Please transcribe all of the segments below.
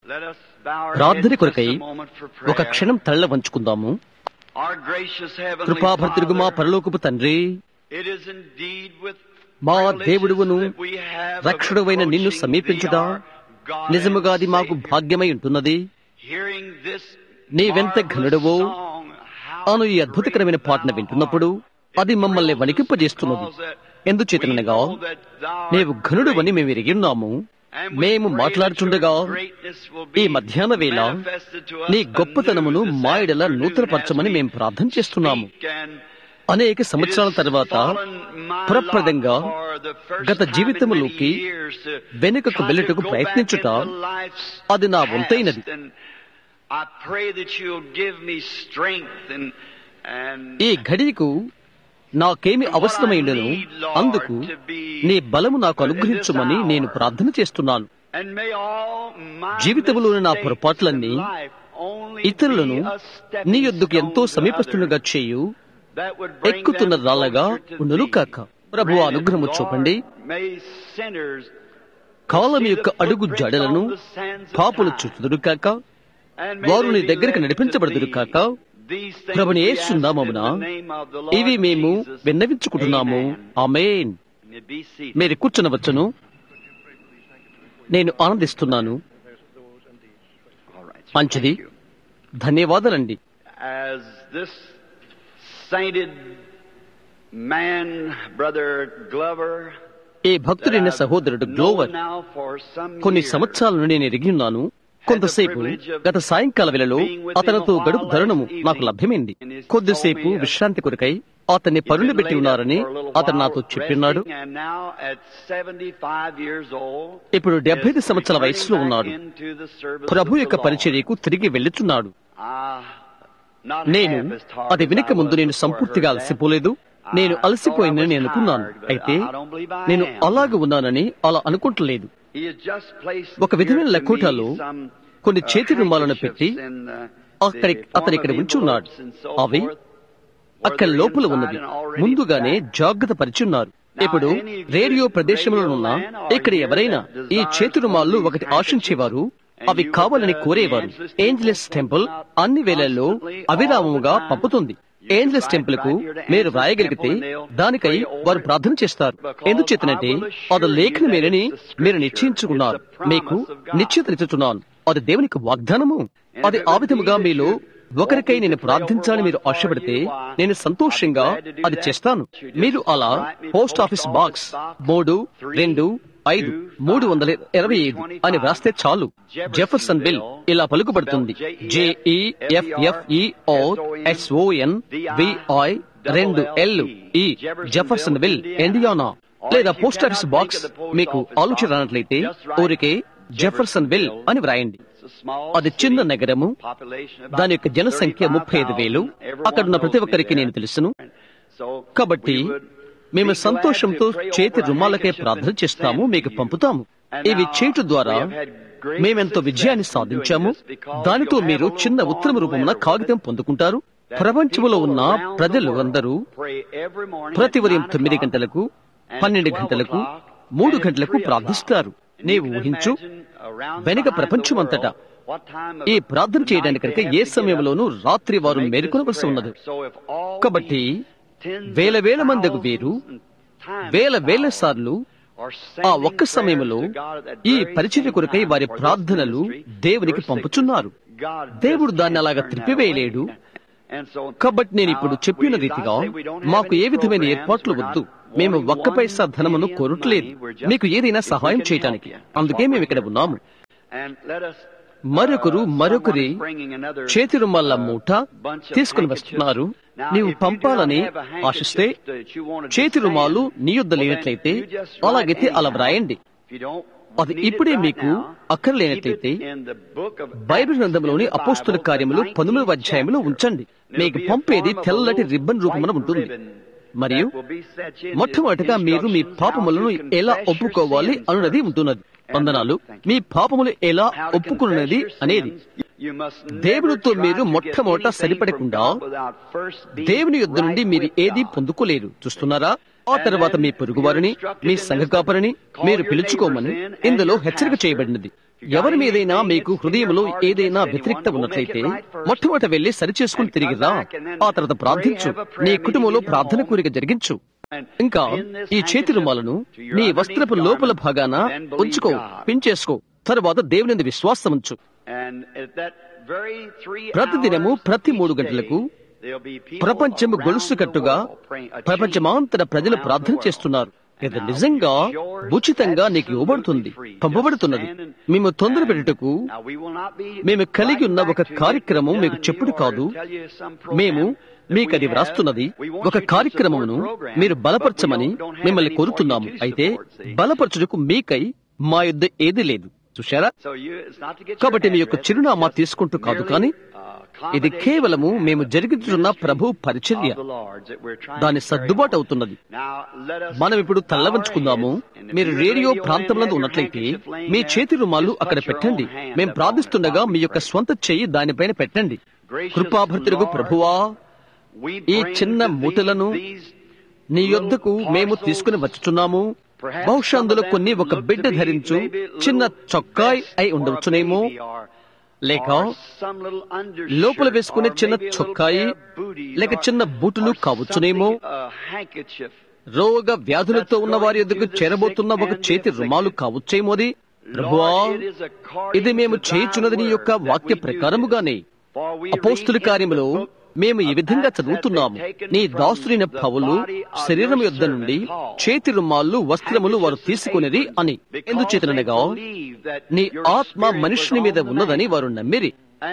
Let us bow our ప్రార్థన heads just కొరకై a moment for ఒక prayer. క్షణం తల్ల వంచుకుందాము Our gracious heavenly కృపాభర్తృగు మా Father, పరలోకపు తండ్రి it is indeed with మా privileges దేవుడువును that we have of రక్షణుడైన నిన్ను approaching సమీపించుట thee, our God నిజముగా and అది మాకు Savior. భాగ్యమై ఉంటున్నది Hearing this నీవెంత marvelous ఘనుడవో song, how అను ఈ అద్భుతకరమైన great పాటను thou వింటున్నప్పుడు art. అది మమ్మల్ని It వణికింపజేస్తున్నది thrills us because that ఎందుచేతనగా we know that thou art నీవు ఘనుడువని great. మేము ఎరిగి ఉన్నాము And we మేము pray that మాట్లాడుచుండగా your greatness will ఈ be మధ్యాహ్న వేళ manifested to us నీ గొప్పతనమును anew this మా ఎడల afternoon నూతనపరచమని as we మేము ప్రార్థన చేస్తున్నాము speak and అనేక సంవత్సరాల తర్వాత పురప్రదంగా గత జీవితములోకి వెనుకకు వెళ్ళుటకు ప్రయత్నించుట అది నా వంతైనది. ఈ ఘడియకు నాకేమి అవసరమైండను అందుకు నీ బలము నాకు అనుగ్రహించుమని నేను ప్రార్థన చేస్తున్నాను జీవితములోని నా పొరపాట్లన్నీ ఇతరులను నీ యొద్దకు ఎంతో సమీపస్తులుగా చేయు ఎక్కుతున్న రాళ్ళగా ఉండును కాక ప్రభు అనుగ్రహము చూపండి కాలం యొక్క అడుగు జడలను పాపులు చుట్టుదురు కాక వారు నీ దగ్గరికి నడిపించబడుదురు కాక ప్రభుని యేసు నామమున ఇవి మేము విన్నవించుకుంటున్నాము ఆమేన్ మీరు కూర్చునవచ్చును నేను ఆనందిస్తున్నాను మంచిది ధన్యవాదాలండి As this sainted man, Brother Glover, ఈ భక్తుడైన సహోదరుడు Glover known now for some కొన్ని years, సంవత్సరాల నుండి నేను ఎరిగి ఉన్నాను కొంతసేపు గత సాయంకాల వేళలో అతనితో గడుపు ధరణము నాకు లభ్యమైంది కొద్దిసేపు విశ్రాంతి కొరకై అతన్ని పరుండి పెట్టి ఉన్నారని అతను నాతో చెప్పిన్నాడు And now at 75 years old, ఇప్పుడు డెబ్బై ఐదు is సంవత్సరాల వయసులో returning ఉన్నాడు back into the service Prabhu of యొక్క the Lord. పరిచర్యకు తిరిగి వెళ్ళుచున్నాడు Ah, not నేను half as tired అది as వినక I ముందు was నేను before I సంపూర్తిగా heard that. అలసిపోలేదు నేను అలసిపోయినని నేను అనుకున్నాను అయితే నేను అలాగ ఉన్నానని అలా అనుకుంటలేదు He has just placed ఒక విధమైన here to లకోటాలో me some, కొన్ని uh, చేతి రుమాలను పెట్టి handkerchiefs in, uh, అక్కడి the అతను ఇక్కడ form of ఉంచి ఉన్నాడు envelopes and so అవి forth, where అక్కడ they're లోపల inside ఉన్నది and already ముందుగానే packed. జాగ్రత్త పరిచున్నారు ఇప్పుడు రేడియో ప్రదేశంలో ఉన్న ఇక్కడ ఎవరైనా ఈ చేతి రుమాళ్ళు ఒకటి ఆశించేవారు అవి కావాలని కోరేవారు ఏంజలస్ టెంపుల్ అన్ని వేళల్లో అవిరామముగా పంపుతుంది ఏంజలస్ టెంపుల్ కు మీరు రాయగలిగితే దానికై వారు ప్రార్థన చేస్తారు ఎందుచేతనంటే అది లేఖనమేనని మీరు నిశ్చయించుకున్నారు మీకు నిశ్చితనిచ్చుచున్నాను అది దేవునికి వాగ్దానము అది ఆ విధముగా మీలో ఒకరికై నేను ప్రార్థించాలని మీరు ఆశపడితే నేను సంతోషంగా అది చేస్తాను మీరు అలా పోస్ట్ ఆఫీస్ బాక్స్ మూడు రెండు ఐదు మూడు వందల ఇరవై ఐదు అని వ్రాస్తే చాలు జెఫర్సన్ బిల్ ఇలా పలుకుబడుతుంది జేఈఎఫ్ఎఫ్ఈఓ ఎస్ఓఎన్ విఐ రెండు L E Jeffersonville Indiana లేదా పోస్ట్ ఆఫీస్ బాక్స్ మీకు ఆలోచన రానట్లయితే ఊరికే జెఫర్సన్ బిల్ అని వ్రాయండి అది చిన్న నగరము దాని యొక్క జనసంఖ్య ముప్పై ఐదు వేలు అక్కడున్న ప్రతి ఒక్కరికి నేను తెలుసును కాబట్టి మేము సంతోషంతో చేతి రుమాలకే ప్రార్థన చేస్తాము మీకు పంపుతాము ఇవి చేయటం ద్వారా మేమెంతో విజయాన్ని సాధించాము దానితో మీరు చిన్న ఉత్తమ రూపమున కాగితం పొందుకుంటారు ప్రపంచంలో ఉన్న ప్రజలు అందరూ ప్రతి ఉదయం తొమ్మిది గంటలకు పన్నెండు గంటలకు మూడు గంటలకు ప్రార్థిస్తారు నీవు ఊహించు వెనుక ప్రపంచమంతటా ఈ ప్రార్థన చేయడానికి కనుక ఏ సమయంలోనూ రాత్రి వారు మేలుకొనవలసి ఉన్నది కాబట్టి వేల వేల మందికి వీరు వేల వేల సార్లు ఆ ఒక్క సమయంలో ఈ పరిచర్య కొరకై వారి ప్రార్థనలు దేవునికి పంపుచున్నారు దేవుడు దాన్ని అలాగా త్రిప్పివేయలేడు కాబట్టి నేను ఇప్పుడు చెప్పిన రీతిగా మాకు ఏ విధమైన ఏర్పాట్లు వద్దు మేము ఒక్క పైసా ధనమును కోరట్లేదు మీకు ఏదైనా సహాయం చేయటానికి అందుకే మేము ఇక్కడ ఉన్నాము మరొకరు మరొకరి చేతి రుమాల మూట తీసుకుని వస్తున్నారు నీవు పంపాలని ఆశిస్తే చేతి రుమాలు నీ యొద్ద లేనట్లయితే అలాగైతే అలా వ్రాయండి అది ఇప్పుడే మీకు అక్కర్లేనట్లయితే బైబిల్ గ్రంథంలోని అపోస్తుల కార్యములు పంతొమ్మిదవ అధ్యాయంలో ఉంచండి మీకు పంపేది తెల్లటి రిబ్బన్ రూపమున ఉంటుంది మరియు మొట్టమొదటిగా మీరు మీ పాపములను ఎలా ఒప్పుకోవాలి అనున్నది ఉంటున్నది వందనాలు మీ పాపములు ఎలా ఒప్పుకున్నది అనేది దేవునితో మీరు మొట్టమొదట సరిపడకుండా దేవుని యుద్ధ నుండి మీరు ఏది పొందుకోలేరు చూస్తున్నారా ఆ తర్వాత మీ పొరుగువారిని మీ సంఘకాపరిని మీరు పిలుచుకోమని ఇందులో హెచ్చరిక చేయబడినది ఎవరి మీదైనా మీకు హృదయంలో ఏదైనా వ్యతిరేకత ఉన్నట్లయితే మొట్టమొదట వెళ్లి సరిచేసుకుని తిరిగిరా ఆ తర్వాత ప్రార్థించు నీ కుటుంబంలో ప్రార్థన కోరిక జరిగించు ఇంకా ఈ చేతి రుమాలను నీ వస్త్రపు లోపల భాగాన ఉంచుకో పించేసుకో తరువాత దేవుని విశ్వాసం ఉంచు ప్రతిదినము ప్రతి మూడు గంటలకు ప్రపంచము గొలుసు కట్టుగా ప్రపంచమాంతర ప్రజలు ప్రార్థన చేస్తున్నారు ఇది నిజంగా ఉచితంగా నీకు ఇవ్వబడుతుంది పంపబడుతున్నది మేము తొందర పెట్టుటకు మేము కలిగి ఉన్న ఒక కార్యక్రమం మీకు చెప్పుడు కాదు మేము మీకు అది వ్రాస్తున్నది ఒక కార్యక్రమమును మీరు బలపరచమని మిమ్మల్ని కోరుతున్నాము అయితే బలపరచుటకు మీకై మా యుద్ధ ఏది లేదు చూశారా కాబట్టి మీ యొక్క చిరునామా తీసుకుంటూ కాదు కానీ ఇది కేవలము మేము జరుగుతున్న ప్రభు పరిచర్య దాని సర్దుబాటు అవుతున్నది మనం ఇప్పుడు తల్లవంచుకుందాము మీరు రేడియో ప్రాంతంలో ఉన్నట్లయితే మీ చేతి రుమాలు అక్కడ పెట్టండి మేము ప్రార్థిస్తుండగా మీ యొక్క స్వంత చెయ్యి దానిపైన పెట్టండి కృపాభర్తులకు ప్రభువా ఈ చిన్న మూటలను నీ యొద్దకు మేము తీసుకుని వచ్చుచున్నాము బహుశా అందులో కొన్ని ఒక బిడ్డ ధరించు చిన్న చొక్కాయ్ అయి ఉండవచ్చునేమో లేక లోపల వేసుకునే చిన్న చొక్కాయి లేక చిన్న బూటులు కావచ్చునేమో రోగ వ్యాధులతో ఉన్న వారి ఎదుగు చేరబోతున్న ఒక చేతి రుమాలు కావచ్చేమోది ప్రభువా ఇది మేము చేయుచున్నది నీ యొక్క వాక్య ప్రకారముగానే అపోస్తుల కార్యములో మేము ఈ విధంగా చదువుతున్నాము నీ దాసులైన పౌలు శరీరం యొద్ద నుండి చేతి రుమాళ్ళు వస్త్రములు వారు తీసుకునేది అని ఎందుచేతనగా నీ ఆత్మ మనుషుని మీద ఉన్నదని వారు నమ్మిరి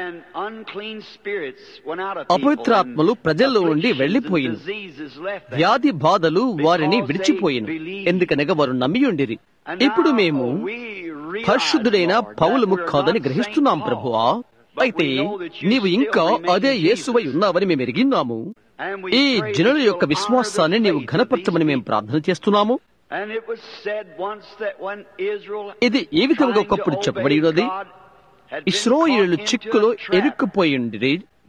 అపవిత్రాత్మలు ప్రజల్లో నుండి వెళ్లిపోయిను వ్యాధి బాధలు వారిని విడిచిపోయిను ఎందుకనగా వారు నమ్మియుండిరి ఇప్పుడు మేము పరిశుద్ధుడైన పౌలము కాదని గ్రహిస్తున్నాం ప్రభువా అయితే నీవు ఇంకా అదే యేసువై ఉన్నావని మేము ఎరిగిన్నాము ఈ జనుల యొక్క విశ్వాసాన్ని నీవు ఘనపరచమని మేము ప్రార్థన చేస్తున్నాము ఇది ఏ విధంగా ఒకప్పుడు చెప్పబడి ఉన్నది ఇస్రోయిలు చిక్కులో ఎరుక్కుపోయింది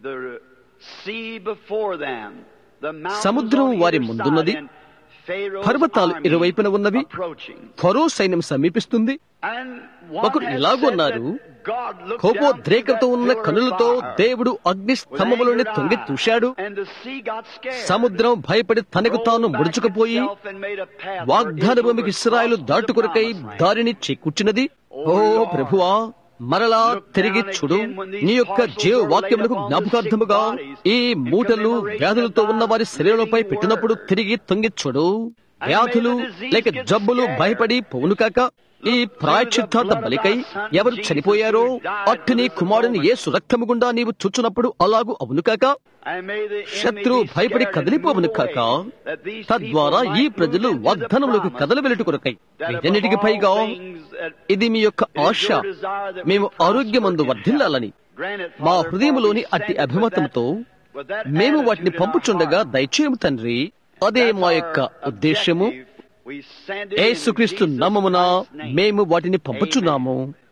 సముద్రం వారి ముందున్నది పర్వతాలు ఇరువైపున ఉన్నవి ఫరో సైన్యం సమీపిస్తుంది ఒకరు ఇలాగున్నారు కోపోద్రేకతో ఉన్న కనులతో దేవుడు అగ్ని స్తంభములోని తొంగి చూశాడు సముద్రం భయపడి తనకు తాను ముడుచుకుపోయి వాగ్దాన భూమికి ఇస్రాయలు దాటుకొరకై దారిని చేకూర్చినది ఓ ప్రభువా మరలా తిరిగి చూడు నీ యొక్క జీవ వాక్యములకు జ్ఞాపకార్థముగా ఈ మూటలు వ్యాధులతో ఉన్న వారి శరీరంపై పెట్టినప్పుడు తిరిగి తొంగి చూడు వ్యాధులు లేక జబ్బులు భయపడి పోవును కాక ఈ ప్రాయచిత్తార్థ బలికై ఎవరు చనిపోయారో అట్టుని కుమారుని ఏ సురక్తము గుండా నీవు చూచున్నప్పుడు అలాగు అవును కాక శత్రువు భయపడి కదిలిపోవును కాక తద్వారా ఈ ప్రజలు వాగ్దానంలోకి కదల వెలుటు కొరకై వీటన్నిటికి పైగా ఇది మీ యొక్క ఆశ మేము ఆరోగ్యమందు వర్ధిల్లాలని మా హృదయంలోని అట్టి అభిమతంతో మేము వాటిని పంపుచుండగా దయచేయము తండ్రి అదే మా యొక్క ఉద్దేశ్యము ఏసుక్రీస్తు నామమున మేము వాటిని పంపుచున్నాము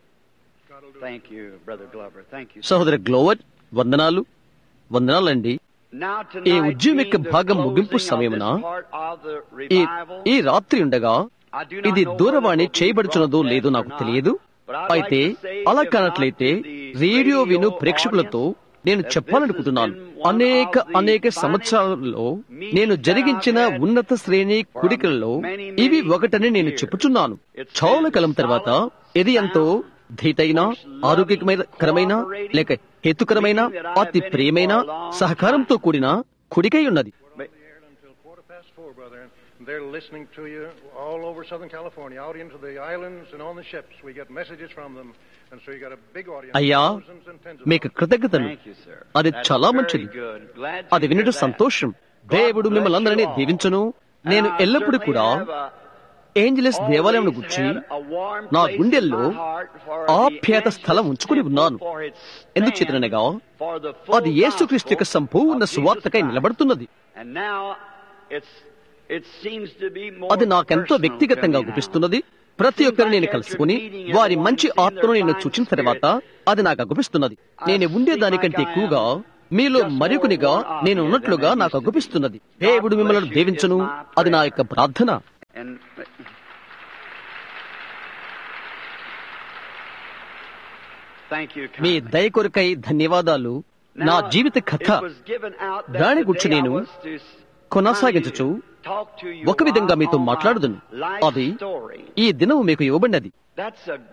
సహోదర గ్లోవర్ వందనాలు వందనాలండి ఈ ఉద్యమం యొక్క భాగం ముగింపు సమయమున ఈ ఈ రాత్రి ఉండగా ఇది దూరవాణి చేయబడుచున్నదో లేదో నాకు తెలియదు అయితే అలా కానట్లయితే రేడియో విను ప్రేక్షకులతో నేను చెప్పాలనుకుంటున్నాను అనేక అనేక సంవత్సరాలలో నేను జరిగించిన ఉన్నత శ్రేణి కుడికలలో ఇవి ఒకటని నేను చెప్పుచున్నాను చాలా కాలం తర్వాత ఇది ఎంతో ధీటైన ఆరోగ్యకరమైన లేక హేతుకరమైన అతి ప్రియమైన సహకారంతో కూడిన కుడికై ఉన్నది They're listening to you all over Southern California, out into the islands and on the ships. We get messages from them. And so you got a big audience. అయ్యా thousands and tens of మీకు కృతజ్ఞతలు అది చాలా మంచిది అది వినడం సంతోషం దేవుడు మిమ్మల్ని అందరినీ దీవించును నేను ఎల్లప్పుడూ కూడా ఏంజలస్ దేవాలయం గురించి నా గుండెల్లో ఆప్యాయత స్థలం ఉంచుకుని ఉన్నాను ఎందుకు చేతనగా అది యేసుక్రీస్తు యొక్క సంపూర్ణ సువార్తకై నిలబడుతున్నది అది నాకెంతో వ్యక్తిగతంగా అగుపిస్తున్నది ప్రతి ఒక్కరిని నేను కలుసుకుని వారి మంచి ఆత్మను నేను చూచిన తర్వాత అది నాకు అగుపిస్తున్నది నేను ఉండేదానికంటే ఎక్కువగా మీలో మరికొనిగా నేను ఉన్నట్లుగా నాకు అగుపిస్తున్నది దేవుడు మిమ్మల్ని దీవించును అది నా యొక్క ప్రార్థన And thank you. Me kindly. దయ కొరకై ధన్యవాదాలు నా Now, జీవిత కథ it was given out that దాని today గురించి I నేను was to s- కొనసాగించుచు talk to you ఒక విధంగా మీతో on my మాట్లాడుదును life అది story. ఈ దినము మీకు ఇవ్వబడినది That's a,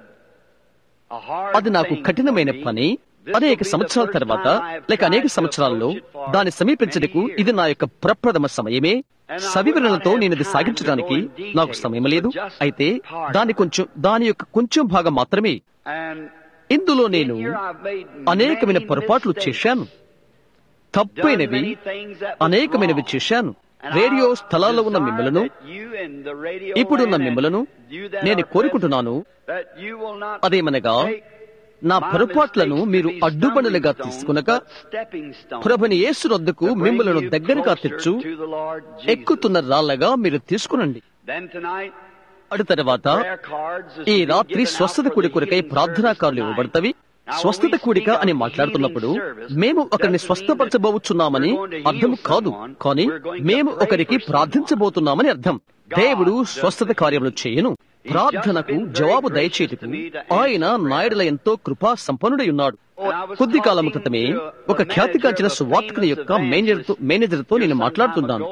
a hard అది నాకు thing కఠినమైన for me. పని This అనేక will be the సంవత్సరాల first తర్వాత time I have లేక అనేక tried to సంవత్సరాల్లో approach it for దాన్ని సమీపించటకు many years. ఇది నా యొక్క ప్రప్రథమ సమయమే And I సవివరణలతో would not నేను ఇది have time సాగించడానికి to go in నాకు detail, సమయం లేదు but just అయితే part of దాని it. కొంచెం దాని యొక్క కొంచెం భాగం మాత్రమే And ఇందులో నేను in here I've made అనేకమైన many పొరపాట్లు mistakes, చేశాను done తప్పైనవి many things that was అనేకమైనవి wrong. చేశాను And రేడియో I స్థలాల్లో ఉన్న desire మిమ్మలను that you and the radio ఇప్పుడున్న land and మిమ్మలను you that నేను are కోరుకుంటున్నాను present, that you will not అదేమనగా take నా my పొరపాట్లను mistakes to మీరు be అడ్డుపనులుగా stumbling stones, తీసుకునక but stepping stones ప్రభుని యేసు వద్దకు to bring మిమ్మలను you దగ్గరగా closer తెచ్చు to the Lord Jesus. ఎక్కుతున్న రాళ్లగా మీరు తీసుకునండి Then tonight, అటు తర్వాత prayer cards is ఈ to be రాత్రి given out స్వస్థత for కూడి the కొరకై healing ప్రార్థనా service కార్లు tonight. ఇవ్వబడతవి Now, when స్వస్థత we కూడిక speak అని of మాట్లాడుతున్నప్పుడు healing service, మేము ఒకరిని doesn't స్వస్థపరచబోతున్నామని mean that we're going to అర్థం heal కాదు someone. కానీ We're going to మేము pray ఒకరికి for ప్రార్థించబోతున్నామని అర్థం దేవుడు స్వస్థత కార్యములు చేయను ప్రార్థనకు జవాబు దయచేటుకు ఆయన నాయుడుల ఎంతో కృపా సంపన్నుడై ఉన్నాడు కొద్ది కాలం క్రితమే ఒక ఖ్యాతిగాంచిన సువార్తికుని యొక్క మేనేజర్తో మేనేజర్తో నేను మాట్లాడుతున్నాను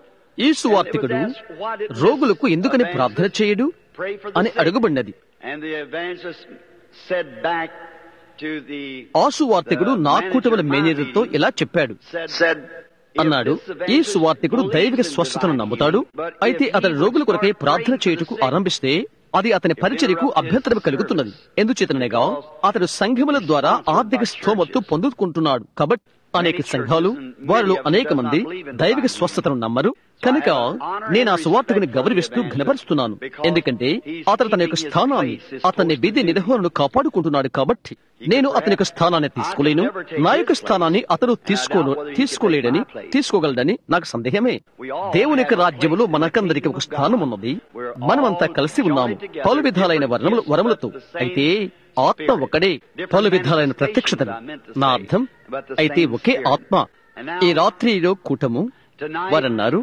ఈ సువార్తికుడు రోగులకు ఎందుకని ప్రార్థన చేయడు అని అడుగుబడినది And the evangelist said back to the ఆ సువార్తికుడు నా కూటమిల మేనేజర్తో ఇలా చెప్పాడు said అన్నాడు ఈ సువార్తికుడు దైవిక స్వస్థతను నమ్ముతాడు అయితే అతని రోగుల కొరకై ప్రార్థన చేయుటకు ఆరంభిస్తే అది అతని పరిచర్యకు అభ్యంతరం కలుగుతున్నది ఎందుచేతనగా అతడు సంఘముల ద్వారా ఆర్థిక స్థోమత్తు పొందుకుంటున్నాడు కాబట్టి అనేక సంఘాలు వారిలో అనేక మంది దైవిక స్వస్థతను నమ్మరు కనుక నేను ఆ సువార్తకుని గౌరవిస్తూ ఘనపరుస్తున్నాను ఎందుకంటే అతను తన యొక్క స్థానాన్ని అతన్ని విధి నిర్వహణను కాపాడుకుంటున్నాడు కాబట్టి నేను అతని యొక్క స్థానాన్ని తీసుకోలేను నా యొక్క స్థానాన్ని అతను తీసుకోను తీసుకోలేడని తీసుకోగలడని నాకు సందేహమే దేవుని యొక్క రాజ్యములో మనకందరికి ఒక స్థానం ఉన్నది మనమంతా కలిసి ఉన్నాము పలు విధాలైన వరములు వరములతో అయితే ఆత్మ ఒకడే పలు విధాలైన ప్రత్యక్షతలు నా అర్థం అయితే ఒకే ఆత్మ ఈ రాత్రిలో కూటము వారన్నారు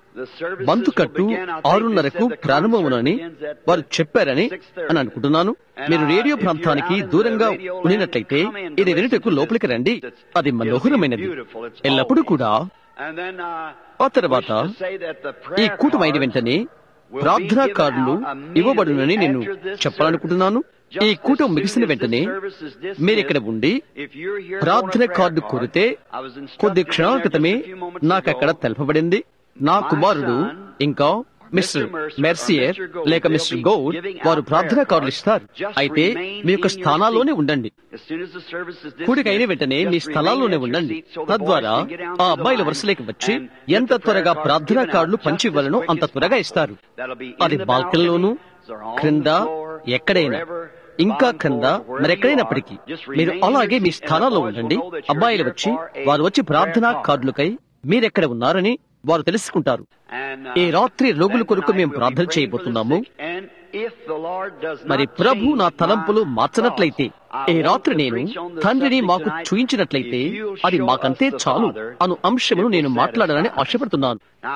బంతు కట్టు ఆరున్నరకు ప్రారంభమునని వారు చెప్పారని అని అనుకుంటున్నాను మీరు రేడియో ప్రాంతానికి దూరంగా ఉండినట్లయితే ఇది వినుటకు లోపలికి రండి అది మనోహరమైనది ఎల్లప్పుడూ కూడా ఆ తర్వాత ఈ కూటమైన వెంటనే ప్రార్థనా కార్డులు ఇవ్వబడునని నేను చెప్పాలనుకుంటున్నాను ఈ కూటం ముగిసిన వెంటనే మీరు ఇక్కడ ఉండి ప్రార్థన కార్డు కోరితే కొద్ది క్షణాల క్రితమే నాకు అక్కడ తెలపబడింది నా కుమారుడు ఇంకా మిస్టర్ మెర్సియర్ లేక మిస్టర్ గౌడ్ వారు ప్రార్థనా కార్డులు ఇస్తారు అయితే మీ యొక్క స్థానాల్లోనే ఉండండి కూడిక అయిన వెంటనే మీ స్థలాల్లోనే ఉండండి తద్వారా ఆ అబ్బాయిల వరుసలోకి వచ్చి ఎంత త్వరగా ప్రార్థనా కార్డులు పంచి ఇవ్వాలనో అంత త్వరగా ఇస్తారు అది బాల్కన్లోను క్రింద ఎక్కడైనా ఇంకా క్రింద మరెక్కడైనప్పటికీ మీరు అలాగే మీ స్థానాల్లో ఉండండి అబ్బాయిలు వచ్చి వారు వచ్చి ప్రార్థనా కార్డులకై మీరెక్కడ ఉన్నారని వారు తెలుసుకుంటారు ఈ రాత్రి రోగుల కొరకు మేము ప్రార్థన చేయబోతున్నాము మరి ప్రభు నా తలంపులు మార్చనట్లయితే ఈ రాత్రి నేను తండ్రిని మాకు చూయించినట్లయితే అది మాకంతే చాలు అను అంశమును నేను మాట్లాడాలని ఆశపడుతున్నాను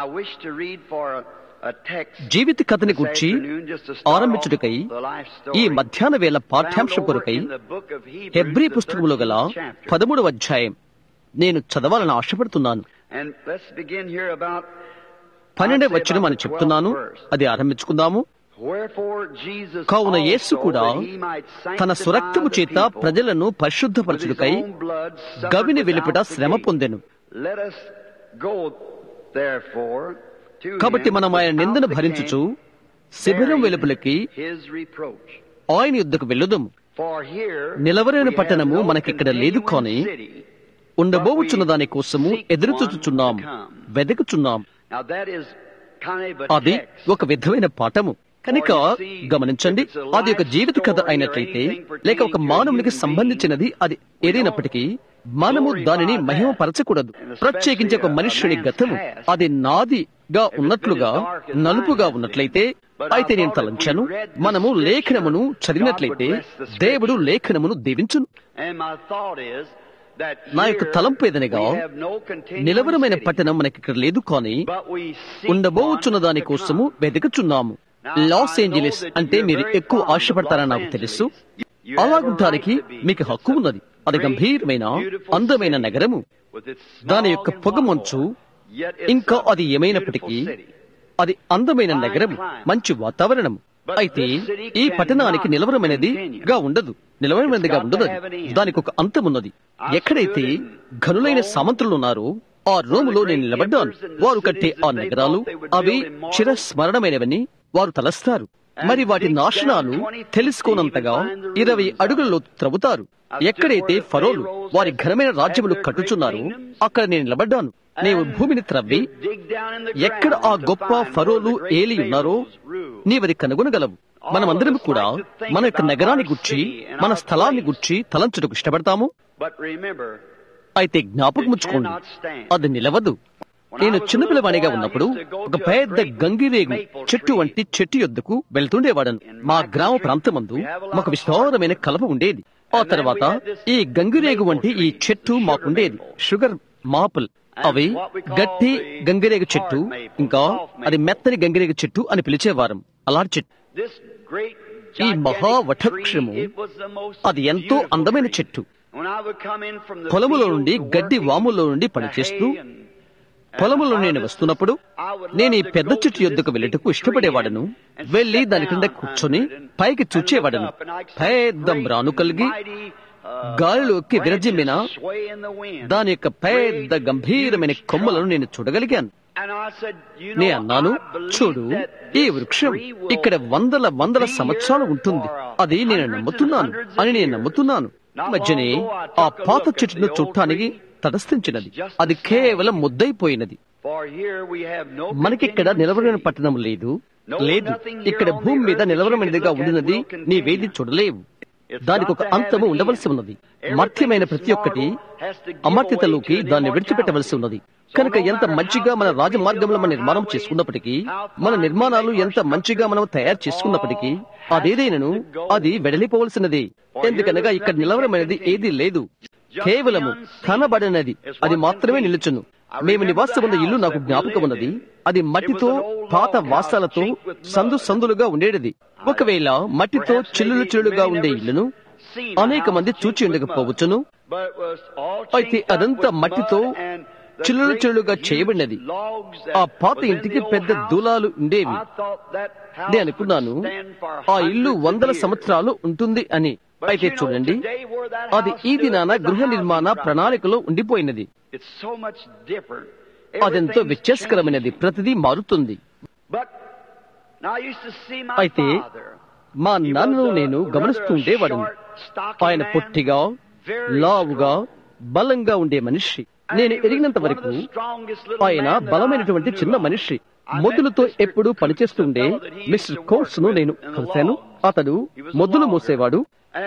జీవిత కథని గుర్చి ఆరంభించుటకై ఈ మధ్యాహ్న వేళ పాఠ్యాంశం కొరకై హెబ్రీ పుస్తకములో గల పదమూడవ అధ్యాయం నేను చదవాలని ఆశపడుతున్నాను పన్నెండే వచ్చిన మనం చెప్తున్నాను అది ఆరంభించుకుందాము కావున యేసు కూడా తన సురక్తము చేత ప్రజలను పరిశుద్ధపరచుడుకై గవిని వెలుపట శ్రమ పొందెను కాబట్టి మనం ఆయన నిందను భరించుచు శిబిరం వెలుపలికి ఆయన యుద్ధకు వెళ్ళుదము నిలవరైన పట్టణము మనకిక్కడ లేదు కాని ఉండబోవుచున్న దాని కోసము ఎదురుచూచుచున్నాం వెదకుచున్నాం అది ఒక విధమైన పాఠము కనుక గమనించండి అది ఒక జీవిత కథ అయినట్లయితే లేక ఒక మానవునికి సంబంధించినది అది ఏదైనప్పటికీ మనము దానిని మహిమపరచకూడదు ప్రత్యేకించి ఒక మనుష్యుని గతము అది నాదిగా ఉన్నట్లుగా నలుపుగా ఉన్నట్లయితే అయితే నేను తలంచాను మనము లేఖనమును చదివినట్లయితే దేవుడు లేఖనమును దీవించును that నా యొక్క here తలంపు ఏదనగా we have no continuing నిలవరమైన city, పట్టణం మనకి ఇక్కడ లేదు కానీ but we seek ఉండబోచున్న one దాని to కోసము come. వెతుకుచున్నాము లాస్ ఏంజలీస్ అంటే మీరు ఎక్కువ ఆశపడతారని నాకు తెలుసు అలాగుంటానికి మీకు హక్కు ఉన్నది అది గంభీరమైన అందమైన నగరము With its దాని smog యొక్క and పొగమంచు potholes, yet it's ఇంకా a అది ఏమైనప్పటికీ beautiful city. అది అందమైన నగరం మంచి వాతావరణం అయితే ఈ పట్టణానికి నిలవరమైనదిగా ఉండదు నిలవరమైనదిగా ఉండదు అది. దానికి ఒక అంతం ఉన్నది ఎక్కడైతే ఘనులైన సామంతులు ఉన్నారో ఆ రోములో నేను నిలబడ్డాను వారు కట్టే ఆ నగరాలు అవి చిరస్మరణమైనవని వారు తలస్తారు మరి వాటి నాశనాలు తెలుసుకోనంతగా ఇరవై అడుగులలో త్రవ్వుతారు ఎక్కడైతే ఫరోలు వారి ఘనమైన రాజ్యములు కట్టుచున్నారో అక్కడ నేను నిలబడ్డాను నేను భూమిని త్రవ్వి Dig down in the ఎక్కడ ఆ ground to గొప్ప find ఫరోలు where the great ఏలి ఉన్నారో pharaohs rule. నీవది కనుగొనగలవు మనమందరం కూడా మన యొక్క నగరాన్ని గుర్చి మన స్థలాన్ని గుర్చి తలంచుటకు ఇష్టపడతాము But remember, అయితే జ్ఞాపకముచ్చుకోండి అది నిలవదు నేను చిన్నపిల్లవాణిగా ఉన్నప్పుడు ఒక పెద్ద గంగిరేగు చెట్టు వంటి చెట్టు యొద్దకు వెళ్తుండేవాడను మా గ్రామ ప్రాంతమందు మాకు విస్తారమైన కలప ఉండేది ఆ తర్వాత ఈ గంగిరేగు వంటి ఈ చెట్టు మాకుండేది షుగర్ మాపుల్ అవి గట్టి గంగిరేగు చెట్టు ఇంకా అది మెత్తని గంగిరేగు చెట్టు అని పిలిచేవారం అలాంటి చెట్టు this great ఈ gigantic మహావటవృక్షము tree, it was the most అది ఎంతో beautiful అందమైన tree. చెట్టు When I would come in from the పొలములో field నుండి to గడ్డి working వాములో నుండి the పనిచేస్తూ hay and- and పొలములో నేను harvest, వస్తున్నప్పుడు I would love నేను ఈ to పెద్ద go చెట్టు to యొద్దకు this వెళ్ళటకు big ఇష్టపడేవాడను tree and- and వెళ్లి sit దాని కింద down కూర్చొని under it and- పైకి and చూచేవాడను look up and I'd see పెద్ద great మ్రాను కలిగి mighty, uh, గాలిలోకి branches విరజిమ్మిన sway in the wind. దాని యొక్క పెద్ద Great, గంభీరమైన huge కొమ్మలను trunk. నేను చూడగలిగాను And I said, you నే know, అన్నాను I believe చూడు that ఈ this వృక్షం tree will ఇక్కడ వందల వందల be సంవత్సరాలు here ఉంటుంది for అది నేను hundreds and నమ్ముతున్నాను hundreds of అని నేను years. నమ్ముతున్నాను Not మధ్యనే long ago, I ఆ took a పాత look at చెట్టును the old చూడటానికి tree. తటస్థించినది It's just అది the కేవలం ముద్దైపోయినది For here we have no మనకిక్కడ continuing నిలవరమైన city. పట్టణం లేదు No, లేదు nothing here ఇక్కడ on the భూమి మీద earth that you నిలవరమైనదిగా can look at ఉండినది will continue. నీవేది చూడలేవు It's దానికి got ఒక to have అంతము an end. ఉండవలసి ఉన్నది Everything మధ్యమైన that's ప్రతి ఒక్కటి mortal has to give అమర్త్యతలోకి away to దాన్ని immortality. విడిచిపెట్టవలసి ఉన్నది So కనుక no ఎంత matter మంచిగా how మన good we రాజమార్గంలో build మన our నిర్మాణం highways, చేసుకున్నప్పటికీ how మన fine we నిర్మాణాలు make our ఎంత మంచిగా మనం తయారు చేసుకున్నప్పటికీ అదేదైనను అది వెడలిపోవలసినది ఎందుకనగా ఇక్కడ నిలవరమైనది ఏదీ లేదు కేవలము కనబడినది అది మాత్రమే నిలుచును మేము నివాసమున్న ఇల్లు నాకు జ్ఞాపకం ఉన్నది అది మట్టితో పాత వాసాలతో సందు సందులుగా ఉండేది ఒకవేళ మట్టితో చిల్లులు చిల్లులుగా ఉండే ఇల్లును అనేక మంది చూచి ఉండకపోవచ్చును అయితే అదంతా మట్టితో చిల్లులు చిల్లులుగా చేయబడినది ఆ పాత ఇంటికి పెద్ద దూలాలు ఉండేవి నేను అనుకున్నాను ఆ ఇల్లు వందల సంవత్సరాలు ఉంటుంది అని అయితే చూడండి అది ఈ దినాన గృహ నిర్మాణ ప్రణాళికలో ఉండిపోయినది అదెంతో వ్యత్యాసకరమైనది ప్రతిదీ మారుతుంది అయితే మా నాన్నను నేను గమనిస్తూ ఉండేవాడు ఆయన పొట్టిగా లావుగా బలంగా ఉండే మనిషి నేను ఎరిగినంత వరకు ఆయన బలమైనటువంటి చిన్న మనిషి మొద్దులతో ఎప్పుడు పనిచేస్తుండే మిస్టర్ కోర్స్ ను నేను కలిశాను అతడు మొద్దులు మూసేవాడు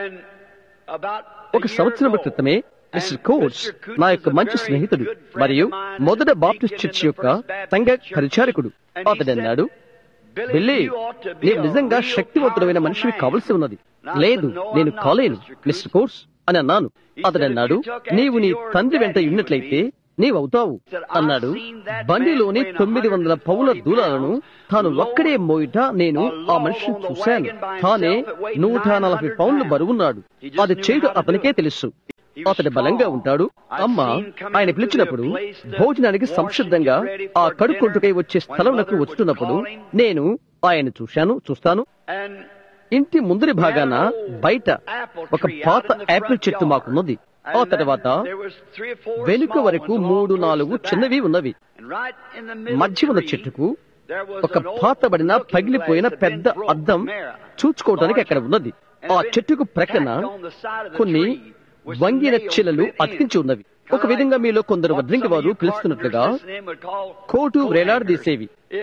ఒక సంవత్సరం క్రితమే మిస్టర్ కోర్స్ నా యొక్క మంచి స్నేహితుడు మరియు మొదట బాప్టిస్ట్ చర్చ్ యొక్క సంఘ పరిచారకుడు అతడు అన్నాడు బిల్లీ నీవు నిజంగా శక్తివంతుడమైన మనిషివి కావలసి ఉన్నది లేదు నేను కాలేను మిస్టర్ కోర్స్ అని అన్నాను అతడు అన్నాడు నీవు నీ తండ్రి వెంట ఉన్నట్లయితే నీవవుతావు అన్నాడు బండిలోని తొమ్మిది వందల పౌల దూలాలను తాను ఒక్కడే మోయిట నేను ఆ మనిషిని చూశాను తానే నూట నలభై పౌండ్లు బరువున్నాడు అది చేయడం అతనికే తెలుసు అతడు బలంగా ఉంటాడు అమ్మ ఆయన పిలిచినప్పుడు భోజనానికి సంసిద్ధంగా ఆ కడుక్కొంటుకై వచ్చే స్థలంకు వచ్చుతున్నప్పుడు నేను ఆయన చూశాను చూస్తాను ఇంటి ముందరి భాగాన బయట ఒక పాత యాపిల్ చెట్టు మాకున్నది ఆ తర్వాత వెనుక వరకు మూడు నాలుగు చిన్నవి ఉన్నవి మధ్య ఉన్న చెట్టుకు ఒక పాతబడిన పగిలిపోయిన పెద్ద అద్దం చూచుకోవడానికి అక్కడ ఉన్నది ఆ చెట్టుకు ప్రక్కన కొన్ని వంగిన చిలలు అతికించి ఉన్నవి ఒక విధంగా మీలో కొందరు వడ్రింగి వారు పిలుస్తున్నట్లుగా కోటు వేలాడదీసేవి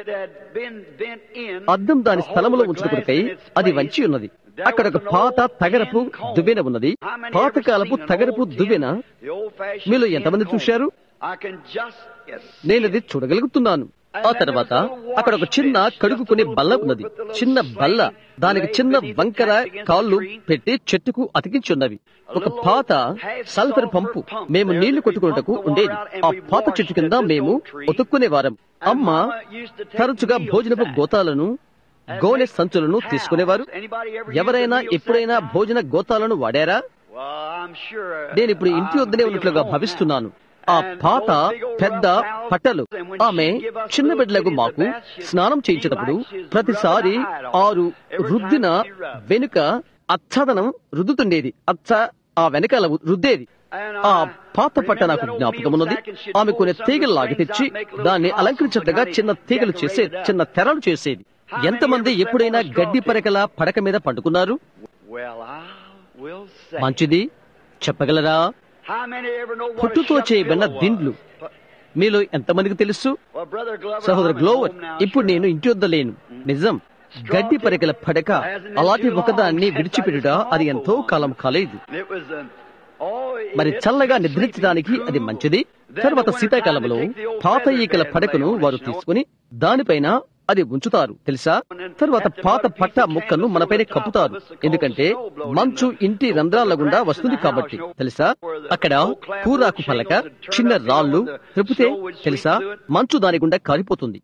అద్దం దాని స్థలంలో ఉంచుటకై అది వంచి ఉన్నది అక్కడ ఒక పాత తగరపు దువ్వెన ఉన్నది పాతకాలపు తగరపు దువ్వెన మీలో ఎంతమంది చూశారు నేనది చూడగలుగుతున్నాను ఆ తర్వాత అక్కడ ఒక చిన్న కడుగుకునే బల్ల ఉన్నది చిన్న బల్ల దానికి చిన్న వంకర కాళ్ళు పెట్టి చెట్టుకు అతికించి ఉన్నవి ఒక పాత సల్ఫర్ పంపు మేము నీళ్లు కొట్టుకున్నటకు ఉండేది ఆ పాత చెట్టు కింద మేము ఉతుక్కునేవారం అమ్మ తరచుగా భోజనపు గోతాలను గోనె సంచులను తీసుకునేవారు ఎవరైనా ఎప్పుడైనా భోజన గోతాలను వాడారా నేను ఇప్పుడు ఇంటి వద్దనే ఉన్నట్లుగా భావిస్తున్నాను ఆ పాత పెద్ద పట్టలు ఆమె చిన్న బిడ్డలకు మాకు స్నానం చేయించేటప్పుడు ప్రతిసారి ఆరు రుద్దిన వెనుక అచ్చదనం రుద్దుతుండేది అచ్చ ఆ వెనకాల రుద్దేది ఆ పాత పట్ట నాకు జ్ఞాపకం ఉన్నది ఆమె కొన్ని తీగలు లాగి తెచ్చి దాన్ని అలంకరించట్లుగా చిన్న తీగలు చేసే చిన్న తెరలు చేసేది ఎంతమంది ఎప్పుడైనా గడ్డి పరకల పడక మీద పండుకున్నారు మంచిది చెప్పగలరా పుట్టుతో చేయబడిన దిండ్లు మీలో ఎంతమందికి తెలుసు సహోదర గ్లోవర్ ఇప్పుడు నేను ఇంటి వద్ద లేను నిజం గడ్డి పరికల పడక అలాంటి ఒకదాన్ని విడిచిపెట్టుట అది ఎంతో కాలం కాలేదు మరి చల్లగా నిద్రించడానికి అది మంచిది తర్వాత శీతాకాలంలో పాత ఈకల పడకను వారు తీసుకుని దానిపైన అది ఉంచుతారు తెలుసా తర్వాత పాత పట్ట ముక్కను మనపైన కప్పుతారు ఎందుకంటే మంచు ఇంటి రంధ్రాల గుండా వస్తుంది కాబట్టి తెలుసా అక్కడ కూరాకు పలక చిన్న రాళ్లు త్రిపితే తెలుసా మంచు దాని గుండా కారిపోతుంది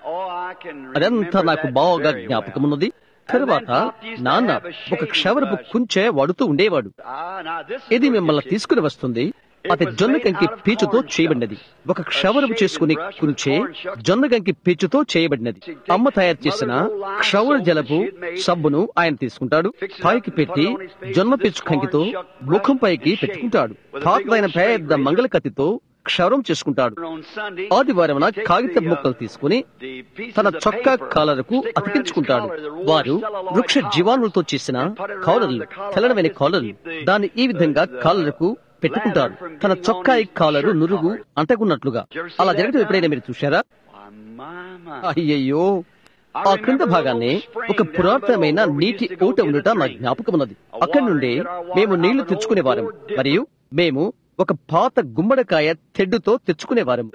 అదంతా నాకు బాగా జ్ఞాపకమున్నది తర్వాత నాన్న ఒక క్షవరపు కుంచె వాడుతూ ఉండేవాడు ఇది మిమ్మల్ని తీసుకుని వస్తుంది అది జొన్న కంకి పీచుతో చేయబడినది ఒక క్షవరపు చేసుకుని కుంచే జొన్న కంకి పీచుతో చేయబడినది అమ్మ తయారు చేసిన క్షవర జలపు సబ్బును ఆయన తీసుకుంటాడు పైకి పెట్టి జొన్న పీచు కంకితో ముఖం పైకి పెట్టుకుంటాడు పాతదైన పెద్ద మంగళ కత్తితో క్షవరం చేసుకుంటాడు ఆదివారం కాగిత ముక్కలు తీసుకుని తన చొక్కా కాలరకు అతికించుకుంటాడు వారు వృక్ష జీవాణులతో చేసిన కాలర్లు తెల్లడమైన కాలర్లు దాన్ని ఈ విధంగా కాలరకు పెట్టుకుంటారు తన చొక్కాయి కాలరు నురుగు అంటకున్నట్లుగా అలా జరగడం ఎప్పుడైనా మీరు చూశారా అయ్యయ్యో ఆ క్రింద భాగాన్ని ఒక పురాతనమైన నీటి ఊట ఉండట నా జ్ఞాపకం ఉన్నది అక్కడి నుండి మేము నీళ్లు తెచ్చుకునేవారం మరియు మేము ఒక పాత గుమ్మడికాయ తెడ్డుతో తెచ్చుకునేవారం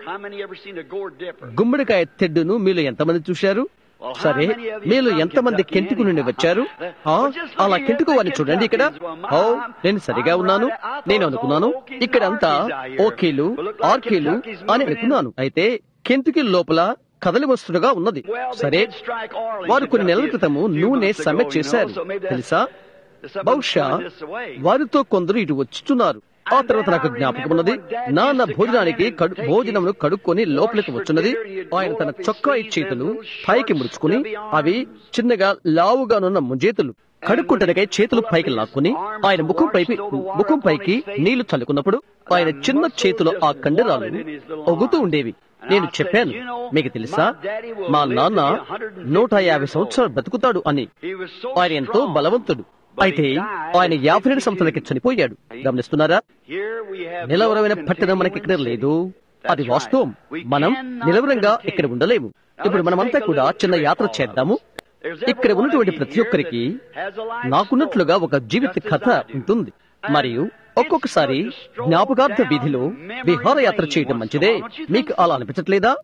గుమ్మడికాయ తెడ్డును మీలో ఎంతమంది చూశారు సరే మీరు ఎంతమంది కెంటుకు నుండి వచ్చారు అలా కెంటుకు వారిని చూడండి ఇక్కడ ఓ నేను సరిగా ఉన్నాను నేను అనుకున్నాను ఇక్కడ అంతా ఓకేలు ఆర్కేలు అని అనుకున్నాను అయితే కెంటుకి లోపల కదలి వస్తుడుగా ఉన్నది సరే వారు కొన్ని నెలల క్రితము నూనె సమ్మె చేశారు తెలుసా బహుశా వారితో కొందరు ఇటు వచ్చుతున్నారు ఆ తర్వాత నాకు జ్ఞాపకం ఉన్నది నాన్న భోజనానికి భోజనమును కడుక్కొని లోపలికి వచ్చున్నది ఆయన తన చొక్కా చేతులు పైకి ముడుచుకుని అవి చిన్నగా లావుగానున్న ముంజేతులు కడుక్కుంటనకై చేతులు పైకి లాక్కుని ఆయన ముఖం పైకి ముఖం పైకి నీళ్లు చల్లుకున్నప్పుడు ఆయన చిన్న చేతిలో ఆ కండరాలు ఒగుతూ ఉండేవి నేను చెప్పాను మీకు తెలుసా మా నాన్న నూట యాభై సంవత్సరాలు బతుకుతాడు అని ఆయన ఎంతో బలవంతుడు అయితే ఆయన యాభై రెండు సంవత్సరాలకి చనిపోయాడు గమనిస్తున్నారా నిలవరమైన పట్టణం మనకి ఇక్కడ లేదు అది వాస్తవం మనం నిలవరంగా ఇక్కడ ఉండలేము ఇప్పుడు మనమంతా కూడా చిన్న యాత్ర చేద్దాము ఇక్కడ ఉన్నటువంటి ప్రతి ఒక్కరికి నాకున్నట్లుగా ఒక జీవిత కథ ఉంటుంది మరియు ఒక్కొక్కసారి జ్ఞాపకార్థ వీధిలో విహారయాత్ర చేయడం మంచిదే మీకు అలా అనిపించట్లేదా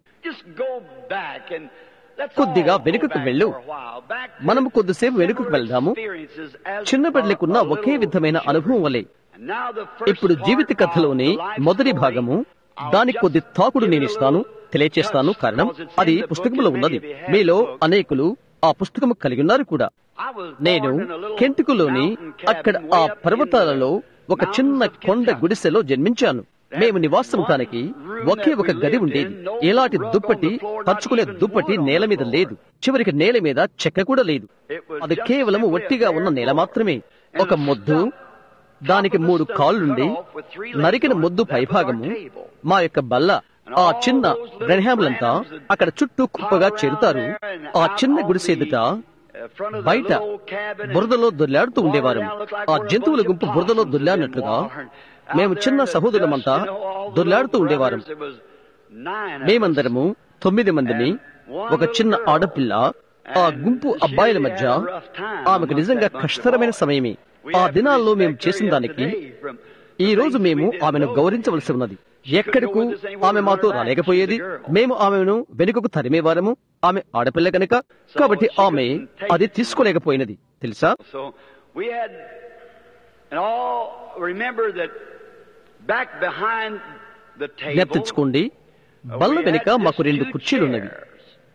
కొద్దిగా వెనుకకు వెళ్ళు మనము కొద్దిసేపు వెనుకకు వెళ్దాము చిన్న బిడ్డలకున్న ఒకే విధమైన అనుభవం వలె ఇప్పుడు జీవిత కథలోని మొదటి భాగము దానికి కొద్ది తాకుడు నేను ఇస్తాను తెలియచేస్తాను కారణం అది పుస్తకంలో ఉన్నది మీలో అనేకులు ఆ పుస్తకం కలిగి ఉన్నారు కూడా నేను కెంటుకులోని అక్కడ ఆ పర్వతాలలో ఒక చిన్న కొండ గుడిసెలో జన్మించాను మేము నివాసంతానికి ఒకే ఒక గది ఉండేది ఎలాంటి దుప్పటి పరుచుకునే దుప్పటి నేల మీద లేదు చివరికి నేల మీద చెక్క కూడా లేదు అది కేవలం ఒట్టిగా ఉన్న నేల మాత్రమే ఒక మొద్దు దానికి మూడు కాళ్ళుండి నరికిన మొద్దు పైభాగము మా యొక్క బల్ల ఆ చిన్న బ్రెన్హాములంతా అక్కడ చుట్టూ కుప్పగా చేరుతారు ఆ చిన్న గుడిసె ఎదుట బయట బురదలో దొర్లాడుతూ ఉండేవారు ఆ జంతువుల గుంపు బురదలో దొర్లాడినట్లుగా మేము చిన్న సహోదరులమంతా దొర్లాడుతూ ఉండేవారం మేమందరము తొమ్మిది మందిని ఒక చిన్న ఆడపిల్ల ఆ గుంపు అబ్బాయిల మధ్య ఆమెకు నిజంగా కష్టతరమైన సమయమే ఆ దినాల్లో మేము చేసిన దానికి ఈ రోజు మేము ఆమెను గౌరవించవలసి ఉన్నది ఎక్కడకు ఆమె మాతో రాలేకపోయేది మేము ఆమెను వెనుకకు తరిమేవారము ఆమె ఆడపిల్ల కనుక కాబట్టి ఆమె అది తీసుకోలేకపోయినది తెలుసా So we had, and all remember that back behind the table, జ్ఞప్తించుకోండి బల్ల we వెనుక had మాకు just రెండు two కుర్చీలున్నవి chairs.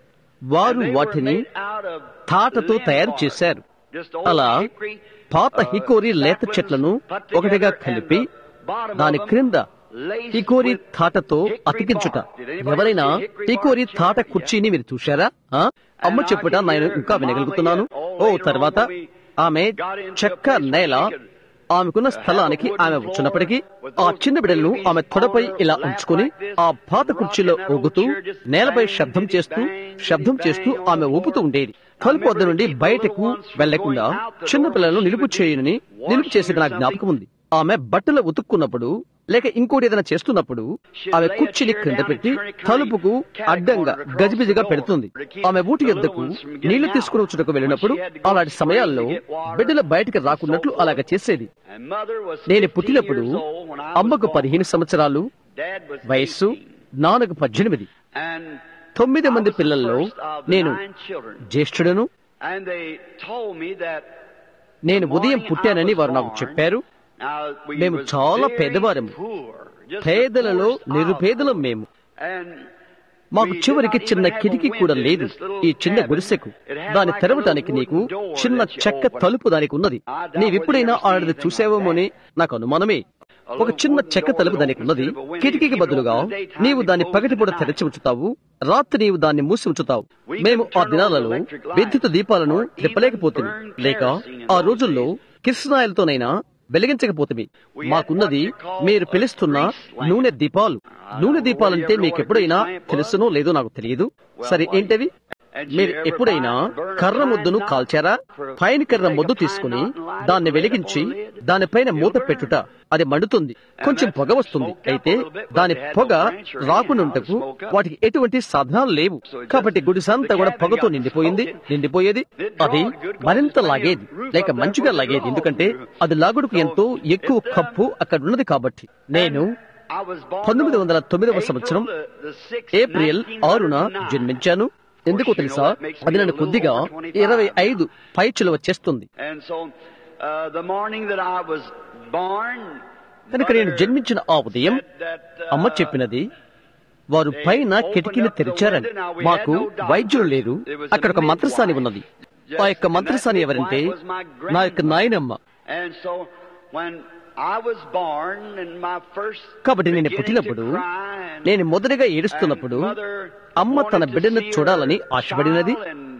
వారు And they were వాటిని made out of తాటతో limb తయారు bark. చేశారు Just old అలా hickory, పాత uh, హికోరి లేత saplings చెట్లను put ఒకటిగా together కలిపి and the bottom దాని of them క్రింద laced హికోరి with తాటతో hickory అతికించుట bark. Did anybody ఎవరైనా see hickory bark హికోరి chair? తాట Yeah. కుర్చీని మీరు చూశారా ఆ? అమ్మ And I చెప్పుట can నేను hear ఇంకా వినగలుగుతున్నాను Mama yet, ఓ oh, later తర్వాత on when we ఆమె got into a చెక్క place where నేల she could ఆమెకున్న స్థలానికి have a ఆమె wooden వచ్చినప్పటికీ floor with ఆ those చిన్న బిడ్డలను babies ఆమె తొడపై on her ఇలా lap ఉంచుకుని like this, ఆ పాత rocking కుర్చీలో that old ఊగుతూ chair, just నేలపై bang, శబ్దం diddy చేస్తూ bang, శబ్దం diddy చేస్తూ bang on ఆమె the ఊపుతూ floor. ఉండేది I తలుపు వద్ద remember నుండి to keep the బయటకు little ones from వెళ్లకుండా going out the చిన్న door, పిల్లలను she నిలుపు would be చేయని నిలుపు washing చేసేది or నా జ్ఞాపకం something. ఉంది ఆమె బట్టలు ఉతుక్కున్నప్పుడు లేక ఇంకోటి ఏదైనా చేస్తున్నప్పుడు ఆమె కుర్చీని క్రింద పెట్టి తలుపుకు అడ్డంగా గజిబిజిగా పెడుతుంది ఆమె ఊటి యొద్దకు నీళ్లు తీసుకుని వచ్చుటకు వెళ్ళినప్పుడు అలాంటి సమయాల్లో బిడ్డలు బయటికి రాకున్నట్లు అలాగ చేసేది And mother was నేను 15 పుట్టినప్పుడు years old when I was అమ్మకు born. పదిహేను సంవత్సరాలు Dad was వయస్సు 18. నాన్నకు పద్దెనిమిది And తొమ్మిది I మంది was the పిల్లల్లో first of the నేను nine children. జ్యేష్ఠుడను And they told me that నేను the ఉదయం morning పుట్టానని I was వారు నాకు born, చెప్పారు now we మేము was చాలా very పేదవారము. poor, just the పేదలలో poorest of నిరుపేదలం them. మేము And మాకు we did చివరికి not చిన్న even have a కిటికీ కూడా window in లేదు this little ఈ చిన్న cabin. గుడిసెకు It had దాన్ని like a తెరవటానికి little నీకు wooden door చిన్న that you చెక్క open. తలుపు దానికి ఉన్నది I doubt నీవెప్పుడైనా whether you ever ఆడది seen చూసావేమో అని నాకు అనుమానమే ఒక చిన్న చెక్క తలుపు దానికి ఉన్నది కిటికీకి బదులుగా నీవు దాన్ని పగటిపూట తెరచి ఉంచుతావు రాత్రి నీవు దాన్ని మూసి ఉంచుతావు మేము ఆ దినాలలో విద్యుత్ దీపాలను తిప్పలేకపోతుంది లేక ఆ రోజుల్లో కిరసనాయలతోనైనా వెలిగించకపోతుంది మాకున్నది మీరు పిలుస్తున్న నూనె దీపాలు నూనె దీపాలంటే మీకెప్పుడైనా తెలుసునో లేదో నాకు తెలియదు సరే ఏంటవి మీరు ఎప్పుడైనా కర్ర ముద్దను కాల్చారా పైన కర్ర ముద్దు తీసుకుని దాన్ని వెలిగించి దానిపైన మూత పెట్టుట అది మండుతుంది కొంచెం పొగ వస్తుంది అయితే దాని పొగ రాకుండాటకు వాటికి ఎటువంటి సాధనాలు లేవు కాబట్టి గుడిసంతా కూడా పొగతో నిండిపోయింది నిండిపోయేది అది మరింత లాగేది లేక మంచిగా లాగేది ఎందుకంటే అది లాగుడుకు ఎంతో ఎక్కువ కప్పు అక్కడ ఉన్నది కాబట్టి నేను పంతొమ్మిది వందల తొమ్మిదవ సంవత్సరం ఏప్రిల్ ఆరున జన్మించాను ఎందుకో తెలుసా అది నన్ను కొద్దిగా ఇరవై ఐదు పై చిలువ చేస్తుంది And so, uh, the morning that I was born, కనుక నేను mother జన్మించిన ఆ ఉదయం said that, uh, అమ్మ చెప్పినది వారు పైన కిటికీని తెరిచారని మాకు వైద్యులు లేరు అక్కడ ఒక మంత్రసాని ఉన్నది ఆ యొక్క మంత్రసాని ఎవరంటే నా యొక్క నాయనమ్మ And so, when I was born and my first కాబట్టి నేను beginning to పుట్టినప్పుడు cry and- నేను మొదటిగా ఏడుస్తున్నప్పుడు and mother అమ్మ తన wanted to బిడ్డను see చూడాలని her ఆశపడినది child and-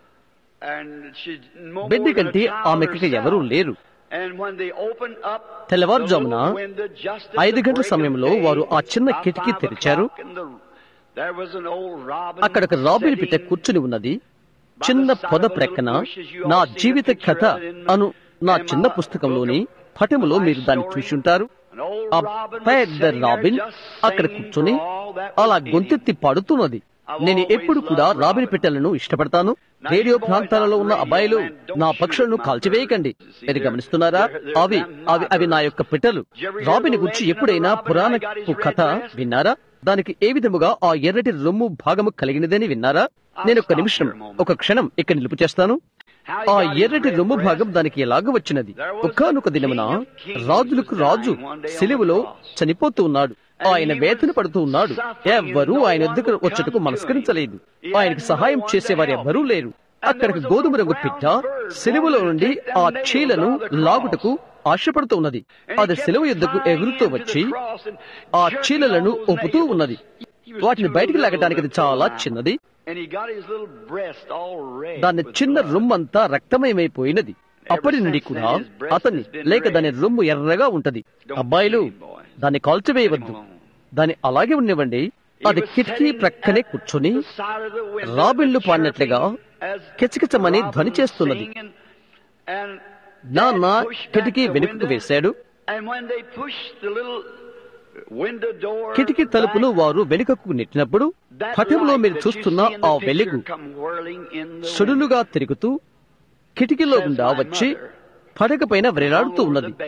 and she no more బిడ్డ than a కంటే child ఆమెకి herself. ఎవరూ లేరు And when they opened up తెల్లవారుజామున the little window just at ఐదు the గంటల break of సమయంలో day, వారు ఆ చిన్న about కిటికీ five తెరిచారు. o'clock and the- there was an old robin అక్కడ ఒక రాబిన్ పిట్ట sitting కూర్చుని ఉన్నది చిన్న పొద ప్రక్కన నా జీవిత కథ అను నా చిన్న పుస్తకంలోని పటములో మీరు దాన్ని చూసుంటారు An old ఆ robin was పెద్ద sitting there రాబిన్ just అక్కడ singing కూర్చొని for all that అలా was in గొంతెత్తి పాడుతున్నది నేను ఎప్పుడు కూడా రాబిన్ పిట్టలను ఇష్టపడతాను రేడియో ప్రాంతాలలో ఉన్న అబ్బాయిలు నా పక్షులను కాల్చివేయకండి మీరు గమనిస్తున్నారా అవి అవి అవి నా యొక్క పిట్టలు రాబిన్ గురించి ఎప్పుడైనా పురాణపు కథ విన్నారా దానికి ఏ విధముగా ఆ ఎర్రటి రొమ్ము భాగము కలిగినదని విన్నారా నేను ఒక నిమిషం ఒక క్షణం ఇక్కడ నిలుపు చేస్తాను ఆ ఎర్రటి రొమ్ము భాగం దానికి ఎలాగ వచ్చినది ఒకానొక దినమున రాజులకు రాజు సెలవులో చనిపోతూ ఉన్నాడు ఆయన వేతన పడుతూ ఉన్నాడు ఎవ్వరూ ఆయన ఎద్దుకు వచ్చుటకు మనస్కరించలేదు ఆయనకు సహాయం చేసేవారు ఎవ్వరూ లేరు అక్కడికి గోధుమ రంగు పిట్ట సెలవులో నుండి ఆ చీలను లాగుటకు ఆశపడుతూ ఉన్నది అది సెలవు యుద్ధకు ఎగురుతూ వచ్చి ఆ చీలలను ఒప్పుతూ ఉన్నది వాటిని బయటికి లాగటానికి అది చాలా చిన్నది And he got his little breast all red దాని with చిన్న blood. రొమ్మంతా రక్తమయమైపోయినది అప్పటి నుండి కూడా అతన్ని లేక దాని రొమ్ము ఎర్రగా ఉంటది అబ్బాయిలు దాన్ని కాల్చివేయవద్దు దాన్ని అలాగే ఉండనివ్వండి అది కిటికీ ప్రక్కనే కూర్చొని The side of the window, రాబిన్లు పాడినట్లుగా as కిచకిచమని robins ధ్వని చేస్తున్నది singing, and నాన్న Dad pushed back కిటికీ the వెనుకకు window, వేశాడు And when they pushed the little window door కిటికీ తలుపును back, వారు వెనుకకు నెట్టినప్పుడు that పటంలో light మీరు that you చూస్తున్న see in the ఆ picture వెలుగు come whirling in the window. సుడులుగా తిరుగుతూ కిటికీలో గుండా వచ్చి పడక పైన వ్రేలాడుతూ ఉన్నది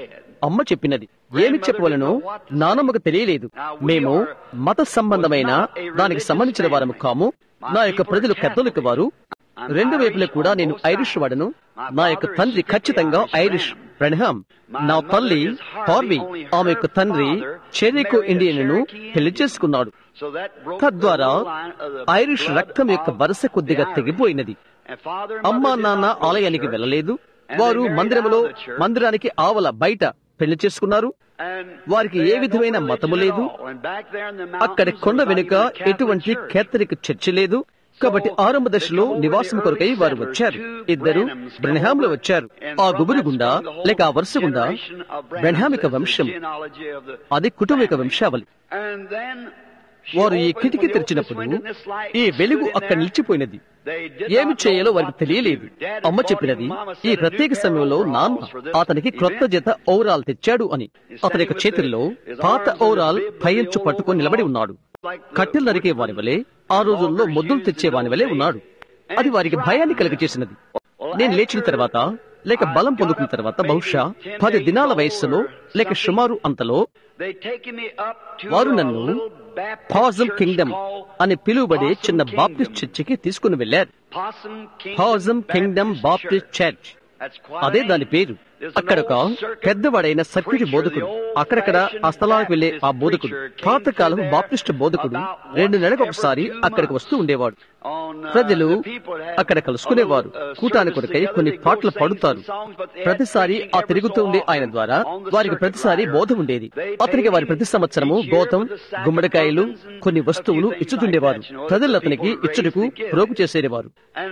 అమ్మ చెప్పినది ఏమి చెప్పవలనో నానమ్మకు తెలియలేదు మేము మత సంబంధమైన దానికి సంబంధించిన వారము కాము నా యొక్క ప్రజలు కథలిక్ వారు రెండు వైపులా కూడా నేను ఐరిష్ వాడను నా యొక్క తండ్రి ఖచ్చితంగా ఐరిష్ బ్రెన్హామ్ నా తల్లి హార్వీ ఆమె యొక్క తండ్రి చెరికో ఇండియన్ను పెళ్లి చేసుకున్నాడు తద్వారా ఐరిష్ రక్తం యొక్క వరుస కొద్దిగా తెగిపోయినది అమ్మా నాన్న ఆలయానికి వెళ్ళలేదు వారు మందిరములో మందిరానికి ఆవల బయట పెళ్లి చేసుకున్నారు వారికి ఏ విధమైన మతము లేదు అక్కడి కొండ వెనుక ఎటువంటి కేథలిక్ చర్చి లేదు కాబట్టి ఆరంభ దశలో నివాసం కొరకై వారు వచ్చారు ఇద్దరు బ్రెన్హాంలో వచ్చారు ఆ గుబురు గుండా లేక ఆ వరుస గుండా బ్రెన్హామిక వంశం అది కుటుంబిక వంశావళి వారు ఈ కిటికీ తెరిచినప్పుడు ఈ వెలుగు అక్కడ నిలిచిపోయినది ఏమి చేయాలో వారికి తెలియలేదు అమ్మ చెప్పినది ఈ ప్రత్యేక సమయంలో నాన్న అతనికి క్రొత్త జత ఓవరాల్ తెచ్చాడు అని అతని యొక్క చేతుల్లో పాత ఓవరాల్ పైంచు పట్టుకొని నిలబడి ఉన్నాడు కట్టెలు నరికే వాని వలె ఆ రోజుల్లో మొద్దులు తెచ్చే వాని వలె ఉన్నాడు అది వారికి భయాన్ని కలిగచేసినది నేను లేచిన తర్వాత లేక బలం పొందుకున్న తర్వాత బహుశా పది దినాల వయస్సులో లేక సుమారు అంతలో వారు నన్ను పాజం కింగ్డమ్ అని పిలువబడే చిన్న బాప్టిస్ట్ చర్చికి తీసుకుని వెళ్లారు పాజం కింగ్డమ్ బాప్టిస్ట్ చర్చ్ అదే దాని పేరు అక్కడ ఒక పెద్దవాడైన సర్క్యూట్ బోధకుడు అక్కడక్కడ ఆ స్థలానికి వెళ్లే ఆ బోధకుడు పాతకాలం బాప్టిస్ట్ బోధకుడు రెండు నెలలకు ఒకసారి అక్కడికి వస్తూ ఉండేవాడు ప్రజలు అక్కడ కలుసుకునేవారు కూటాని కొరకై కొన్ని పాటలు పాడుతారు ప్రతిసారి ఆ తిరుగుతూ ఉండే ఆయన ద్వారా వారికి ప్రతిసారి బోధ ఉండేది అతనికి వారి ప్రతి సంవత్సరము గోతం గుమ్మడికాయలు కొన్ని వస్తువులు ఇచ్చుతుండేవారు ప్రజలు అతనికి ఇచ్చుటకు ప్రోగు చేసేవారు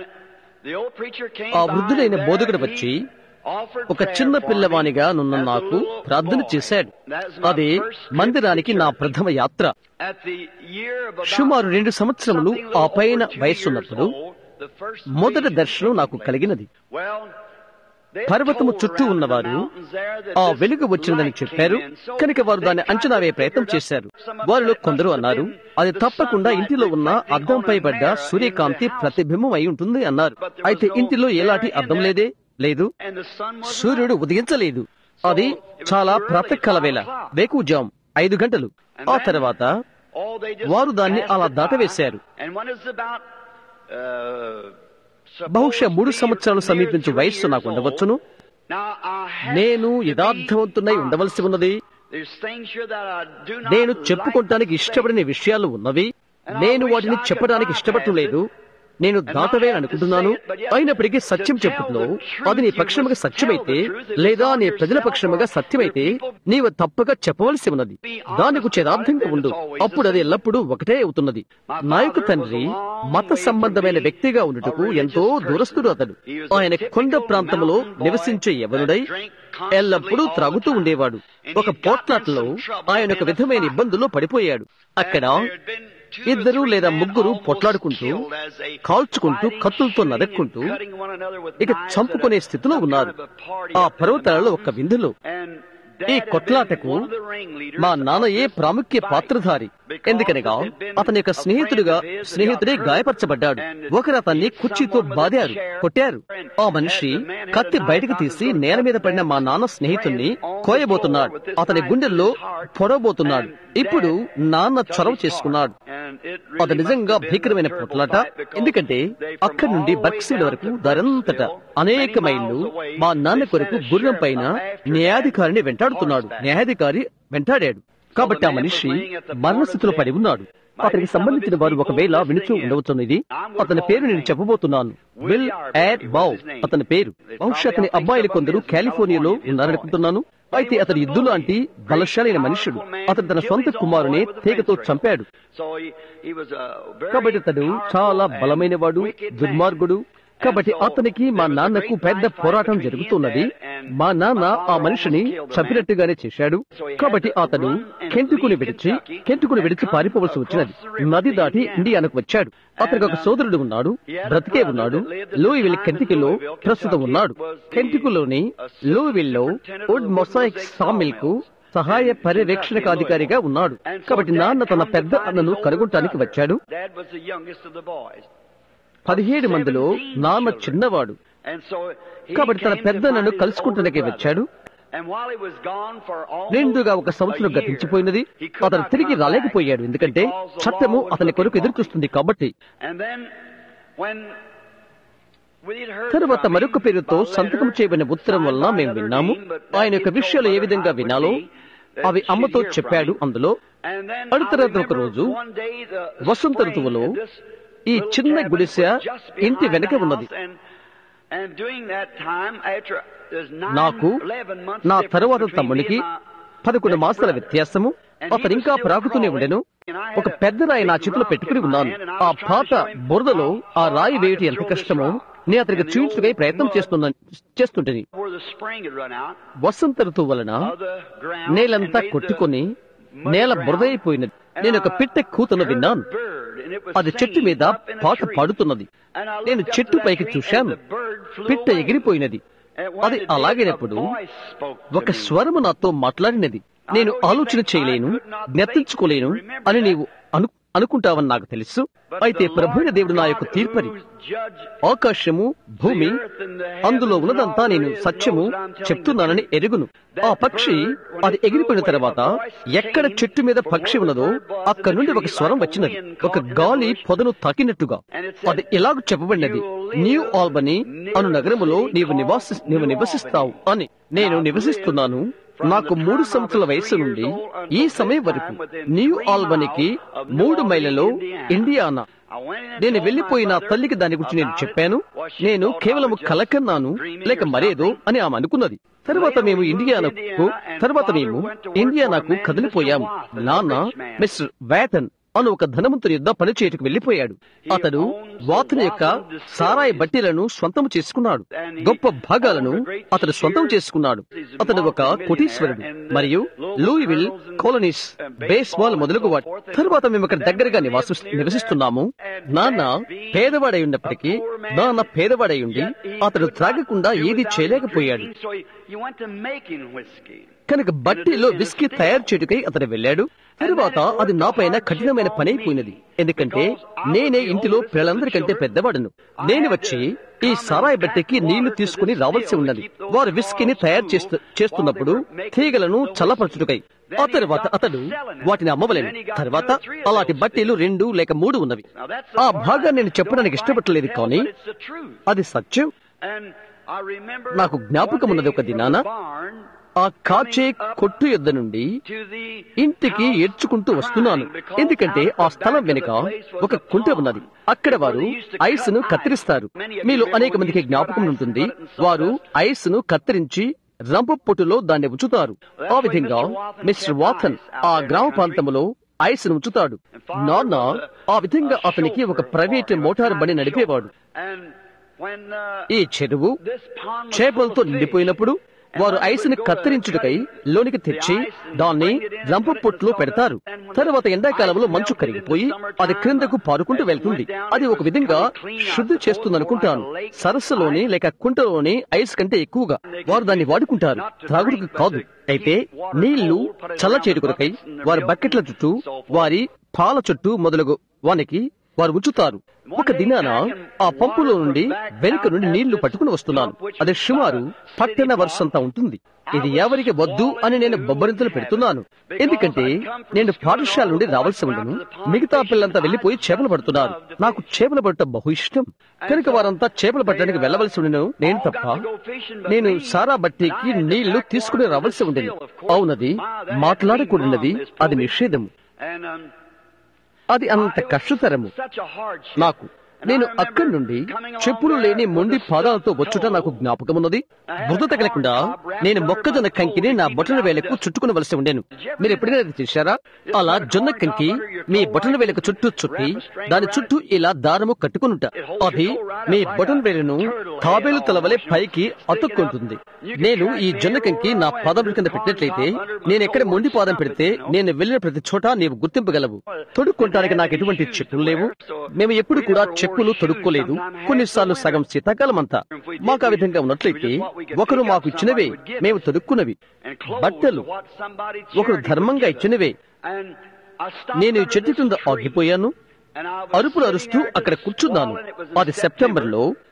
ఆ వృద్ధుడైన బోధకుడు వచ్చి ఒక చిన్న పిల్లవానిగా నున్న నాకు ప్రార్థన చేశాడు అది మందిరానికి నా ప్రథమ యాత్ర సుమారు రెండు సంవత్సరములు ఆ పైన వయస్సున్నప్పుడు మొదటి దర్శనం నాకు కలిగినది పర్వతము చుట్టూ ఉన్నవారు ఆ వెలుగు వచ్చిందని చెప్పారు కనుక వారు దాన్ని అంచనా వేయ ప్రయత్నం చేశారు వారిలో కొందరు అన్నారు అది తప్పకుండా ఇంటిలో ఉన్న అద్దంపై పడ్డ సూర్యకాంతి ప్రతిబింబం అయి ఉంటుంది అన్నారు అయితే ఇంటిలో ఎలాంటి అద్దం లేదే లేదు సూర్యుడు ఉదయించలేదు అది చాలా ప్రాతకాల వేళ వేకుజాం ఐదు గంటలు ఆ తర్వాత వారు దాన్ని అలా దాటవేశారు బహుశా మూడు సంవత్సరాలు సమీపించే వయస్సు నాకు ఉండవచ్చును నేను యథార్థవంతునై ఉండవలసి ఉన్నది నేను చెప్పుకోవటానికి ఇష్టపడిన విషయాలు ఉన్నవి నేను వాటిని చెప్పడానికి ఇష్టపడటం లేదు నేను దాటవే అనుకుంటున్నాను అయినప్పటికీ సత్యం చెప్పుట్లో అది నీ పక్షముగా సత్యమైతే లేదా నీ ప్రజల పక్షముగా సత్యమైతే నీవు తప్పక చెప్పవలసి ఉన్నది దానికి యథార్థంగా ఉండు అప్పుడు అది ఎల్లప్పుడూ ఒకటే అవుతున్నది నా యొక్క తండ్రి మత సంబంధమైన వ్యక్తిగా ఉండుటకు ఎంతో దూరస్తుడు అతడు ఆయన కొండ ప్రాంతంలో నివసించే ఎవరుడై ఎల్లప్పుడూ త్రాగుతూ ఉండేవాడు ఒక పోట్లాట్లో ఆయన ఒక విధమైన ఇబ్బందుల్లో పడిపోయాడు అక్కడ ఇద్దరు లేదా ముగ్గురు పొట్లాడుకుంటూ కాల్చుకుంటూ కత్తులతో నరక్కుంటూ ఇక చంపుకునే స్థితిలో ఉన్నారు ఆ పర్వతాలలో ఒక విందులో ఈ కొట్లాటకు మా నాన్నయే ప్రాముఖ్య పాత్రధారి ఎందుకనగా అతని యొక్క స్నేహితుడిగా స్నేహితుడే గాయపరచబడ్డాడు ఒకరు అతన్ని కుర్చీతో బాదారు కొట్టారు ఆ మనిషి కత్తి బయటకు తీసి నేల మీద పడిన మా నాన్న స్నేహితుణ్ణి కోయబోతున్నాడు అతని గుండెల్లో పొడవబోతున్నాడు ఇప్పుడు నాన్న చొరవ చేసుకున్నాడు అది నిజంగా భీకరమైన పొట్లాట ఎందుకంటే అక్కడి నుండి బక్సీల వరకు దరంతట అనేక మైళ్ళు మా నాన్న కొరకు గుర్రం పైన న్యాయాధికారిని వెంటాడుతున్నాడు న్యాయాధికారి వెంటాడాడు కాబట్టి ఆ మనిషి మరణస్థితిలో పడి ఉన్నాడు అతనికి సంబంధించిన వారు ఒకవేళ వినుచూ ఉండవచ్చున్నది అతని పేరు నేను చెప్పబోతున్నాను విల్ యాడ్ బౌ అతని పేరు బహుశా అతని అబ్బాయిలు కొందరు కాలిఫోర్నియాలో ఉన్నారనుకుంటున్నాను అయితే అతను యుద్ధు లాంటి బలశాలైన మనుషుడు అతను తన సొంత కుమారుని తీగతో చంపాడు కాబట్టి అతడు చాలా బలమైన వాడు దుర్మార్గుడు కాబట్టి అతనికి మా నాన్నకు పెద్ద పోరాటం జరుగుతున్నది మా నాన్న ఆ మనిషిని చంపినట్టుగానే చేశాడు కాబట్టి అతడు కెంటుకుని విడిచి కెంటుకుని విడిచి పారిపోవలసి వచ్చినది నది దాటి ఇండియాకు వచ్చాడు అతనికి ఒక సోదరుడు ఉన్నాడు బ్రతికే ఉన్నాడు లూయివిల్ కెంటికిలో ప్రస్తుతం ఉన్నాడు కెంటికులోని లూయివిల్లో వుడ్ మొసాయిక్ సామిల్ కు సహాయ పర్యవేక్షణకాధికారిగా ఉన్నాడు కాబట్టి నాన్న తన పెద్ద అన్నను కనుగొనటానికి వచ్చాడు పదిహేడు మందిలో నాన్న చిన్నవాడు కాబట్టి తన పెద్దన్నను కలుసుకుంటానికి వచ్చాడు And while he was gone for almost నిండుగా ఒక a సంవత్సరం year, గతించిపోయినది he could అతను not తిరిగి come రాలేకపోయాడు back ఎందుకంటే because the చట్టము law was అతని కొరకు looking ఎదురు for him. చూస్తుంది కాబట్టి And then when we had heard తరువాత from him మరొక పేరుతో by letter, సంతకం చేయబడిన ఉత్తరం signed వల్ల by మేము another విన్నాము name, but that ఆయన యొక్క he told విషయాలు ఏ Mother విధంగా how it would వినాలో be, that అవి she'd అమ్మతో hear from చెప్పాడు him. అందులో And then ఆ I తర్వాత ఒక remember రోజు one day the Vasantha spring ఋతువులో that this ఈ little చిన్న cabin గుడిసె was just ఇంటి behind వెనక the ఉన్నది house and- and during that time, after there's nine, నాకు 11 months నా difference తరువాత between తమ్మునికి me and my పదకొండు next మాసాల brother. వ్యత్యాసము And he అతను was ఇంకా still ప్రాకుతూనే crawling, ఉండెను and I had ఒక a పెద్ద రాయి నా big చేతిలో rock పెట్టుకుని in my ఉన్నాను hand, and I ఆ was trying to పాత show him బురదలో how ఆ far రాయి I వేయటం could ఎంత throw this కష్టమో rock. నేను అతనికి And the చూయించుటకై old ప్రయత్నం mud చేస్తున్నా చేస్తుంటేని where the spring had run out వసంత ఋతువు వలన of the ground నేలంతా and made కొట్టుకొని the mud నేల ground. బురదైపోయినది And నేను ఒక I పిట్ట కూతను heard a విన్నాను bird, and it was అది చెట్టు singing మీద up in a పాట tree. పాడుతున్నది And I నేను looked up చెట్టు to that పైకి tree, చూశాను and the bird flew పిట్ట away. ఎగిరిపోయినది And what అది it did, అలాగైనప్పుడు a voice spoke to ఒక me. స్వరము నాతో మాట్లాడినది నేను ఆలోచన చేయలేను జ్ఞప్తించుకోలేను అని నీవు అను అనుకుంటావని నాకు తెలుసు అయితే ప్రభుైన దేవుడు నా యొక్క తీర్పరి ఆకాశము భూమి అందులో ఉన్నదంతా నేను సత్యము చెప్తున్నానని ఎరుగును ఆ పక్షి అది ఎగిరిపోయిన తర్వాత ఎక్కడ చెట్టు మీద పక్షి ఉన్నదో అక్కడి నుండి ఒక స్వరం వచ్చినది ఒక గాలి పొదను తాకినట్టుగా అది ఎలాగ చెప్పబడినది న్యూ ఆల్బనీ అను నగరములో నీవు నివాసి నీవు నివసిస్తావు అని నేను నివసిస్తున్నాను నాకు మూడు సంవత్సరాల వయసు నుండి ఈ సమయం వరకు న్యూ ఆల్బనీకి మూడు మైళ్ళలో ఇండియానా నేను వెళ్లిపోయిన తల్లికి దాని గురించి నేను చెప్పాను నేను కేవలం కలకన్నాను లేక మరేదో అని ఆమె అనుకున్నది తర్వాత మేము ఇండియానాకు తర్వాత మేము ఇండియానాకు కదిలిపోయాము నాన్న మిస్టర్ వ్యాటన్ అను ఒక ధనవంతుని యుద్ధ పనిచేయటకు వెళ్లిపోయాడు అతడు వాతుని యొక్క సారాయి బట్టీలను స్వంతం చేసుకున్నాడు గొప్ప భాగాలను అతడు స్వంతం చేసుకున్నాడు అతడు ఒక కోటీశ్వరుడు మరియు లూయివిల్ కాలనీస్ బేస్ బాల్ మొదలుగు వాటి తరువాత మేము అక్కడ దగ్గరగా నివాసి నివసిస్తున్నాము నాన్న పేదవాడై ఉన్నప్పటికీ నాన్న పేదవాడై ఉండి అతడు త్రాగకుండా ఏది చేయలేకపోయాడు కనుక బట్టీలో విస్కీ తయారు చేయుటకై అతడు వెళ్ళాడు తరువాత అది నాపైన కఠినమైన పని అయిపోయినది ఎందుకంటే నేనే ఇంటిలో పిల్లలందరికంటే పెద్దవాడును నేను వచ్చి ఈ సారాయి బట్టెకి నీళ్లు తీసుకుని రావాల్సి ఉన్నది వారు విస్కీని తయారు చేస్తు చేస్తున్నప్పుడు తీగలను చల్లపరచుటకై ఆ తర్వాత అతడు వాటిని అమ్మవలేను తర్వాత అలాంటి బట్టీలు రెండు లేక మూడు ఉన్నవి ఆ భాగాన్ని నేను చెప్పడానికి ఇష్టపడలేదు కానీ అది సత్యం నాకు జ్ఞాపకం ఉన్నది ఒక దినాన ఆ కాచే కొట్టు యొద్ద నుండి ఇంటికి ఏడ్చుకుంటూ వస్తున్నాను ఎందుకంటే ఆ స్థలం వెనుక ఒక కుంట ఉన్నది అక్కడ వారు ఐస్ ను కత్తిరిస్తారు మీలో అనేక మందికి జ్ఞాపకం ఉంటుంది వారు ఐస్ ను కత్తిరించి రంపు పొట్టులో దాన్ని ఉంచుతారు ఆ విధంగా మిస్టర్ వాథన్ ఆ గ్రామ ప్రాంతంలో ఐస్ ను ఉంచుతాడు నాన్న ఆ విధంగా అతనికి ఒక ప్రైవేట్ మోటార్ బండి నడిపేవాడు ఈ చెరువు చేపలతో నిండిపోయినప్పుడు వారు ఐసుని కత్తిరించుటకై లోనికి తెచ్చి దాన్ని రంప పొట్టులో పెడతారు తర్వాత ఎండాకాలంలో మంచు కరిగిపోయి అది క్రిందకు పారుకుంటూ వెళ్తుంది అది ఒక విధంగా శుద్ధి చేస్తుందనుకుంటాను సరస్సులోని లేక కుంటలోని ఐస్ కంటే ఎక్కువగా వారు దాన్ని వాడుకుంటారు త్రాగుడికి కాదు అయితే నీళ్లు చల్ల చేరుకురకై వారి బకెట్ల చుట్టూ వారి పాల చుట్టూ మొదలగు వానికి వారు ఉంచుతారు ఒక దినాన ఆ పంపులో నుండి వెనుక నుండి నీళ్లు పట్టుకుని వస్తున్నాను అది సుమారు పట్టణ వర్షంతా ఉంటుంది ఇది ఎవరికి వద్దు అని నేను బొబ్బరింతలు పెడుతున్నాను ఎందుకంటే నేను పాఠశాల నుండి రావాల్సి ఉండను మిగతా పిల్లలంతా వెళ్లిపోయి చేపలు పడుతున్నారు నాకు చేపలు పడటం బహు ఇష్టం కనుక వారంతా చేపలు పట్టడానికి వెళ్లవలసి ఉండను నేను తప్ప నేను సారా బట్టికి నీళ్లు తీసుకుని రావాల్సి ఉండేది అవునది మాట్లాడకూడనది అది నిషేధము అది అంత కష్టతరము నాకు నేను అక్కడి నుండి చెప్పులు లేని మొండి పాదాలతో వచ్చుట నాకు జ్ఞాపకమున్నది బురద తగలకుండా నేను మొక్కజొన్న కంకిని నా బొటన వేలకు చుట్టుకునవలసి ఉండేను మీరు ఎప్పుడైనా అది చేశారా అలా జొన్న కంకి మీ బొటన వేలకు చుట్టూ చుట్టి దాని చుట్టూ ఇలా దారము కట్టుకునుట అది మీ బొటన వేలును తాబేలు తలవలే పైకి అతుక్కుంటుంది నేను ఈ జొన్న కంకి నా పాదం కింద పెట్టినట్లయితే నేను ఎక్కడ మొండి పాదం పెడితే నేను వెళ్ళిన ప్రతి చోట నీవు గుర్తింపగలవు తొడుక్కుంటానికి నాకు ఎటువంటి చెప్పులు లేవు మేము ఎప్పుడు కూడా చెప్పులు తొడుక్కోలేదు కొన్నిసార్లు సగం శీతాకాలం అంతా మాకు ఆ విధంగా ఉన్నట్లయితే ఒకరు మాకు ఇచ్చినవే మేము తొడుక్కున్నవి బట్టలు ఒకరు ధర్మంగా ఇచ్చినవే నేను ఈ చెట్టు కింద ఆగిపోయాను అరుపులు అరుస్తూ అక్కడ కూర్చున్నాను అది సెప్టెంబర్ లో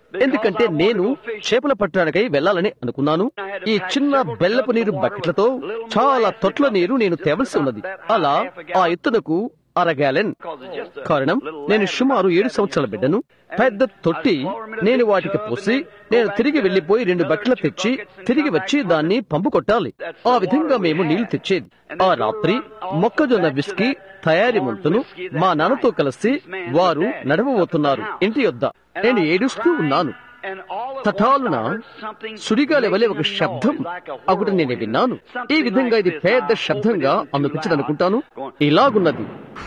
ఎందుకంటే నేను చేపల పట్టడానికై వెళ్ళాలని అనుకున్నాను ఈ చిన్న బెల్లపు నీరు బకెట్లతో చాలా తొట్ల నీరు నేను తేవలసి ఉన్నది అలా ఆ ఎత్తునకు అర గ్యాలెన్ కారణం నేను సుమారు ఏడు సంవత్సరాల బిడ్డను పెద్ద తొట్టి నేను వాటికి పోసి నేను తిరిగి వెళ్లిపోయి రెండు బట్టలు తెచ్చి తిరిగి వచ్చి దాన్ని పంపు కొట్టాలి ఆ విధంగా మేము నీళ్లు తెచ్చేది ఆ రాత్రి మొక్కజొన్న విస్కీ తయారీ వంతును మా నాన్నతో కలిసి వారు నడవబోతున్నారు ఇంటి యొద్ద నేను ఏడుస్తూ ఉన్నాను తటాలున సుడిగాలి వలె ఒక శబ్దం ఒకటి నేను విన్నాను ఈ విధంగా ఇది పెద్ద శబ్దంగా అనిపించదనుకుంటాను ఇలాగున్నది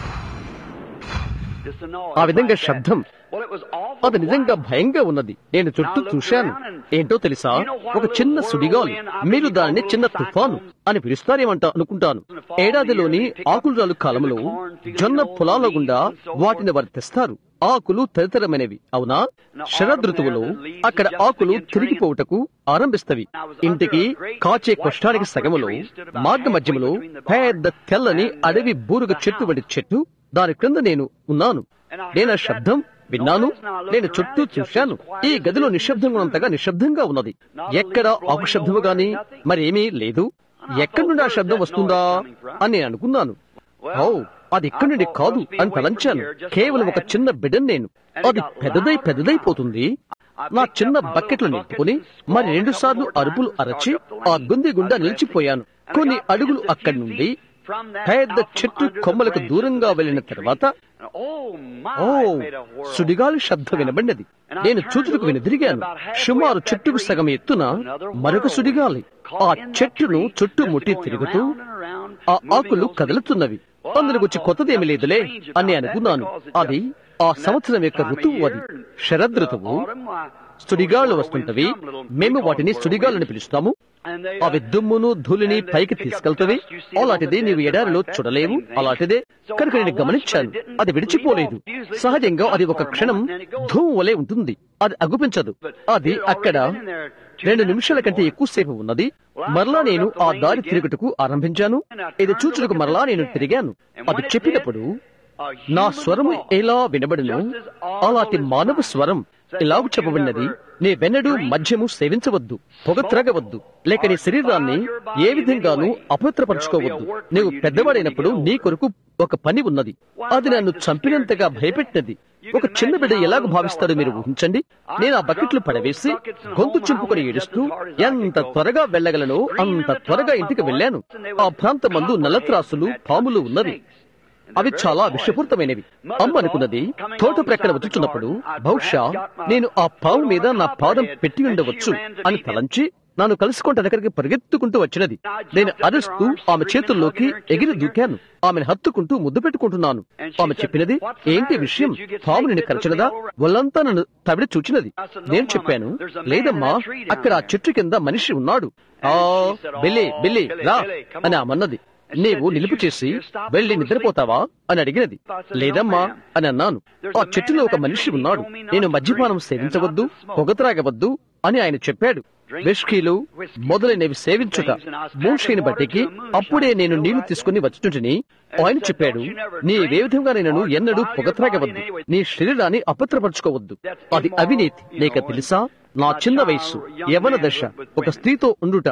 ఆ విధంగా శబ్దం అది నిజంగా భయంగా ఉన్నది నేను చుట్టూ చూశాను ఏంటో తెలుసా ఒక చిన్న సుడిగాలి మీరు దానిని చిన్న తుఫాను అని పిలుస్తారేమంట అనుకుంటాను ఏడాదిలోని ఆకులు కాలంలో జొన్న పొలాల గుండా వాటిని వారు తెస్తారు ఆకులు తదితరమైనవి అవునా శరదృతువులో అక్కడ ఆకులు తిరిగిపోవుటకు ఆరంభిస్తవి ఇంటికి కాచే కష్టానికి సగములో మార్గ మధ్యములో పెద్ద తెల్లని అడవి బూరుగ చెట్టు వంటి చెట్టు దాని క్రింద నేను ఉన్నాను నేను ఆ శబ్దం విన్నాను నేను చుట్టూ చూశాను ఈ గదిలో నిశ్శబ్దం ఉన్నంతగా నిశ్శబ్దంగా ఉన్నది ఎక్కడ ఆకు శబ్దము గాని మరేమీ లేదు ఎక్కడి నుండి ఆ శబ్దం వస్తుందా అని నేను అనుకున్నాను ఓ అది ఇక్కడి నుండి కాదు అని తలంచాను కేవలం ఒక చిన్న బిడ్డను నేను అది పెద్దదై పెద్దదైపోతుంది నా చిన్న బకెట్లు నింపుకుని మరి రెండు సార్లు అరుపులు అరచి ఆ గుంది గుండా నిలిచిపోయాను కొన్ని అడుగులు అక్కడి నుండి పెద్ద చెట్టు కొమ్మలకు దూరంగా వెళ్లిన తర్వాత ఓ సుడిగాలి శబ్దం వినబడినది నేను చూచుటకు వెనుదిరిగాను సుమారు చెట్టుకు సగం ఎత్తున మరొక సుడిగాలి ఆ చెట్టును చుట్టుముట్టి తిరుగుతూ ఆ ఆకులు కదులుతున్నవి అందులో వచ్చి కొత్తదేమి లేదులే అని అనుకున్నాను అది ఆ సంవత్సరం యొక్క ఋతువు అది శరదృతువు సుడిగాళ్లు వస్తుంటవి మేము వాటిని సుడిగాళ్ళని పిలుస్తాము అవి దుమ్మును ధూళిని పైకి తీసుకెళ్తవి అలాంటిది నీవు ఎడారిలో చూడలేవు అలాంటిదే కనుక నేను గమనించాను అది విడిచిపోలేదు సహజంగా అది ఒక క్షణం ధూము వలె ఉంటుంది అది అగుపించదు అది అక్కడ రెండు నిమిషాల కంటే ఎక్కువసేపు ఉన్నది మరలా నేను ఆ దారి తిరుగుటకు ఆరంభించాను ఇది చూచుటకు మరలా నేను తిరిగాను అది చెప్పినప్పుడు నా స్వరము ఎలా వినబడినో అలాంటి మానవ స్వరం ఇలాగు చెప్పబడినది నీ వెన్నడు మద్యము సేవించవద్దు పొగ త్రాగవద్దు లేక నీ శరీరాన్ని ఏ విధంగానూ అపవిత్రపరచుకోవద్దు నీవు పెద్దవాడైనప్పుడు నీ కొరకు ఒక పని ఉన్నది అది నన్ను చంపినంతగా భయపెట్టినది ఒక చిన్న బిడ్డ ఎలాగ భావిస్తాడో మీరు ఊహించండి నేను ఆ బకెట్లు పడవేసి గొంతు చింపుకొని ఏడుస్తూ ఎంత త్వరగా వెళ్ళగలనో అంత త్వరగా ఇంటికి వెళ్ళాను ఆ ప్రాంతమందు నల్లత్రాసులు పాములు ఉన్నవి అవి చాలా విషపూరితమైనవి అమ్మ అనుకున్నది తోట ప్రక్కన వచ్చుచున్నప్పుడు బహుశా నేను ఆ పాము మీద నా పాదం పెట్టి ఉండవచ్చు అని తలంచి నన్ను కలుసుకుంటే దగ్గరికి పరిగెత్తుకుంటూ వచ్చినది నేను అరుస్తూ ఆమె చేతుల్లోకి ఎగిరి దూకాను ఆమెను హత్తుకుంటూ ముద్దు పెట్టుకుంటున్నాను ఆమె చెప్పినది ఏంటి విషయం పాము నిన్ను కరచనదా వాళ్ళంతా నన్ను తవిడి చూచినది నేను చెప్పాను లేదమ్మా అక్కడ ఆ చెట్టు కింద మనిషి ఉన్నాడు ఆ బిల్లి బిల్లి రా అని ఆమన్నది నీవు నిలుపు చేసి వెళ్లి నిద్రపోతావా అని అడిగినది లేదమ్మా అని అన్నాను ఆ చెట్టులో ఒక మనిషి ఉన్నాడు నేను మద్యపానం సేవించవద్దు పొగ త్రాగవద్దు అని ఆయన చెప్పాడు విస్కీలు మొదలైనవి సేవించుట మూషిని బట్టికి అప్పుడే నేను నీళ్లు తీసుకుని వచ్చుంటిని ఆయన చెప్పాడు నీ ఏ విధంగా నేను ఎన్నడూ పొగ త్రాగవద్దు నీ శరీరాన్ని అపత్రపరచుకోవద్దు అది అవినీతి నీకు తెలుసా నా చిన్న వయస్సు యవన దశ ఒక స్త్రీతో ఉండుట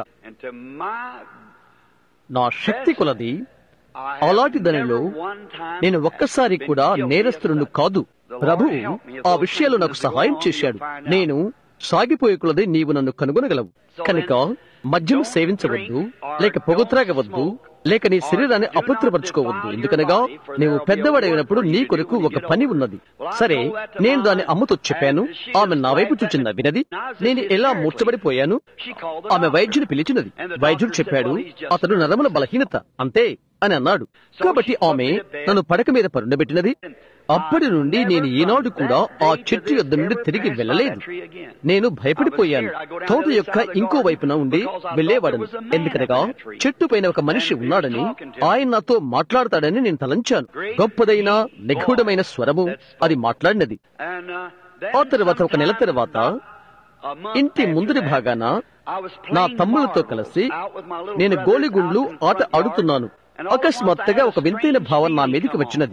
నా శక్తి కొలది అలాంటి దానిలో నేను ఒక్కసారి కూడా నేరస్తులను కాదు ప్రభు ఆ విషయాలు నాకు సహాయం చేశాడు నేను సాగిపోయే కొలది నీవు నన్ను కనుగొనగలవు కనుక మద్యం సేవించవద్దు లేక పొగ త్రాగవద్దు లేక నీ శరీరాన్ని అపత్రపరచుకోవద్దు ఎందుకనగా నీవు పెద్దవాడైనప్పుడు నీ కొరకు ఒక పని ఉన్నది సరే నేను దాని అమ్మతో చెప్పాను ఆమె నా వైపు చూచింది వినది నేను ఎలా మూర్చబడిపోయాను ఆమె వైద్యుని పిలిచినది వైద్యుడు చెప్పాడు అతడు నరముల బలహీనత అంతే అని అన్నాడు కాబట్టి ఆమె నన్ను పడక మీద పరుండబెట్టినది అప్పటి నుండి నేను ఈనాడు కూడా ఆ చెట్టు యొద్ద నుండి తిరిగి వెళ్ళలేదు నేను భయపడిపోయాను తోట యొక్క ఇంకో వైపున ఉండి వెళ్లేవాడను ఎందుకనగా చెట్టు పైన ఒక మనిషి ఉన్నాడని ఆయన నాతో మాట్లాడతాడని నేను తలంచాను గొప్పదైన నిగూఢమైన స్వరము అది మాట్లాడినది ఆ తర్వాత ఒక నెల తర్వాత ఇంటి ముందరి భాగాన నా తమ్ములతో కలిసి నేను గోలిగుండ్లు ఆట ఆడుతున్నాను అకస్మాత్తుగా ఒక వింతైన భావం నా మీదకి వచ్చినది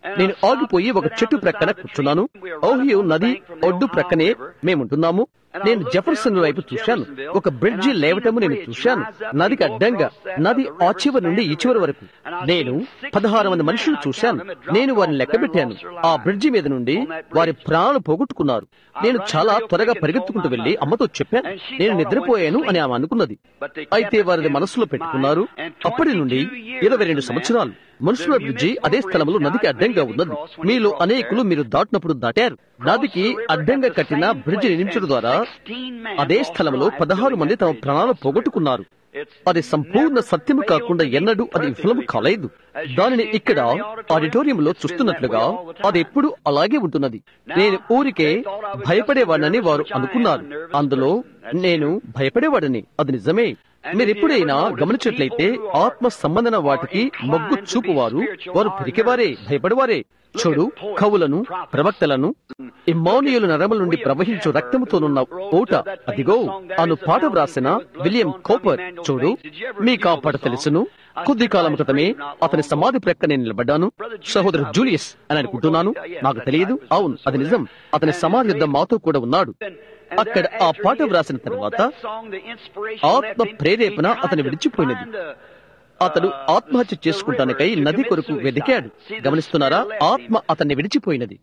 నేను ఆగిపోయి ఒక చెట్టు ప్రక్కన కూర్చున్నాను ఓహియో నది ఒడ్డు ప్రక్కనే మేముంటున్నాము నేను జెఫర్సన్ వైపు చూశాను ఒక బ్రిడ్జి లేవటము నేను చూశాను నదికి అడ్డంగా నది ఆ చివరి నుండి ఈ చివరి వరకు నేను పదహారు మంది మనుషులు చూశాను నేను వారిని లెక్కబెట్టాను ఆ బ్రిడ్జి మీద నుండి వారి ప్రాణాలు పోగొట్టుకున్నారు నేను చాలా త్వరగా పరిగెత్తుకుంటూ వెళ్లి అమ్మతో చెప్పాను నేను నిద్రపోయాను అని ఆమె అనుకున్నది అయితే వారిని మనసులో పెట్టుకున్నారు అప్పటి నుండి ఇరవై రెండు సంవత్సరాలు మనుషుల బ్రిడ్జి అదే స్థలంలో నదికి అడ్డంగా ఉన్నది మీలో అనేకులు మీరు దాటినప్పుడు దాటారు నదికి అడ్డంగా కట్టిన బ్రిడ్జి నిర్మించడం ద్వారా అదే స్థలంలో పదహారు మంది తమ ప్రాణాలు పోగొట్టుకున్నారు అది సంపూర్ణ సత్యము కాకుండా ఎన్నడూ అది విఫలము కాలేదు దానిని ఇక్కడ ఆడిటోరియంలో చూస్తున్నట్లుగా అది ఎప్పుడు అలాగే ఉంటున్నది నేను ఊరికే భయపడేవాడినని వారు అనుకున్నారు అందులో నేను భయపడేవాడని అది నిజమే మీరు ఎప్పుడైనా గమనించినట్లయితే ఆత్మ సంబంధన వాటికి మొగ్గు చూపువారు వారు పిరికివారే భయపడవారే చూడు కవులను ప్రవక్తలను ఇమ్మానియుల నరముల నుండి ప్రవహించు రక్తముతోనున్న ఓట అదిగో అను పాట వ్రాసిన విలియం కోపర్ చూడు మీకు ఆ పాట తెలుసును కొద్ది కాలం క్రితమే అతని సమాధి ప్రక్క నేను నిలబడ్డాను సహోదరు జూలియస్ అని అనుకుంటున్నాను నాకు తెలియదు అవును అది నిజం అతని సమాధి యుద్ధం మాతో కూడా ఉన్నాడు అక్కడ ఆ పాట వ్రాసిన తర్వాత ఆత్మ ప్రేరేపణ అతని విడిచిపోయినది అతడు ఆత్మహత్య చేసుకుంటానికై నది కొరకు వెదికాడు గమనిస్తున్నారా ఆత్మ అతన్ని విడిచిపోయినది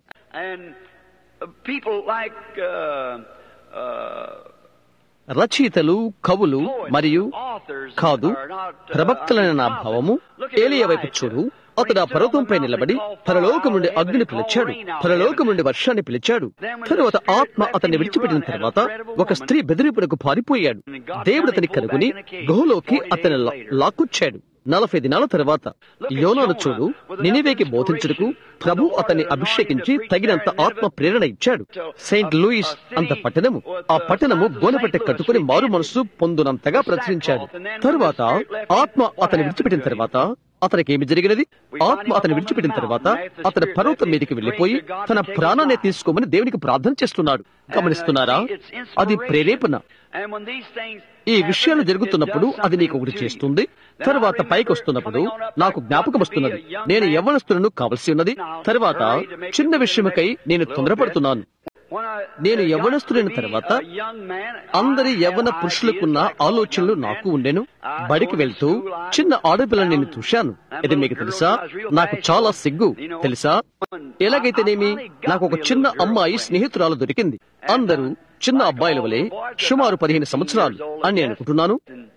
రచయితలు కవులు మరియు కాదు ప్రవక్తలైన నా భావము ఏలియ వైపు చూడు అతడు ఆ పర్వతంపై నిలబడి పరలోకం నుండి అగ్నిని పిలిచాడు పరలోకం నుండి వర్షాన్ని పిలిచాడు తరువాత ఆత్మ అతన్ని విడిచిపెట్టిన తర్వాత ఒక స్త్రీ బెదిరింపునకు పారిపోయాడు దేవుడు అతని కనుగొని గుహలోకి అతని లాక్కొచ్చాడు నలభై దినాల తర్వాత యోనాను చూడు నినివేకి బోధించుటకు ప్రభు అతన్ని అభిషేకించి తగినంత ఆత్మ ప్రేరణ ఇచ్చాడు సెయింట్ లూయిస్ అంత పట్టణము ఆ పట్టణము గోనపెట్టె కట్టుకుని మారు మనసు పొందునంతగా ప్రచురించాడు తరువాత ఆత్మ అతన్ని విడిచిపెట్టిన తర్వాత అతనికి ఏమి జరిగినది ఆత్మ అతను విడిచిపెట్టిన తర్వాత అతని పర్వతం మీదకి వెళ్లిపోయి తన ప్రాణాన్ని తీసుకోమని దేవునికి ప్రార్థన చేస్తున్నాడు గమనిస్తున్నారా అది ప్రేరేపణ ఈ విషయాలు జరుగుతున్నప్పుడు అది నీకు ఒకటి చేస్తుంది తరువాత పైకి వస్తున్నప్పుడు నాకు జ్ఞాపకం వస్తున్నది నేను యవ్వనస్తులను కావలసి ఉన్నది తరువాత చిన్న విషయమకై నేను తొందరపడుతున్నాను నేను యవ్వనస్తులైన తర్వాత అందరి యవ్వన పురుషులకున్న ఆలోచనలు నాకు ఉండెను బడికి వెళ్తూ చిన్న ఆడపిల్లని నేను చూశాను ఇది మీకు తెలుసా నాకు చాలా సిగ్గు తెలుసా ఎలాగైతేనేమి నాకు ఒక చిన్న అమ్మాయి స్నేహితురాలు దొరికింది అందరూ చిన్న అబ్బాయిల వలె సుమారు పదిహేను సంవత్సరాలు అని నేను అనుకుంటున్నాను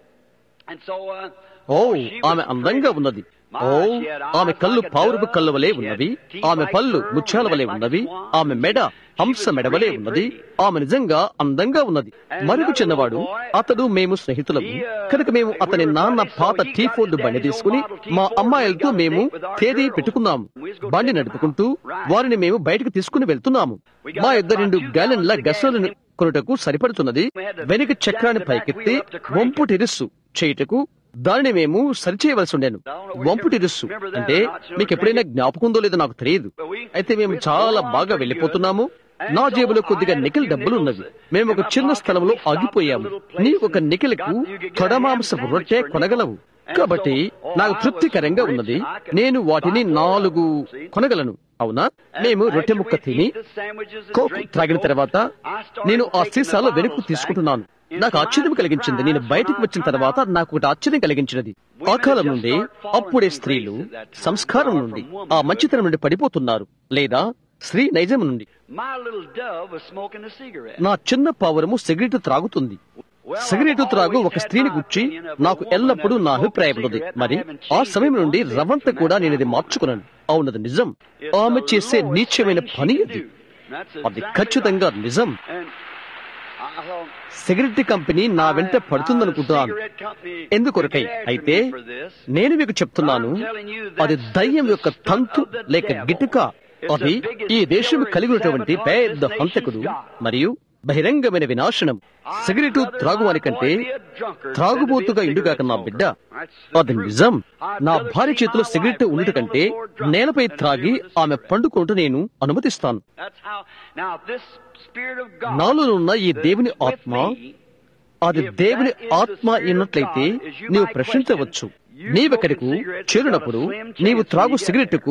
ఓ ఆమె అందంగా ఉన్నది ఓ ఆమె కళ్ళు పావురపు కళ్ళ వలె ఉన్నవి ఆమె పళ్ళు ముత్యాల వలె ఉన్నవి ఆమె మెడ హంస మెడ వలె ఉన్నది ఆమె నిజంగా అందంగా ఉన్నది మరొక చిన్నవాడు అతడు మేము స్నేహితులము కనుక మేము అతని నాన్న పాత టీఫోర్డ్ బండి తీసుకుని మా అమ్మాయిలతో మేము తేదీ పెట్టుకున్నాము బండి నడుపుకుంటూ వారిని మేము బయటకు తీసుకుని వెళ్తున్నాము మా ఇద్దరు రెండు గ్యాలెన్ల గసలను కొనుటకు సరిపడుతున్నది వెనుక చక్రాన్ని పైకెత్తి వంపు టెరిస్సు చేయుటకు దానిని మేము సరిచేయవలసి ఉండేను వంపు టెరిస్సు అంటే మీకు ఎప్పుడైనా జ్ఞాపకం ఉందో లేదో నాకు తెలియదు అయితే మేము చాలా బాగా వెళ్ళిపోతున్నాము నా జేబులో కొద్దిగా నికిల్ డబ్బులు ఉన్నవి మేము ఒక చిన్న స్థలంలో ఆగిపోయాము నీ ఒక నికిలకు తొడమాంసపు రొట్టె కొనగలవు కాబట్టి నాకు తృప్తికరంగా ఉన్నది నేను వాటిని నాలుగు కొనగలను అవునా మేము రొట్టె ముక్క తిని కోక్ త్రాగిన తర్వాత నేను ఆ సీసాలో వెనుక్కు తీసుకుంటున్నాను నాకు ఆశ్చర్యం కలిగించింది నేను బయటకు వచ్చిన తర్వాత నాకు ఒకటి ఆశ్చర్యం కలిగించినది ఆ కాలం నుండి అప్పుడే స్త్రీలు సంస్కారం నుండి ఆ మంచితనం నుండి పడిపోతున్నారు లేదా స్త్రీ నైజం నుండి నా చిన్న పావురము సిగరెట్ త్రాగుతుంది సిగరెట్ త్రాగు ఒక స్త్రీని గుర్చి నాకు ఎల్లప్పుడూ నా అభిప్రాయం ఉన్నది మరి ఆ సమయం నుండి రవంత కూడా నేను ఇది మార్చుకున్నాను అవునది నిజం ఆమె చేసే నీచమైన పని అది అది ఖచ్చితంగా నిజం సిగరెట్ కంపెనీ నా వెంట పడుతుందనుకుంటున్నాను ఎందుకొరకై అయితే నేను మీకు చెప్తున్నాను అది దయ్యం యొక్క తంతు లేక గిటుక అది ఈ దేశం కలిగి ఉన్నటువంటి పెద్ద హంతకుడు మరియు బహిరంగమైన వినాశనం సిగరెట్ త్రాగువాని కంటే త్రాగుబోతుగా ఇండుగాక నా బిడ్డ అది నిజం నా భార్య చేతిలో సిగరెట్ ఉండుట కంటే నేలపై త్రాగి ఆమె పండుకుంటూ నేను అనుమతిస్తాను నాలో ఉన్న ఈ దేవుని ఆత్మ అది దేవుని ఆత్మ ఉన్నట్లయితే నీవు ప్రశ్నించవచ్చు నీవెక్కడికు చేరినప్పుడు నీవు త్రాగు సిగరెట్కు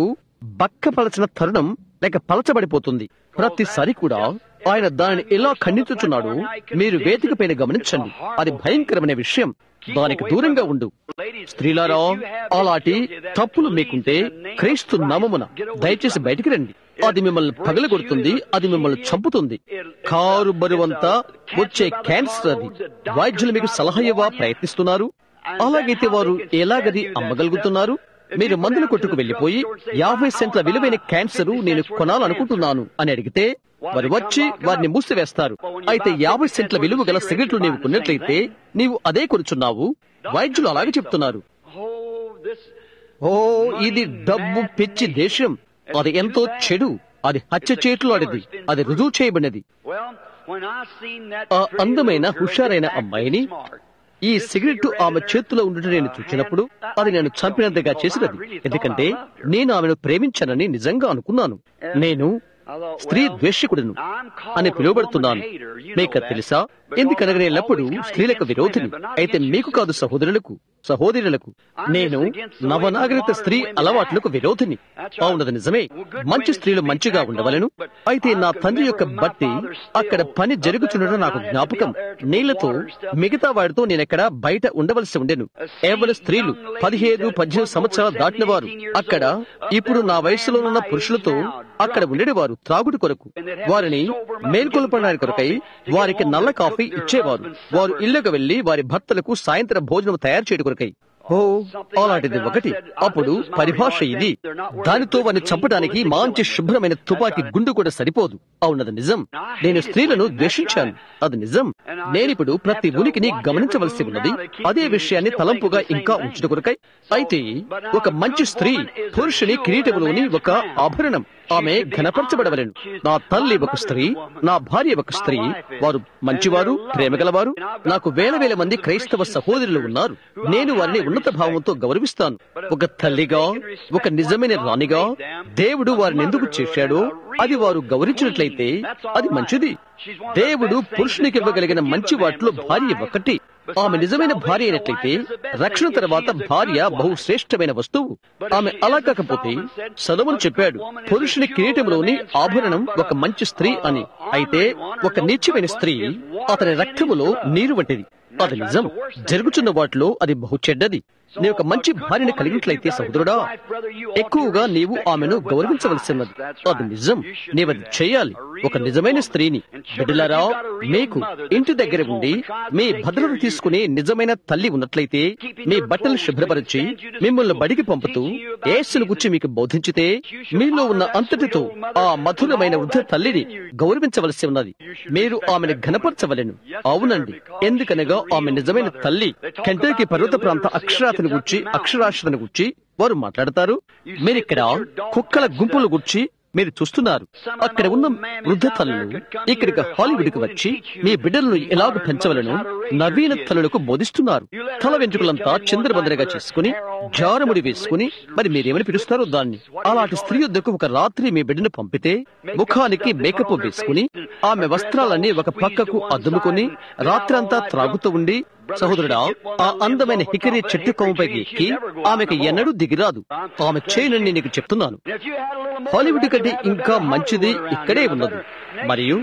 బక్కపలచిన తరుణం లేక పలచబడిపోతుంది ప్రతిసారి కూడా ఆయన దానిని ఎలా ఖండించుచున్నాడు మీరు వేదిక పైన గమనించండి అది భయంకరమైన విషయం దానికి దూరంగా ఉండు స్త్రీలారా అలాంటి తప్పులు మీకుంటే క్రీస్తు నామమున దయచేసి బయటికి రండి అది మిమ్మల్ని పగలగొడుతుంది అది మిమ్మల్ని చంపుతుంది కారు బరువంతా వచ్చే క్యాన్సర్ అది వైద్యులు మీకు సలహా ఇవ్వ ప్రయత్నిస్తున్నారు అలాగైతే వారు ఎలాగది అమ్మగలుగుతున్నారు మీరు మందుల కొట్టుకు వెళ్లిపోయి యాభై సెంట్ల విలువైన క్యాన్సర్ నేను కొనాలనుకుంటున్నాను అని అడిగితే వారు వచ్చి వారిని మూసివేస్తారు అయితే యాభై సెంట్ల విలువ గల సిగరెట్లు నీవు కొన్నట్లయితే నీవు అదే కొనుచున్నావు వైద్యులు అలాగే చెప్తున్నారు Oh, this. ఓ ఇది డబ్బు పిచ్చి దేశం అది ఎంతో చెడు అది హత్య చేతులాడిది అది రుజువు చేయబడినది Well, when I seen that ఆ pretty అందమైన little girl హుషారైన get back అమ్మాయిని smart, ఈ సిగరెట్ ఆమె చేతిలో ఉండటం నేను చూసినప్పుడు అది నేను చంపినంతగా చేసినది ఎందుకంటే నేను ఆమెను ప్రేమించానని నిజంగా అనుకున్నాను నేను స్త్రీ ద్వేషకుడును అని పిలువబడుతున్నాను మీకు తెలుసా ఎందుకనగా నేను ఎల్లప్పుడూ స్త్రీలకు విరోధిని అయితే మీకు కాదు సహోదరులకు సహోదరులకు నేను నవనాగరిక స్త్రీ అలవాట్లకు విరోధిని అవునది నిజమే మంచి స్త్రీలు మంచిగా ఉండవలను అయితే నా తండ్రి యొక్క బట్టి అక్కడ పని జరుగుచుండడం నాకు జ్ఞాపకం నీళ్లతో మిగతా వాడితో నేనెక్కడ బయట ఉండవలసి ఉండెను కేవలం స్త్రీలు పదిహేడు పద్దెనిమిది సంవత్సరాలు దాటిన వారు అక్కడ ఇప్పుడు నా వయసులో ఉన్న పురుషులతో అక్కడ ఉండేవారు త్రాగుడు కొరకు వారిని మేల్కొల్పడానికి కొరకై వారికి నల్ల కాఫీ ఇచ్చేవారు వారు ఇళ్లకు వెళ్లి వారి భర్తలకు సాయంత్రం భోజనం తయారు చేయడం కొరకై ఓ అలాంటిది ఒకటి అప్పుడు పరిభాష ఇది దానితో వారిని చంపడానికి మంచి శుభ్రమైన తుపాకీ గుండు కూడా సరిపోదు అవునది నిజం నేను స్త్రీలను ద్వేషించాను అది నిజం నేనిప్పుడు ప్రతి ఉనికిని గమనించవలసి ఉన్నది అదే విషయాన్ని తలంపుగా ఇంకా ఉంచుట కొరకై అయితే ఒక మంచి స్త్రీ పురుషుని కిరీటములోని ఒక ఆభరణం ఆమె ఘనపరచబడవలను నా తల్లి ఒక స్త్రీ నా భార్య ఒక స్త్రీ వారు మంచివారు ప్రేమగలవారు నాకు వేల వేల మంది క్రైస్తవ సహోదరులు ఉన్నారు నేను వారిని ఉన్నత భావంతో గౌరవిస్తాను ఒక తల్లిగా ఒక నిజమైన రాణిగా దేవుడు వారిని ఎందుకు చేశాడో అది వారు గౌరవించినట్లయితే అది మంచిది దేవుడు పురుషునికి ఇవ్వగలిగిన మంచి వాటిలో భార్య ఒకటి ఆమె నిజమైన భార్య అయినట్లయితే రక్షణ తర్వాత భార్య బహు శ్రేష్టమైన వస్తువు ఆమె అలా కాకపోతే సలమన్ చెప్పాడు పురుషుని కిరీటంలోని ఆభరణం ఒక మంచి స్త్రీ అని అయితే ఒక నీచమైన స్త్రీ అతని రక్తములో నీరు వంటిది అది నిజం జరుగుతున్న వాటిలో అది బహు చెడ్డది నీ ఒక మంచి భార్యను కలిగినట్లయితే సహోదరుడా ఎక్కువగా నీవు ఆమెను గౌరవించవలసినది అది నిజం నీవది చేయాలి ఒక నిజమైన స్త్రీని బిడ్డలారా మీకు ఇంటి దగ్గర ఉండి మీ భద్రత తీసుకునే నిజమైన తల్లి ఉన్నట్లయితే మీ బట్టలు శుభ్రపరిచి మిమ్మల్ని బడికి పంపుతూ ఏసును గుచ్చి మీకు బోధించితే మీలో ఉన్న అంతటితో ఆ మధురమైన వృద్ధ తల్లిని గౌరవించవలసి ఉన్నది మీరు ఆమెను ఘనపరచవలెను అవునండి ఎందుకనగా ఆమె నిజమైన తల్లి కెంటకి పర్వత ప్రాంత అక్షరాతను గుర్చి అక్షరాస్యతను గుర్చి వారు మాట్లాడతారు మీరిక్కడ కుక్కల గుంపులు గుర్చి మీరు చూస్తున్నారు అక్కడ ఉన్న వృద్ధ తల్లులు ఇక్కడికి హాలీవుడ్కి వచ్చి మీ బిడ్డలను ఎలాగ పెంచవలను నవీన తల్లులకు బోధిస్తున్నారు తల వెంట్రుకలంతా చంద్రబందరగా చేసుకుని జారముడి వేసుకుని మరి మీరేమని పిలుస్తారో దాన్ని అలాంటి స్త్రీ యొద్దకు ఒక రాత్రి మీ బిడ్డను పంపితే ముఖానికి మేకప్ వేసుకుని ఆమె వస్త్రాలన్నీ ఒక పక్కకు అద్దుముకొని రాత్రంతా త్రాగుతూ ఉండి సహోదరుడా ఆ అందమైన హికరి చెట్టు కొమ్మపైకి ఎక్కి ఆమెకు ఎన్నడూ దిగిరాదు ఆమె చేయనని నీకు చెప్తున్నాను హాలీవుడ్ కంటే ఇంకా మంచిది ఇక్కడే ఉన్నది మరియు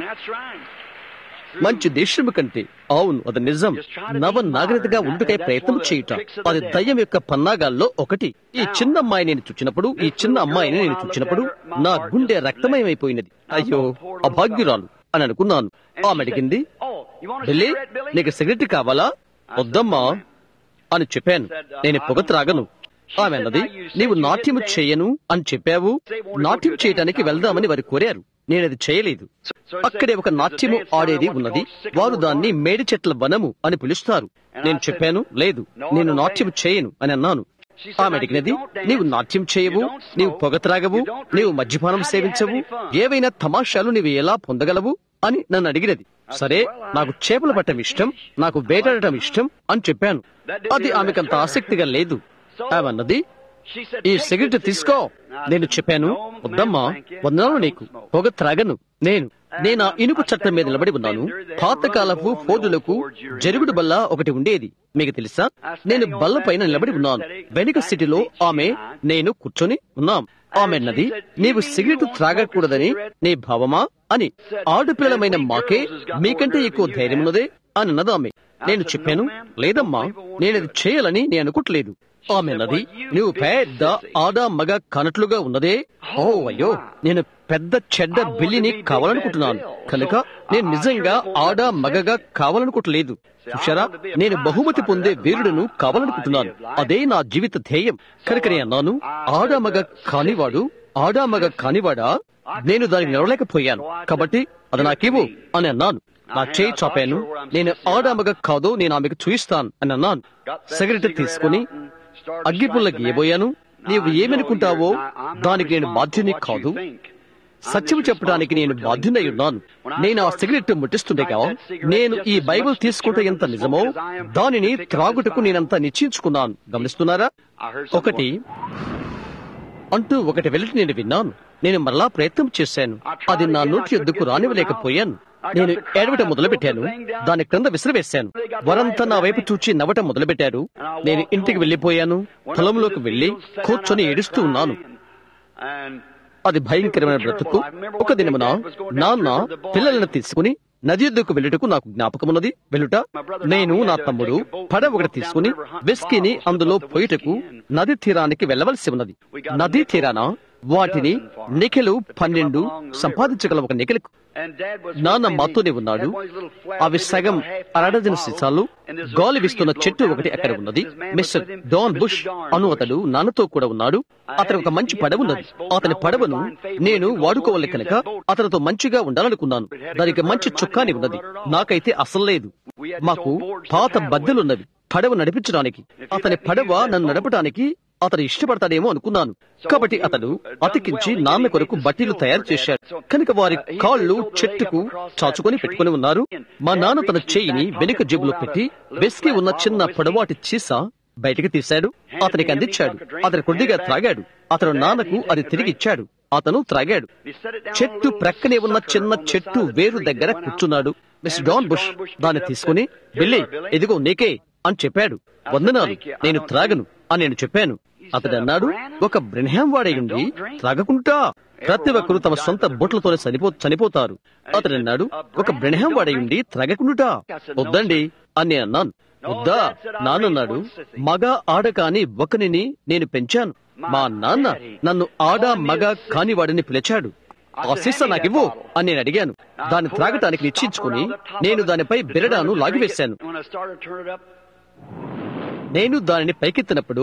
మంచి దేశము కంటే అవును అది నిజం నవ నాగరికతగా ఉండుకై ప్రయత్నం చేయుట అది దయ్యం యొక్క పన్నాగాల్లో ఒకటి ఈ చిన్న అమ్మాయి నేను చూచినప్పుడు ఈ చిన్న అమ్మాయిని నేను చూచినప్పుడు నా గుండె రక్తమయమైపోయినది అయ్యో అభాగ్యురాలు అని అనుకున్నాను ఆమె అడిగింది ఢిల్లీ నీకు సిగరెట్ కావాలా వద్దమ్మా అని చెప్పాను నేను పొగ త్రాగను ఆమె అన్నది నీవు నాట్యము చేయను అని చెప్పావు నాట్యం చేయటానికి వెళ్దామని వారు కోరారు నేనది చేయలేదు అక్కడే ఒక నాట్యము ఆడేది ఉన్నది వారు దాన్ని మేడి చెట్ల వనము అని పిలుస్తారు నేను చెప్పాను లేదు నేను నాట్యం చేయను అని అన్నాను ఆమె అడిగినది నీవు నాట్యం చేయవు నీవు పొగ త్రాగవు నీవు మద్యపానం సేవించవు ఏవైనా తమాషాలు నీవు ఎలా పొందగలవు అని నన్ను అడిగినది సరే నాకు చేపలు పట్టడం ఇష్టం నాకు వేటాడటం ఇష్టం అని చెప్పాను అది ఆమెకంత ఆసక్తిగా లేదు ఆమె అన్నది ఈ సిగరెట్ తీసుకో నేను చెప్పాను వద్దమ్మా వందనాలు నీకు పొగ త్రాగను నేను నేను ఆ ఇనుపు చట్టం మీద నిలబడి ఉన్నాను పాతకాలపు ఫోర్డులకు జరుగుడు బల్ల ఒకటి ఉండేది మీకు తెలుసా నేను బల్ల పైన నిలబడి ఉన్నాను వెనుక సిటీలో ఆమె నేను కూర్చొని ఉన్నాం ఆమె అన్నది నీవు సిగరెట్ త్రాగకూడదని నీ భావమా అని ఆడపిల్లలమైన మాకే మీకంటే ఎక్కువ ధైర్యం ఉన్నదే అని అన్నది ఆమె నేను చెప్పాను లేదమ్మా నేనది చేయాలని నేను అనుకోవట్లేదు ఆమె అన్నది నువ్వు పెద్ద ఆడా మగ కనట్లుగా ఉన్నదే ఓ అయ్యో నేను పెద్ద చెడ్డ బిల్లిని కావాలనుకుంటున్నాను కనుక నేను నిజంగా ఆడా మగగా కావాలనుకోవట్లేదు చూశారా నేను బహుమతి పొందే వీరుడును కావాలనుకుంటున్నాను అదే నా జీవిత ధ్యేయం కనుక నేను అన్నాను ఆడామగ కానివాడు ఆడామగ కానివాడా నేను దానికి నిలవలేకపోయాను కాబట్టి అది నాకివ్వు అని అన్నాను నా చేయి చాపాను నేను ఆడామగ కాదో నేను ఆమెకు చూయిస్తాను అని అన్నాను సిగరెట్ తీసుకుని అగ్గిపుల్ల గీయబోయాను నీవు ఏమనుకుంటావో దానికి నేను బాధ్యుని కాదు సత్యం చెప్పడానికి నేను బాధ్యునై ఉన్నాను నేను ఆ సిగరెట్ ముట్టిస్తుండగా నేను ఈ బైబిల్ తీసుకుంటే ఎంత నిజమో దానిని త్రాగుటకు నేనంత నిశ్చయించుకున్నాను గమనిస్తున్నారా ఒకటి అంటూ ఒకటి వెళ్ళి నేను విన్నాను నేను మరలా ప్రయత్నం చేశాను అది నా నోటి ఎద్దుకు రానివ్వలేకపోయాను నేను ఏడవటం మొదలుపెట్టాను దాని క్రింద విసిరివేశాను వరంతా నా వైపు చూచి నవ్వటం మొదలుపెట్టారు నేను ఇంటికి వెళ్లిపోయాను పొలంలోకి వెళ్లి కూర్చొని ఏడుస్తూ ఉన్నాను అది భయంకరమైన బ్రతుకు ఒక దినమున నాన్న పిల్లలను తీసుకుని నది ఎద్దుకు వెళ్ళుటకు నాకు జ్ఞాపకమున్నది వెళ్ళుట నేను నా తమ్ముడు పడవ ఒకటి తీసుకుని విస్కీని అందులో పోయిటకు నది తీరానికి వెళ్ళవలసి ఉన్నది నదీ తీరాన వాటిని నికెలు పన్నెండు సంపాదించగల ఒక నికెలు నాన్న మాతోనే ఉన్నాడు అవి సగం అరడజన సీసాలు గాలి వీస్తున్న చెట్టు ఒకటి అక్కడ ఉన్నది మిస్టర్ డాన్ బుష్ అను అతడు నాన్నతో కూడా ఉన్నాడు అతను ఒక మంచి పడవ ఉన్నది అతని పడవను నేను వాడుకోవాలి కనుక అతనితో మంచిగా ఉండాలనుకున్నాను దానికి మంచి చుక్కాని ఉన్నది నాకైతే అసలు లేదు మాకు పాత బద్దెలున్నవి పడవ నడిపించడానికి అతని పడవ నన్ను నడపడానికి అతను ఇష్టపడతాడేమో అనుకున్నాను కాబట్టి అతడు అతికించి నాన్న కొరకు బట్టీలు తయారు చేశాడు కనుక వారి కాళ్ళు చెట్టుకు చాచుకొని పెట్టుకుని ఉన్నారు మా నాన్న తన చేయిని వెనుక జేబులో పెట్టి వెస్కి ఉన్న చిన్న పొడవాటి చీస బయటికి తీశాడు అతనికి అందించాడు అతను కొద్దిగా త్రాగాడు అతను నాన్నకు అది తిరిగి ఇచ్చాడు అతను త్రాగాడు చెట్టు ప్రక్కనే ఉన్న చిన్న చెట్టు వేరు దగ్గర కూర్చున్నాడు మిస్ డాన్ బుష్ దాన్ని తీసుకుని వెళ్ళి ఇదిగో నీకే అని చెప్పాడు వందనాలు నేను త్రాగను అని నేను చెప్పాను అతడు అన్నాడు ఒక బ్రిన్హాం వాడేయుండి త్రాగకుంటా ప్రతి ఒక్కరు తమ సొంత బొట్లతోనే చనిపో చనిపోతారు అతడు అన్నాడు ఒక బ్రిన్హాం వాడేయుండి త్రాగకుండుటా వద్దండి అని అన్నాను వద్దా నాన్నన్నాడు మగ ఆడ కాని ఒకనిని నేను పెంచాను మా నాన్న నన్ను ఆడ మగ కానివాడిని పిలిచాడు ఆ సీసా నాకివ్వు అని నేను అడిగాను దాన్ని త్రాగటానికి నిశ్చయించుకుని నేను దానిపై బిరడాను లాగివేశాను నేను దానిని పైకెత్తినప్పుడు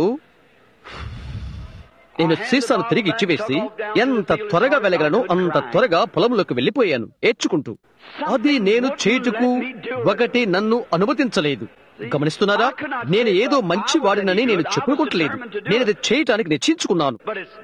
నేను సీసాను తిరిగి ఇచ్చివేసి ఎంత త్వరగా వెళ్ళగలను అంత త్వరగా పొలంలోకి వెళ్లిపోయాను ఏడ్చుకుంటూ అది నేను చేయుటకు ఒకటి నన్ను అనుమతించలేదు గమనిస్తున్నారా నేను ఏదో మంచి వాడినని నేను చెప్పుకోవట్లేదు నేను అది చేయటానికి నిశ్చయించుకున్నాను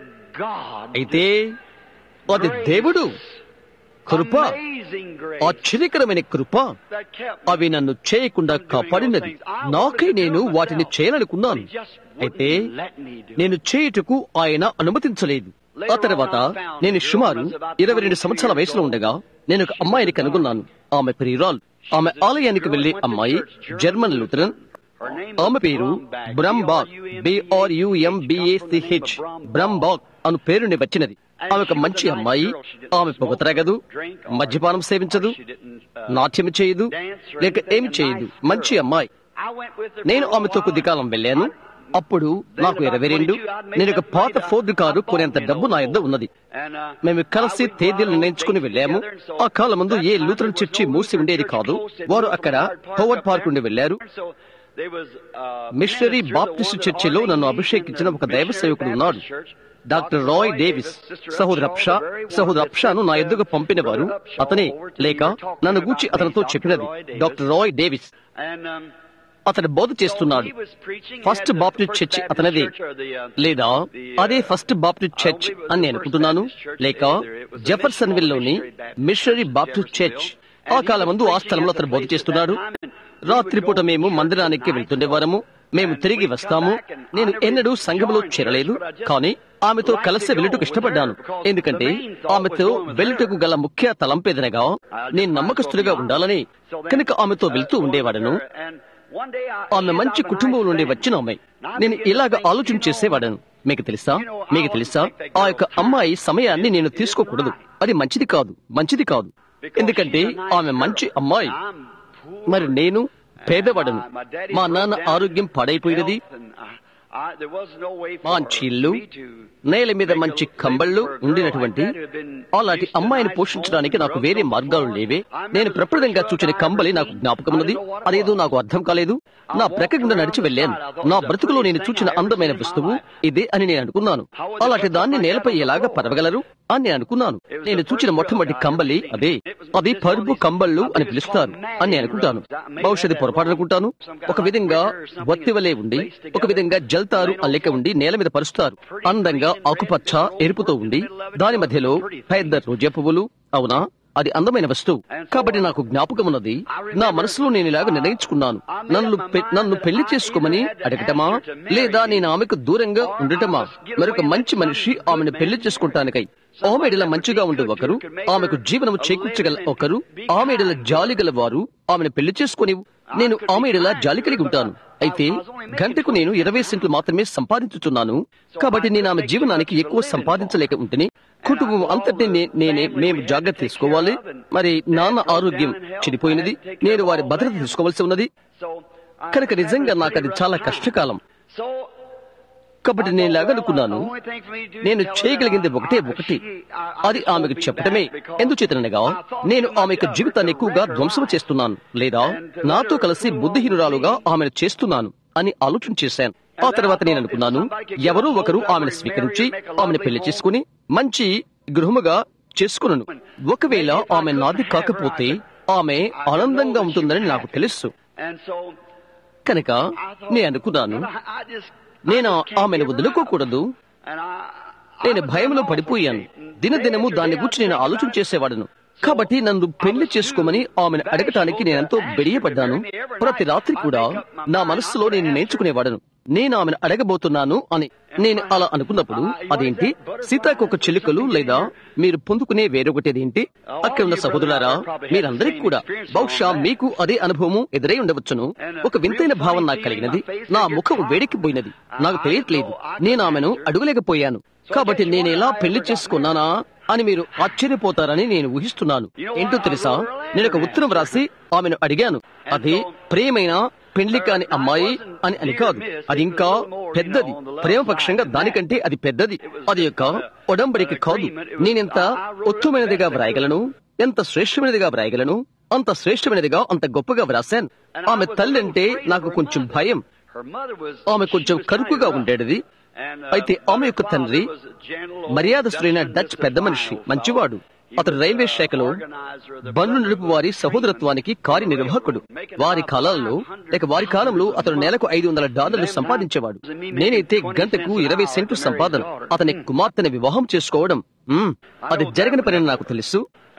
అయితే అది దేవుడు కృప ఆశ్చర్యకరమైన కృప అవి నన్ను చేయకుండా కాపాడినది నాకై నేను వాటిని చేయాలనుకున్నాను అయితే నేను చేయుటకు ఆయన అనుమతించలేదు ఆ తర్వాత నేను సుమారు ఇరవై రెండు సంవత్సరాల వయసులో ఉండగా నేను ఒక అమ్మాయిని కనుగొన్నాను ఆమె ప్రియురాలు ఆమె ఆలయానికి వెళ్లే అమ్మాయి జర్మన్ లూథరన్ ఆమె పేరు బ్రంబాక్ బిఆర్యుఎంబిఏసిహెచ్ బ్రంబాక్ అను పేరుని వచ్చినది ఆమె ఒక మంచి అమ్మాయి ఆమె పొగ త్రాగదు మద్యపానం సేవించదు నాట్యం చేయదు లేక ఏమి చేయదు మంచి అమ్మాయి నేను ఆమెతో కొద్ది కాలం వెళ్ళాను అప్పుడు నాకు ఇరవై రెండు నేను ఒక పాత ఫోర్డ్ కారు కొనేంత డబ్బు నా యొద్ద ఉన్నది మేము కలిసి తేదీలు నిర్ణయించుకుని వెళ్ళాము ఆ కాలం ముందు ఏ లూథరన్ చర్చి మూసి ఉండేది కాదు వారు అక్కడ హోవర్డ్ పార్క్ నుండి వెళ్లారు మిషనరీ బాప్టిస్ట్ చర్చిలో నన్ను అభిషేకించిన ఒక దైవ సేవకుడు ఉన్నాడు డాక్టర్ రాయ్ డేవిస్ సహోదర అప్షా సహోదర అప్షాను నా ఎద్దుకు పంపిన వారు అతనే లేక నన్ను గూర్చి అతనితో చెప్పినది డాక్టర్ రాయ్ డేవిస్ అతను బోధ చేస్తున్నాడు ఫస్ట్ బాప్టిస్ట్ చర్చ్ అతనిది లేదా అదే ఫస్ట్ బాప్టిస్ట్ చర్చ్ అని నేను అనుకుంటున్నాను లేక జెఫర్సన్ విల్లోని మిషనరీ బాప్టిస్ట్ చర్చ్ ఆ కాలం ముందు ఆ స్థలంలో అతను బోధ చేస్తున్నాడు రాత్రిపూట మేము మందిరానికి వెళ్తుండేవారము మేము తిరిగి వస్తాము నేను ఎన్నడూ సంఘములో చేరలేదు కానీ ఆమెతో కలిసి వెళ్ళుటకు ఇష్టపడ్డాను ఎందుకంటే ఆమెతో వెళ్ళుటకు గల ముఖ్య తలంపేదనగా నేను నమ్మకస్తుడిగా ఉండాలని కనుక ఆమెతో వెళ్తూ ఉండేవాడను ఆమె మంచి కుటుంబం నుండి వచ్చిన ఆమె నేను ఇలాగ ఆలోచన చేసేవాడను మీకు తెలుసా మీకు తెలుసా ఆ యొక్క అమ్మాయి సమయాన్ని నేను తీసుకోకూడదు అది మంచిది కాదు మంచిది కాదు ఎందుకంటే ఆమె మంచి అమ్మాయి మరి నేను పేదవాడను మా నాన్న ఆరోగ్యం పాడైపోయినది మంచి ఇల్లు నేల మీద మంచి కంబళ్ళు ఉండినటువంటి అలాంటి అమ్మాయిని పోషించడానికి నాకు వేరే మార్గాలు లేవే నేను ప్రప్రదంగా చూచిన కంబలి నాకు జ్ఞాపకం ఉన్నది అదేదో నాకు అర్థం కాలేదు నా ప్రక్క గుండా నడిచి వెళ్ళాను నా బ్రతుకులో నేను చూచిన అందమైన వస్తువు ఇదే అని నేను అనుకున్నాను అలాంటి దాన్ని నేలపై ఎలాగా పరవగలరు అని నేను అనుకున్నాను నేను చూచిన మొట్టమొదటి కంబలి అదే అది పరుపు కంబళ్ళు అని పిలుస్తారు అని నేను అనుకుంటాను భవిష్యత్తు పొరపాటు అనుకుంటాను ఒక విధంగా వత్తివలే ఉండి ఒక విధంగా జల్తారు అల్లెక ఉండి నేల మీద పరుస్తారు అందంగా ఆకుపచ్చ ఎరుపుతో ఉండి దాని మధ్యలో పెద్ద రోజా పువ్వులు అవునా అది అందమైన వస్తువు కాబట్టి నాకు జ్ఞాపకం ఉన్నది నా మనసులో నేను ఇలాగ నిర్ణయించుకున్నాను నన్ను పె- నన్ను పెళ్లి చేసుకోమని అడగటమా లేదా నేను ఆమెకు దూరంగా ఉండటమా మరొక మంచి మనిషి ఆమెను పెళ్లి చేసుకుంటానికై ఆమె ఎడల మంచిగా ఉండే ఒకరు ఆమెకు జీవనము చేకూర్చగల ఒకరు ఆమె ఎడల జాలి గల వారు ఆమెను పెళ్లి చేసుకుని నేను ఆమె ఎడల జాలి కలిగి ఉంటాను అయితే గంటకు నేను ఇరవై సెంట్లు మాత్రమే సంపాదించుతున్నాను కాబట్టి నేను ఆమె జీవనానికి ఎక్కువ సంపాదించలేక ఉంటేనే కుటుంబం అంతటి నే- నేనే మేము జాగ్రత్త తీసుకోవాలి మరి నాన్న ఆరోగ్యం చెడిపోయినది నేను వారి భద్రత తీసుకోవాల్సి ఉన్నది కనుక నిజంగా నాకు అది చాలా కష్టకాలం కాబట్టి నేను ఇలాగనుకున్నాను నేను చేయగలిగింది ఒకటే ఒకటి అది ఆమెకు చెప్పటమే ఎందుచేతనగా నేను ఆమె యొక్క జీవితాన్ని ఎక్కువగా ధ్వంసం చేస్తున్నాను లేదా నాతో కలిసి బుద్ధిహీనురాలుగా ఆమెను చేస్తున్నాను అని ఆలోచన చేశాను ఆ తర్వాత నేను అనుకున్నాను ఎవరో ఒకరు ఆమెను స్వీకరించి ఆమెను పెళ్లి చేసుకుని మంచి గృహముగా చేసుకున్నాను ఒకవేళ ఆమె నాది కాకపోతే ఆమె ఆనందంగా ఉంటుందని నాకు తెలుసు కనుక నేను అనుకున్నాను నేను ఆమెను వదులుకోకూడదు నేను భయంలో పడిపోయాను దినదినము దాన్ని గురించి నేను ఆలోచన చేసేవాడను కాబట్టి నన్ను పెళ్లి చేసుకోమని ఆమెను అడగటానికి నేనెంతో బెడియపడ్డాను ప్రతి రాత్రి కూడా నా మనస్సులో నేను నేర్చుకునేవాడను నేను ఆమెను అడగబోతున్నాను అని నేను అలా అనుకున్నప్పుడు అదేంటి సీతాకొక చిలుకలు లేదా మీరు పొందుకునే వేరొకటేదేంటి అక్కడ ఉన్న సహోదరులారా మీరందరికీ కూడా బహుశా మీకు అదే అనుభవము ఎదురై ఉండవచ్చును ఒక వింతైన భావన నాకు కలిగినది నా ముఖం వేడెక్కిపోయినది నాకు తెలియట్లేదు నేను ఆమెను అడుగులేకపోయాను కాబట్టి నేను ఎలా పెళ్లి చేసుకున్నానా అని మీరు ఆశ్చర్యపోతారని నేను ఊహిస్తున్నాను ఏంటో తెలుసా నేను ఒక ఉత్తరం రాసి ఆమెను అడిగాను అది ప్రేమైన పెళ్లి కాని అమ్మాయి అని అని కాదు అది ఇంకా పెద్దది ప్రేమపక్షంగా దానికంటే అది పెద్దది అది యొక్క ఒడంబడిక కాదు నేనెంత ఉత్తమైనదిగా వ్రాయగలను ఎంత శ్రేష్టమైనదిగా వ్రాయగలను అంత శ్రేష్టమైనదిగా అంత గొప్పగా వ్రాశాను ఆమె తల్లి అంటే నాకు కొంచెం భయం ఆమె కొంచెం కరుకుగా ఉండేది అయితే ఆమె యొక్క తండ్రి మర్యాదస్తులైన డచ్ పెద్ద మనిషి మంచివాడు అతడు రైల్వే శాఖలో బండ్లు నడుపు వారి సహోదరత్వానికి కార్యనిర్వాహకుడు వారి కాలాల్లో లేక వారి కాలంలో అతడు నెలకు ఐదు వందల డాలర్లు సంపాదించేవాడు నేనైతే గంటకు ఇరవై సెంట్లు సంపాదన అతని కుమార్తెని వివాహం చేసుకోవడం మ్మ్, అది జరగని పని నాకు తెలుసు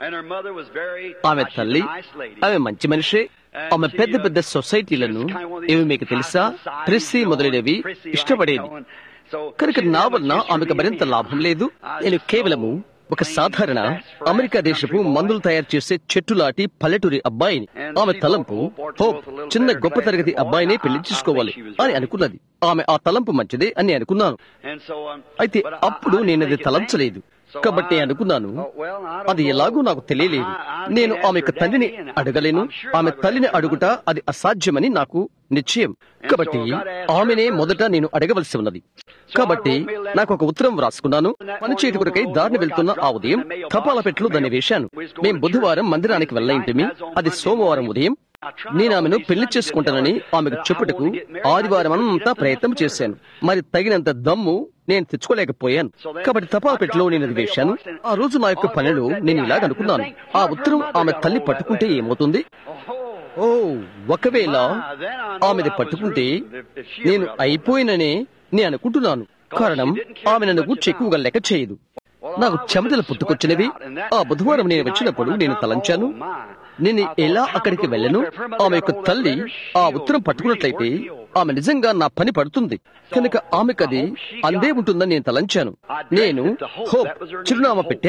ఆమె తల్లి ఆమె మంచి మనిషే ఆమె పెద్ద పెద్ద సొసైటీలను ఇవి మీకు తెలుసా ప్రెస్సీ మొదలైనవి ఇష్టపడేది కనుక నా వలన ఆమెకు మరింత లాభం లేదు నేను కేవలము ఒక సాధారణ అమెరికా దేశపు మందులు తయారు చేసే చెట్టులాంటి పల్లెటూరి అబ్బాయిని ఆమె తలంపు హోప్ చిన్న గొప్ప తరగతి అబ్బాయినే పెళ్లి చేసుకోవాలి అని అనుకున్నది ఆమె ఆ తలంపు మంచిదే అని అనుకున్నాను అయితే అప్పుడు నేను అది తలంచలేదు కాబట్టి నేను అనుకున్నాను అది ఎలాగో నాకు తెలియలేదు నేను ఆమె యొక్క తల్లిని అడగలేను ఆమె తల్లిని అడుగుట అది అసాధ్యమని నాకు నిశ్చయం కాబట్టి ఆమెనే మొదట నేను అడగవలసి ఉన్నది కాబట్టి నాకు ఒక ఉత్తరం వ్రాసుకున్నాను పనిచేటి కొరకై దారిని వెళ్తున్న ఆ ఉదయం తపాలపెట్లు దాన్ని వేశాను మేం బుధవారం మందిరానికి వెళ్ళయింటిమి అది సోమవారం ఉదయం నేను ఆమెను పెళ్లి చేసుకుంటానని ఆమెకు చెప్పుటకు ఆదివారం అంతా ప్రయత్నం చేశాను మరి తగినంత దమ్ము నేను తెచ్చుకోలేకపోయాను కాబట్టి తపాలపెట్టలో నేను అది వేశాను ఆ రోజు నా యొక్క పనిలో నేను ఇలాగ అనుకున్నాను ఆ ఉత్తరం ఆమె తల్లి పట్టుకుంటే ఏమవుతుంది ఓ ఒకవేళ ఆమెది పట్టుకుంటే నేను అయిపోయిననే నేను అనుకుంటున్నాను కారణం ఆమె నన్ను గూర్చి ఎక్కువగా లెక్క చేయదు నాకు చెమటలు పుట్టుకొచ్చినవి ఆ బుధవారం నేను వచ్చినప్పుడు నేను తలంచాను నేను ఎలా అక్కడికి వెళ్ళను ఆమె యొక్క తల్లి ఆ ఉత్తరం పట్టుకున్నట్లయితే ఆమె నిజంగా నా పని పడుతుంది కనుక ఆమెకది అందే ఉంటుందని నేను తలంచాను నేను హోప్ చిరునామా పెట్టాను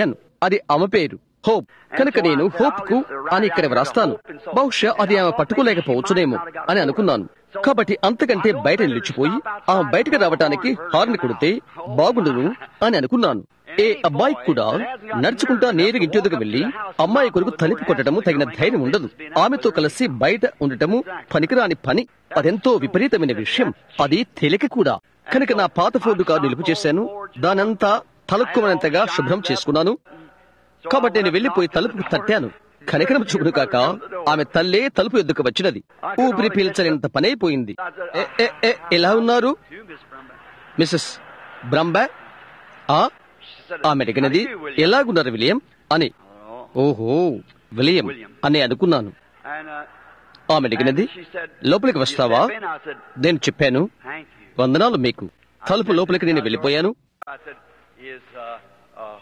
అది ఆమె పేరు హోప్ కనుక నేను హోప్ కు అని ఇక్కడ వ్రాస్తాను బహుశా అది ఆమె పట్టుకోలేకపోవచ్చునేమో అని అనుకున్నాను కాబట్టి అంతకంటే బయట నిలిచిపోయి ఆమె బయటకు రావటానికి హార్న్ కొడితే బాగుండును అని అనుకున్నాను ఏ అబ్బాయి కూడా నడుచుకుంటా నేరుగా ఇంటి వద్దకు వెళ్లి అమ్మాయి కొరకు తలుపు కొట్టడము తగిన ధైర్యం ఉండదు ఆమెతో కలిసి బయట ఉండటము పనికిరాని పని అదెంతో విపరీతమైన విషయం అది తేలిక కూడా కనుక నా పాత ఫోర్డు కారు నిలుపు చేశాను దానంతా తలక్కుమనంతగా శుభ్రం చేసుకున్నాను కాబట్టి నేను వెళ్లిపోయి తలుపుకు తట్టాను కనికరం చూపుడు కాక ఆమె తల్లే తలుపు ఎద్దుకు వచ్చినది ఊపిరి పీల్చలేనంత పనైపోయింది ఏ, ఏ, ఏ, ఎలా ఉన్నారు మిస్సెస్ బ్రంబా ఆ ఆమె అడిగినది ఎలాగున్నారు విలియం అని ఓహో విలియం అని అనుకున్నాను And, uh, ఆమె అడిగినది and she said, లోపలికి "You వస్తావా step in?" I said, నేను చెప్పాను Thank you. వందనాలు మీకు తలుపు లోపలికి నేను వెళ్ళిపోయాను I said, Is, uh, uh,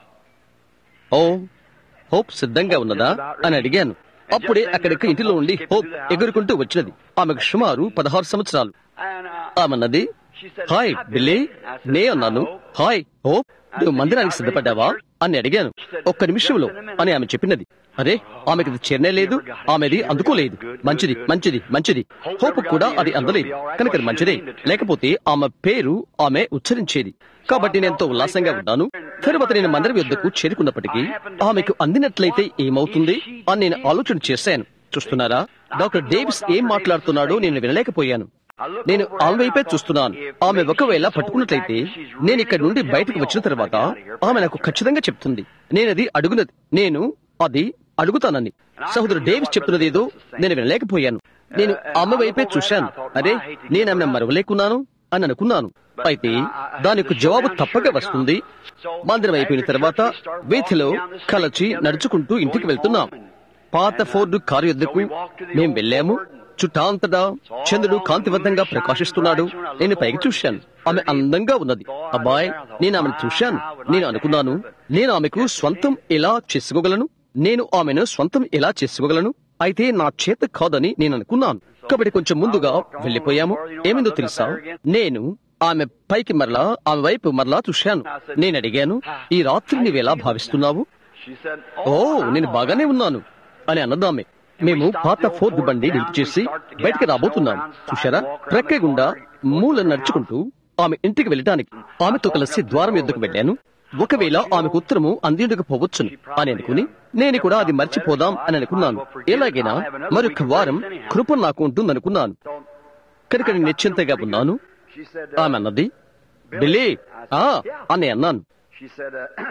oh Hope సిద్ధంగా ఉన్నదా అని అడిగాను అప్పుడే అక్కడికి ఇంటిలో ఉండి హోప్ ఎగురుకుంటూ వచ్చినది ఆమెకు సుమారు పదహారు సంవత్సరాలు and, uh, ఆమెన్నది హాయ్ బిల్లీ నే అన్నాను హాయ్ హోప్ నువ్వు మందిరానికి సిద్ధపడ్డావా అని అడిగాను ఒక్క నిమిషంలో అని ఆమె చెప్పినది అరే ఆమెకి అది చేరనే లేదు ఆమెది అందుకోలేదు మంచిది మంచిది మంచిది హోప్ కూడా అది అందలేదు కనుక అది మంచిదే లేకపోతే ఆమె పేరు ఆమె ఉచ్చరించేది కాబట్టి నేను ఎంతో ఉల్లాసంగా ఉన్నాను తరువాత నేను మందిరం యొద్దకు చేరుకున్నప్పటికీ ఆమెకు అందినట్లయితే ఏమవుతుంది అని నేను ఆలోచన చేశాను చూస్తున్నారా డాక్టర్ డేవిస్ ఏం మాట్లాడుతున్నాడో నేను వినలేకపోయాను నేను ఆమె వైపే చూస్తున్నాను ఆమె ఒకవేళ పట్టుకున్నట్లయితే నేను ఇక్కడి నుండి బయటకు వచ్చిన తర్వాత ఆమె నాకు ఖచ్చితంగా చెప్తుంది నేనది అడుగునది నేను అది అడుగుతానని సహోదరు డేవిస్ చెప్తున్నది ఏదో నేను వినలేకపోయాను నేను ఆమె వైపే చూశాను అరే నేను ఆమెను మరవలేకున్నాను అని అనుకున్నాను అయితే దానికి జవాబు తప్పక వస్తుంది మందిరం అయిపోయిన తర్వాత వీధిలో కలచి నడుచుకుంటూ ఇంటికి వెళ్తున్నాం పాత ఫోర్డు కారు యొద్దకు మేం వెళ్ళాము చుట్టాంతటా చంద్రుడు కాంతివంతంగా ప్రకాశిస్తున్నాడు నేను పైకి చూశాను ఆమె అందంగా ఉన్నది అబ్బాయ్ నేను ఆమెను చూశాను నేను అనుకున్నాను నేను ఆమెకు స్వంతం ఎలా చేసుకోగలను నేను ఆమెను స్వంతం ఎలా చేసుకోగలను అయితే నా చేత కాదని నేను అనుకున్నాను కాబట్టి కొంచెం ముందుగా వెళ్ళిపోయాము ఏమిందో తెలుసా నేను ఆమె పైకి మరలా ఆమె వైపు మరలా చూశాను నేను అడిగాను ఈ రాత్రి నీవెలా భావిస్తున్నావు she said, ఓ నేను బాగానే ఉన్నాను అని అన్నదామె మేము పాత ఫోర్డ్ బండి నిలిపి చేసి బయటకు రాబోతున్నాం చూశారా ప్రక్క గుండా మూల నడుచుకుంటూ ఆమె ఇంటికి వెళ్ళటానికి ఆమెతో కలిసి ద్వారం ఎద్దుకు వెళ్ళాను ఒకవేళ ఆమెకు ఉత్తరము అందిండకపోవచ్చును అని అనుకుని నేను కూడా అది మర్చిపోదాం అని అనుకున్నాను ఎలాగైనా మరొక వారం కృప నాకు ఉంటుందనుకున్నాను కనుక నేను నిశ్చింతగా ఉన్నాను she said, ఆమె అన్నది బిల్లీ ఆ అని అన్నాను she said, uh,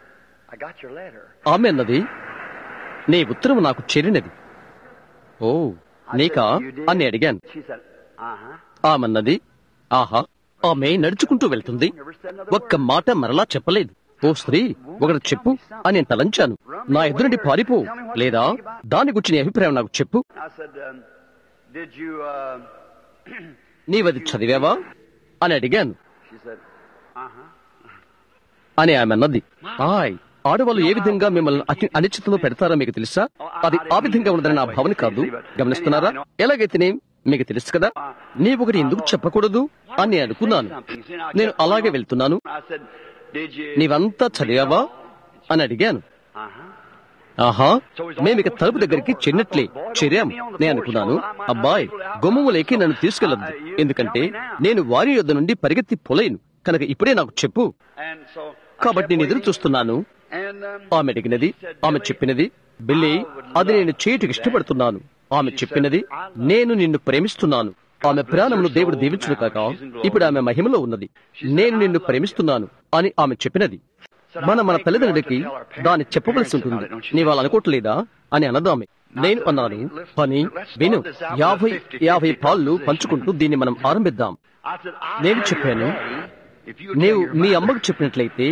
I got your letter. ఆమె అన్నది నీ ఉత్తరం నాకు చేరినది ఓ నీకా అని అడిగాను She said, uh-huh. ఆమెన్నది ఆహా ఆమె నడుచుకుంటూ వెళ్తుంది ఒక్క మాట మరలా చెప్పలేదు ఓ స్త్రీ ఒకటి చెప్పు అని నేను తలంచాను నా ఎదురుండి పారిపో లేదా దాని గురించి నీ అభిప్రాయం నాకు చెప్పు I said, um, did you, uh, నీవది చదివావా అని అడిగాను she said, uh-huh. అని ఆమె అన్నది హాయ్ ఆడవాళ్ళు ఏ విధంగా మిమ్మల్ని అతి- అనిశ్చితంలో పెడతారో మీకు తెలుసా అది ఆ విధంగా ఉన్నదని నా భావన కాదు గమనిస్తున్నారా ఎలాగైతేనే మీకు తెలుసు కదా నీ ఒకటి ఎందుకు చెప్పకూడదు అని నేను అనుకున్నాను నేను అలాగే వెళ్తున్నాను I said, did you, నీవంతా చదివావా అని అడిగాను uh-huh. ఆహా మేమిక తలుపు దగ్గరికి చెన్నట్లే చేరాం నేను అనుకున్నాను అబ్బాయ్ గుమ్మములేకి నన్ను తీసుకెళ్లొద్దు ఎందుకంటే నేను వారి యొద్ద నుండి పరిగెత్తి పొలేను కనుక ఇప్పుడే నాకు చెప్పు And so, I కాబట్టి నేను kept ఎదురు waiting, చూస్తున్నాను and, um, ఆమె అడిగినది ఆమె చెప్పినది బిల్లి అది నేను చేయటకు ఇష్టపడుతున్నాను ఆమె చెప్పినది నేను నిన్ను ప్రేమిస్తున్నాను ఆమె ప్రాణమును దేవుడు దీవించును కాక ఇప్పుడు ఆమె మహిమలో ఉన్నది నేను నిన్ను ప్రేమిస్తున్నాను అని ఆమె చెప్పినది మన మన తల్లిదండ్రులకి దాన్ని చెప్పవలసి ఉంటుంది నీ వాళ్ళు అనుకోవట్లేదా అని అన్నదామె నేను అన్నాను పని విను యాభై యాభై పాళ్ళు పంచుకుంటూ దీన్ని మనం ఆరంభిద్దాం I said, I నేను tell your చెప్పాను daddy, if you would నీవు tell your మీ mother, అమ్మకు చెప్పినట్లయితే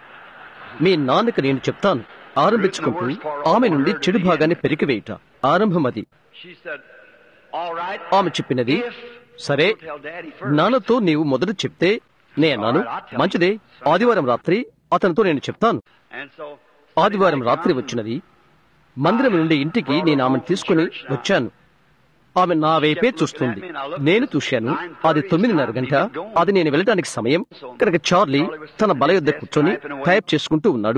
మీ నాన్నకు నేను చెప్తాను ఆరంభించుకుంటూ ఆమె నుండి చెడు భాగాన్ని పెరికివేయుట ఆరంభం అది She said, all right, ఆమె చెప్పినది సరే you tell daddy first. నాన్నతో నీవు మొదట చెప్తే నేను అన్నాను మంచిదే ఆదివారం రాత్రి అతనితో నేను చెప్తాను And so, ఆదివారం రాత్రి వచ్చినది మందిరం నుండి ఇంటికి నేను ఆమెను తీసుకుని వచ్చాను ఆమె నా వైపే చూస్తుంది నేను చూశాను అది తొమ్మిదిన్నర గంట అది నేను వెళ్ళడానికి సమయం కనుక చార్లీ తన బల యొద్ద కూర్చొని టైప్ చేసుకుంటూ ఉన్నాడు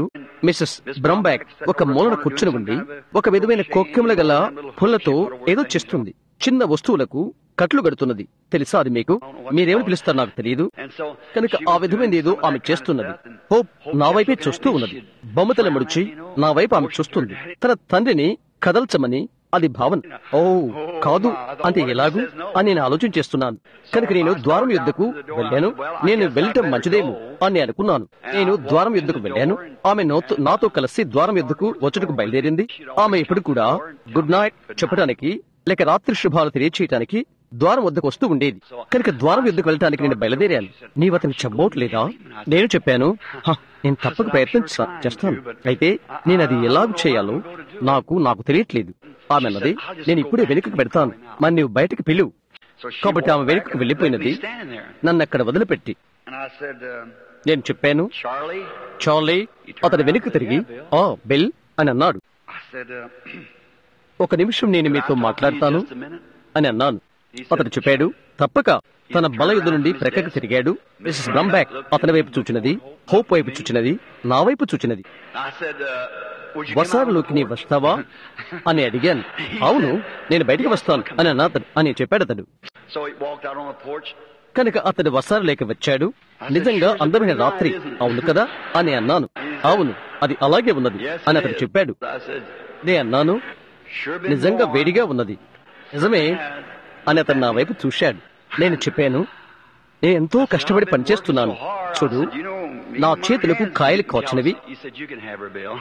మిస్సెస్ బ్రంబ్యాక్ ఒక మూలన కూర్చుని ఉండి ఒక విధమైన కొక్కెముల గల పుల్లతో ఏదో చేస్తుంది చిన్న వస్తువులకు కట్లు కడుతున్నది తెలుసా అది మీకు మీరేమని పిలుస్తారు నాకు తెలియదు కనుక ఆ విధమైన ఏదో ఆమె చేస్తున్నది హోప్ నా వైపే చూస్తూ ఉన్నది బొమ్మతల ముడిచి నా వైపు ఆమె చూస్తుంది తన తండ్రిని కదల్చమని అది భావన ఓ కాదు అంటే ఎలాగూ అని నేను ఆలోచన చేస్తున్నాను కనుక నేను ద్వారం యుద్ధకు వెళ్ళాను నేను వెళ్ళటం మంచిదేమో అని అనుకున్నాను నేను ద్వారం యుద్ధకు వెళ్ళాను ఆమె నోతో- నాతో కలిసి ద్వారం యుద్ధకు వచ్చుటకు బయలుదేరింది ఆమె ఇప్పుడు కూడా గుడ్ నైట్ చెప్పడానికి లేక రాత్రి శుభాలు తెలియచేయటానికి ద్వారం వద్దకు వస్తూ ఉండేది కనుక ద్వారం యుద్ధకు వెళ్ళటానికి నేను బయలుదేరాను నీవు అతనికి చెప్పబోట్లేదా నేను చెప్పాను "హ, నేను తప్పక ప్రయత్నం చ- చేస్తాను అయితే నేను అది ఎలాగ చేయాలో నాకు నాకు తెలియట్లేదు ఆమె అన్నది నేను ఇప్పుడే వెనుకకు పెడతాను మరి నీవు బయటకు పిలువు కాబట్టి ఆమె వెనుకకు వెళ్ళిపోయినది నన్ను అక్కడ వదిలిపెట్టి And I said, uh, నేను చెప్పాను Charlie, చార్లీ అతను వెనుక తిరిగి ఆ బెల్ అని అన్నాడు I said, uh, ఒక నిమిషం నేను "Could I మీతో talk to you మాట్లాడతాను just a minute?" అని అన్నాను అతడు చెప్పాడు తప్పక తన బల యుద్ధ నుండి ప్రక్కకి తిరిగాడు మిస్సెస్ బ్రంబ్యాక్ అతని వైపు చూచినది హోప్ వైపు చూచినది నా వైపు చూచినది I said, uh, "Would you come out వసారులోకి నీ వస్తావా అని అడిగాను అవును నేను బయటికి వస్తాను అని అన్న అతడు అని చెప్పాడు అతడు So he walked out on the porch. కనుక అతడు వసారు లేక వచ్చాడు నిజంగా అందమైన రాత్రి అవును కదా అని అన్నాను అవును అది అలాగే ఉన్నది Yes, అని it అతడు is." చెప్పాడు I said, నే అన్నాను "Sure been నిజంగా warm." వేడిగా ఉన్నది నిజమే అని అతను నా వైపు చూశాడు నేను చెప్పాను నేను ఎంతో కష్టపడి పనిచేస్తున్నాను చూడు నా చేతులకు కాయలు కాచినవి You said you can have her, Bill.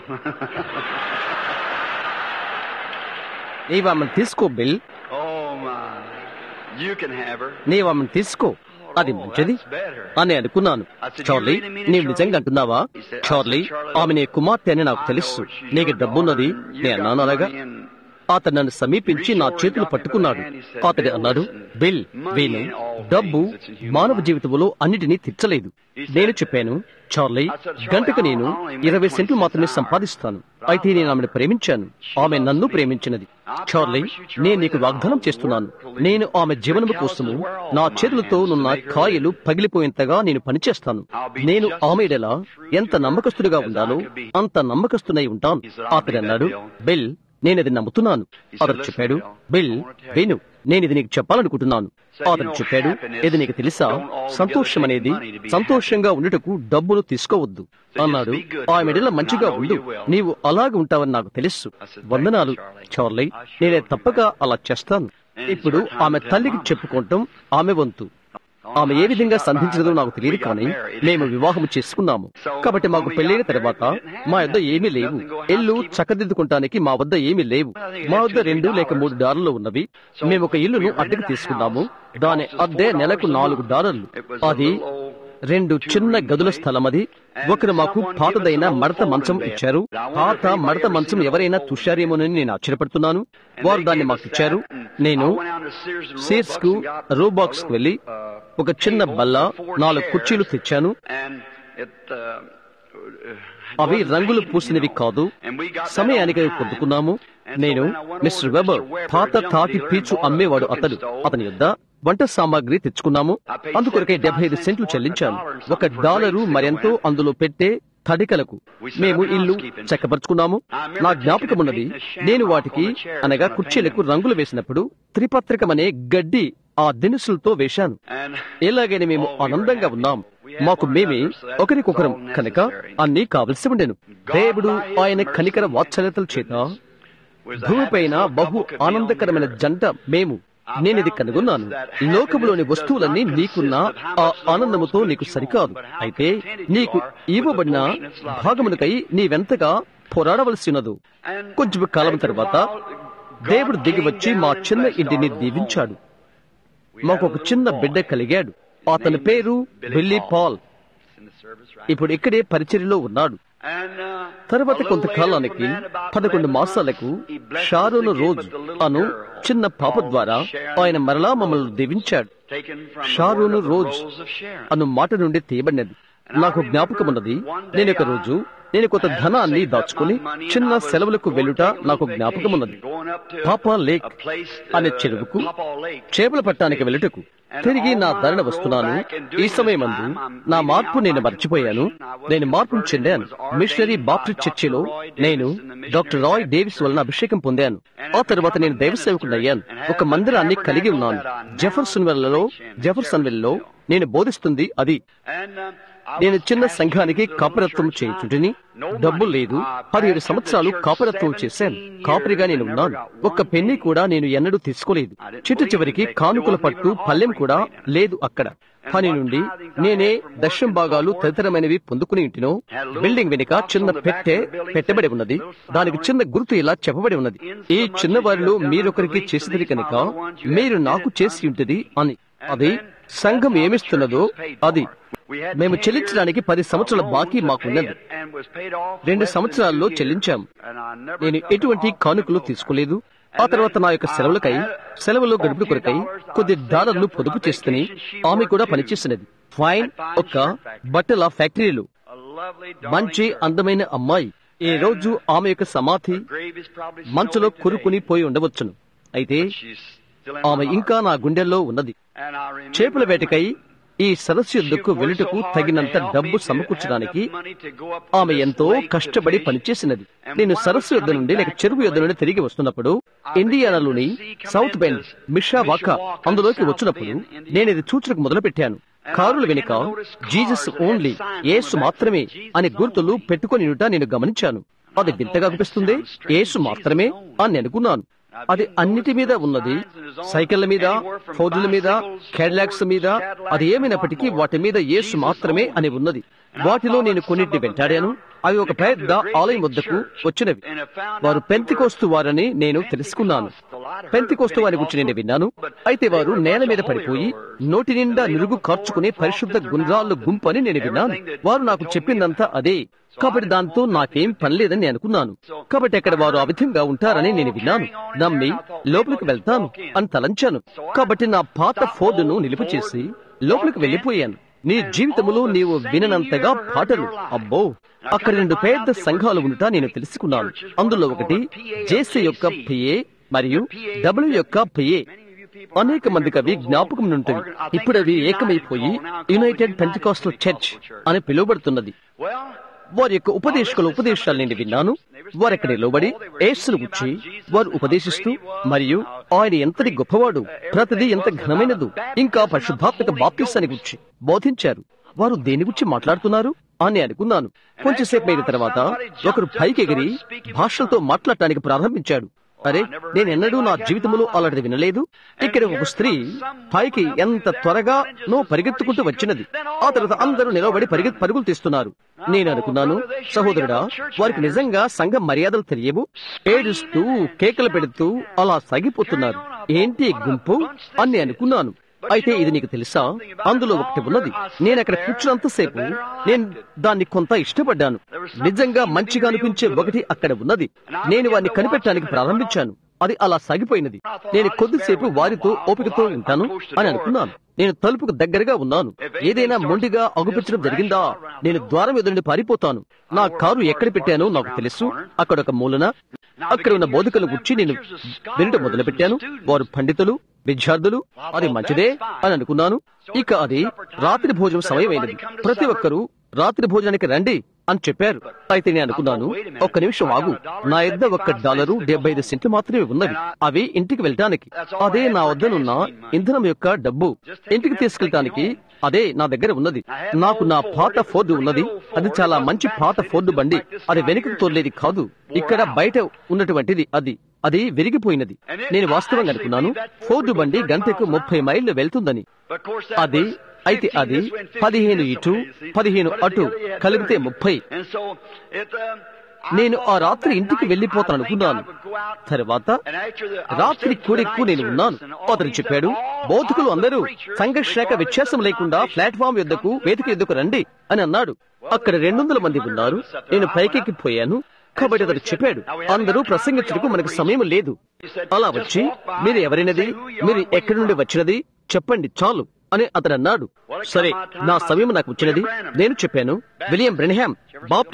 నీవు ఆమెను తీసుకో Bill oh my, you can have her. నీవు ఆమెను తీసుకో అది Oh, మంచిది that's better. అని అనుకున్నాను I said, Charlie "You really mean it, నీవు Charlie?" నిజంగా అంటున్నావా He said, Charlie I said, "Charlie, ఆమె నీ కుమార్తె అని నాకు I తెలుసు know she's నీకు your డబ్బున్నది daughter, and you నేను got అన్నాను అలాగా money and- అతను నన్ను సమీపించి నా చేతులు పట్టుకున్నాడు అతడు అన్నాడు బిల్ వీను డబ్బు మానవ జీవితంలో అన్నిటినీ తీర్చలేదు నేను చెప్పాను చార్లీ గంటకు నేను ఇరవై సెంట్లు మాత్రమే సంపాదిస్తాను అయితే నేను ఆమెను ప్రేమించాను ఆమె నన్ను ప్రేమించినది చార్లీ నేను నీకు వాగ్దానం చేస్తున్నాను నేను ఆమె జీవనము కోసము నా చేతులతో నున్న కాయలు పగిలిపోయేంతగా నేను పనిచేస్తాను నేను ఆమెడలా ఎంత నమ్మకస్తుడిగా ఉండాలో అంత నమ్మకస్తునై ఉంటాను అతడు అన్నాడు బిల్ నేను అది నమ్ముతున్నాను అతడు చెప్పాడు బిల్ విను నేను ఇది నీకు చెప్పాలనుకుంటున్నాను అతడు చెప్పాడు ఇది నీకు తెలుసా సంతోషం అనేది సంతోషంగా ఉండుటకు డబ్బును తీసుకోవద్దు అన్నాడు ఆ మెడల మంచిగా ఉండు నీవు అలాగే ఉంటావని నాకు తెలుసు వందనాలు చార్లీ నేనే తప్పక అలా చేస్తాను ఇప్పుడు ఆమె తల్లికి చెప్పుకోవటం ఆమె వంతు ఆమె ఏ విధంగా సంధించదో నాకు తెలియదు కానీ మేము వివాహం చేసుకున్నాము కాబట్టి మాకు పెళ్లైన తర్వాత మా వద్ద ఏమీ లేవు ఇల్లు చక్కదిద్దుకుంటానికి మా వద్ద ఏమీ లేవు మా వద్ద రెండు లేక మూడు డాలర్లు ఉన్నవి మేము ఒక ఇల్లును అద్దెకు తీసుకున్నాము దాని అద్దె నెలకు నాలుగు డాలర్లు అది రెండు చిన్న గదుల స్థలం అది ఒకరు మాకు పాతదైన మడత మంచం ఇచ్చారు పాత మడత మంచం ఎవరైనా చూశారేమోనని నేను ఆశ్చర్యపడుతున్నాను వారు దాన్ని మాకు ఇచ్చారు నేను సీర్స్ కు రోబాక్స్ కు వెళ్లి ఒక చిన్న బల్ల నాలుగు కుర్చీలు తెచ్చాను అవి రంగులు పూసినవి కాదు సమయానికి అవి కొట్టుకున్నాము నేను మిస్టర్ వెబర్ పాత తాటి పీచు అమ్మేవాడు అతడు అతని యొద్ద వంట సామాగ్రి తెచ్చుకున్నాము అందుకొరకే డెబ్బై ఐదు సెంట్లు చెల్లించాను ఒక డాలరు మరెంతో అందులో పెట్టే తడికలకు మేము ఇల్లు చక్కపరుచుకున్నాము నా జ్ఞాపకమున్నది నేను వాటికి అనగా కుర్చీలకు రంగులు వేసినప్పుడు త్రిపత్రికమనే గడ్డి ఆ దినుసులతో వేశాను ఎలాగైనా మేము ఆనందంగా ఉన్నాం మాకు మేమే ఒకరికొకరం కనుక అన్నీ కావలసి ఉండెను దేవుడు ఆయన కనికర వాత్సల్యతల చేత భూమిపైన బహు ఆనందకరమైన జంట మేము నేనిది కనుగొన్నాను లోకములోని వస్తువులన్నీ నీకున్న ఆ ఆనందముతో నీకు సరికాదు అయితే నీకు ఇవ్వబడిన భాగమునకై నీవెంతగా పోరాడవలసి ఉన్నదు కొంచెం కాలం తర్వాత దేవుడు దిగి వచ్చి మా చిన్న ఇంటిని దీవించాడు మాకు ఒక చిన్న బిడ్డ కలిగాడు అతని పేరు బిల్లీ పాల్ ఇప్పుడు ఇక్కడే పరిచర్యలో ఉన్నాడు తర్వాత కొంతకాలానికి పదకొండు మాసాలకు షారోను రోజు అను చిన్న పాప ద్వారా ఆయన మరలా మమ్మల్ని దీవించాడు షారోను రోజ్ అను మాట నుండి తీయబడినది నాకు జ్ఞాపకం ఉన్నది నేను ఒక రోజు నేను కొంత ధనాన్ని దాచుకుని చిన్న సెలవులకు వెళ్ళుట నాకు జ్ఞాపకం ఉన్నది పాపా లేక్ అనే చెరువుకు చేపలు పట్టడానికి వెళ్ళుటకు తిరిగి నా ధరణ వస్తున్నాను ఈ సమయమందు నా మార్పు నేను మర్చిపోయాను నేను మార్పును చెందాను మిషనరీ బాప్టిస్ట్ చర్చిలో నేను డాక్టర్ రాయ్ డేవిస్ వలన అభిషేకం పొందాను ఆ తర్వాత నేను దైవ సేవకుడయ్యాను ఒక మందిరాన్ని కలిగి ఉన్నాను జెఫర్సన్ వెల్లలో జెఫర్సన్ వెల్లో నేను బోధిస్తుంది అది నేను చిన్న సంఘానికి కాపరత్వం చేయుచుంటిని డబ్బు లేదు పదిహేడు సంవత్సరాలు కాపరత్వం చేశాను కాపరిగా నేను ఉన్నాను ఒక్క పెన్ని కూడా నేను ఎన్నడూ తీసుకోలేదు చిట్టు చివరికి కానుకల పట్టు పల్లెం కూడా లేదు అక్కడ పని నుండి నేనే దశం భాగాలు తదితరమైనవి పొందుకుని ఇంటినో బిల్డింగ్ వెనుక చిన్న పెట్టె పెట్టబడి ఉన్నది దానికి చిన్న గుర్తు ఇలా చెప్పబడి ఉన్నది ఈ చిన్న వారిలో మీరొకరికి చేసినది కనుక మీరు నాకు చేసి ఉంటుంది అని అది సంఘం ఏమిస్తున్నదో అది మేము చెల్లించడానికి పది సంవత్సరాల బాకీ మాకున్నది రెండు సంవత్సరాల్లో చెల్లించాం నేను ఎటువంటి కానుకలు తీసుకోలేదు ఆ తర్వాత నా యొక్క సెలవులకై సెలవులో గడుపుల కొరకై కొద్ది డాలర్లు పొదుపు చేస్తుని ఆమె కూడా పనిచేసినది ఫైన్ ఒక బట్టల ఫ్యాక్టరీలు మంచి అందమైన అమ్మాయి ఈ రోజు ఆమె యొక్క సమాధి మంచులో కొరుకుని పోయి ఉండవచ్చును అయితే ఆమె ఇంకా నా గుండెల్లో ఉన్నది చేపల వేటకై ఈ సరస్సు యుద్ధకు వెలుటకు తగినంత డబ్బు సమకూర్చడానికి ఆమె ఎంతో కష్టపడి పనిచేసినది నేను సరస్సు యుద్ధ నుండి లేక చెరువు యుద్ధ నుండి తిరిగి వస్తున్నప్పుడు ఇండియానాలోని సౌత్ బెండ్ మిషా వాకా అందులోకి వచ్చినప్పుడు నేను ఇది చూచడానికి మొదలు పెట్టాను కారుల వెనుక జీసస్ ఓన్లీ యేసు మాత్రమే అనే గుర్తులు పెట్టుకొని నేను గమనించాను అది వింతగా అనిపిస్తుంది యేసు మాత్రమే అని అనుకున్నాను అది అన్నిటి మీద ఉన్నది సైకిళ్ల మీద ఫౌజుల మీద క్యాడ్లాక్స్ మీద అది ఏమైనప్పటికీ వాటి మీద యేసు మాత్రమే అని ఉన్నది వాటిలో నేను కొన్నింటిని వెంటాడాను అవి ఒక పెద్ద ఆలయం వద్దకు వచ్చినవి వారు పెంతికోస్తు వారని నేను తెలుసుకున్నాను పెంతికోస్తు వారి గురించి నేను విన్నాను అయితే వారు నేల మీద పడిపోయి నోటి నిండా నిరుగు కార్చుకునే పరిశుద్ధ గుండ్రాళ్ళు గుంపు అని నేను విన్నాను వారు నాకు చెప్పిందంతా అదే కాబట్టి దాంతో నాకేం పని లేదని నేను అనుకున్నాను కాబట్టి అక్కడ వారు ఆ విధంగా ఉంటారని నేను విన్నాను నమ్మి లోపలికి వెళ్తాను అని తలంచాను కాబట్టి నా పాత ఫోర్డును నిలుపు చేసి లోపలికి వెళ్లిపోయాను నీ జీవితములో నీవు విననంతగా పాటలు అబ్బో అక్కడ రెండు పెద్ద సంఘాలు ఉండటా నేను తెలుసుకున్నాను అందులో ఒకటి జేసీ యొక్క పిఏ మరియు డబ్ల్యూ యొక్క పిఏ అనేక మందికి అవి జ్ఞాపకం ఉంటుంది ఇప్పుడు అవి ఏకమైపోయి యునైటెడ్ పెంటికాస్టల్ చర్చ్ అని పిలువబడుతున్నది వారి యొక్క ఉపదేశకుల ఉపదేశాలు నేను విన్నాను వారు అక్కడ నిలబడి ఏసును గుచ్చి వారు ఉపదేశిస్తూ మరియు ఆయన ఎంతటి గొప్పవాడు ప్రతిదీ ఎంత ఘనమైనదు ఇంకా పరిశుద్ధాత్మక బాప్తిస్తాన్ని గురించి బోధించారు వారు దేని గురించి మాట్లాడుతున్నారు అని అనుకున్నాను కొంచెంసేపు అయిన తర్వాత ఒకరు పైకి ఎగిరి భాషలతో మాట్లాడటానికి ప్రారంభించాడు అరే నేను ఎన్నడూ నా జీవితంలో అలాంటిది వినలేదు ఇక్కడ ఒక స్త్రీ పైకి ఎంత త్వరగా నో పరిగెత్తుకుంటూ వచ్చినది ఆ తర్వాత అందరూ నిలబడి పరిగెత్తు పరుగులు తీస్తున్నారు నేను అనుకున్నాను సహోదరుడా వారికి నిజంగా సంఘ మర్యాదలు తెలియవు ఏడుస్తూ కేకలు పెడుతూ అలా సాగిపోతున్నారు ఏంటి గుంపు అని అనుకున్నాను అయితే ఇది నీకు తెలుసా అందులో ఒకటి ఉన్నది నేను అక్కడ కూర్చున్నంతసేపు నేను దాన్ని కొంత ఇష్టపడ్డాను నిజంగా మంచిగా అనిపించే ఒకటి అక్కడ ఉన్నది నేను వారిని కనిపెట్టడానికి ప్రారంభించాను అది అలా సాగిపోయినది నేను కొద్దిసేపు వారితో ఓపికతో ఉంటాను అని అనుకున్నాను నేను తలుపుకు దగ్గరగా ఉన్నాను ఏదైనా మొండిగా అగుపించడం జరిగిందా నేను ద్వారం ఎదురుండి పారిపోతాను నా కారు ఎక్కడ పెట్టానో నాకు తెలుసు అక్కడ ఒక మూలన అక్కడ ఉన్న బోధకుల గురించి నేను వినటం మొదలుపెట్టాను వారు పండితులు విద్యార్థులు అది మంచిదే అని అనుకున్నాను ఇక అది రాత్రి భోజనం సమయమైనది ప్రతి ఒక్కరూ రాత్రి భోజనానికి రండి అని చెప్పారు అయితే నేను అనుకున్నాను ఒక్క నిమిషం ఆగు నా యొద్ద ఒక్క డాలరు డెబ్బై ఐదు సెంట్లు మాత్రమే ఉన్నవి అవి ఇంటికి వెళ్ళటానికి అదే నా వద్దనున్న ఇంధనం యొక్క డబ్బు ఇంటికి తీసుకెళ్ళటానికి అదే నా దగ్గర ఉన్నది నాకు నా పాత ఫోర్డు ఉన్నది అది చాలా మంచి పాత ఫోర్డు బండి అది వెనుకకు తోలేది కాదు ఇక్కడ బయట ఉన్నటువంటిది అది అది విరిగిపోయినది నేను వాస్తవంగా అనుకున్నాను ఫోర్డు బండి గంటకు ముప్పై మైళ్ళు వెళ్తుందని అది అయితే అది పదిహేను ఇటు పదిహేను అటు కలిపితే ముప్పై నేను ఆ రాత్రి ఇంటికి వెళ్లిపోతాను అనుకున్నాను తర్వాత రాత్రి కూడెక్కు నేను ఉన్నాను అతను చెప్పాడు బౌద్ధకులు అందరూ సంఘర్షణ వ్యత్యాసం లేకుండా ప్లాట్ఫామ్ యుద్ధకు వేదిక యుద్ధకు రండి అని అన్నాడు అక్కడ రెండు వందల మంది ఉన్నారు నేను పైకెక్కి పోయాను కాబట్టి అతడు చెప్పాడు అందరూ ప్రసంగించడానికి మనకు సమయం లేదు అలా వచ్చి మీరు ఎవరైనది మీరు ఎక్కడి నుండి వచ్చినది చెప్పండి చాలు అని అతడు అన్నాడు సరే నా సమయం నాకు వచ్చినది నేను చెప్పాను William Branham Baptist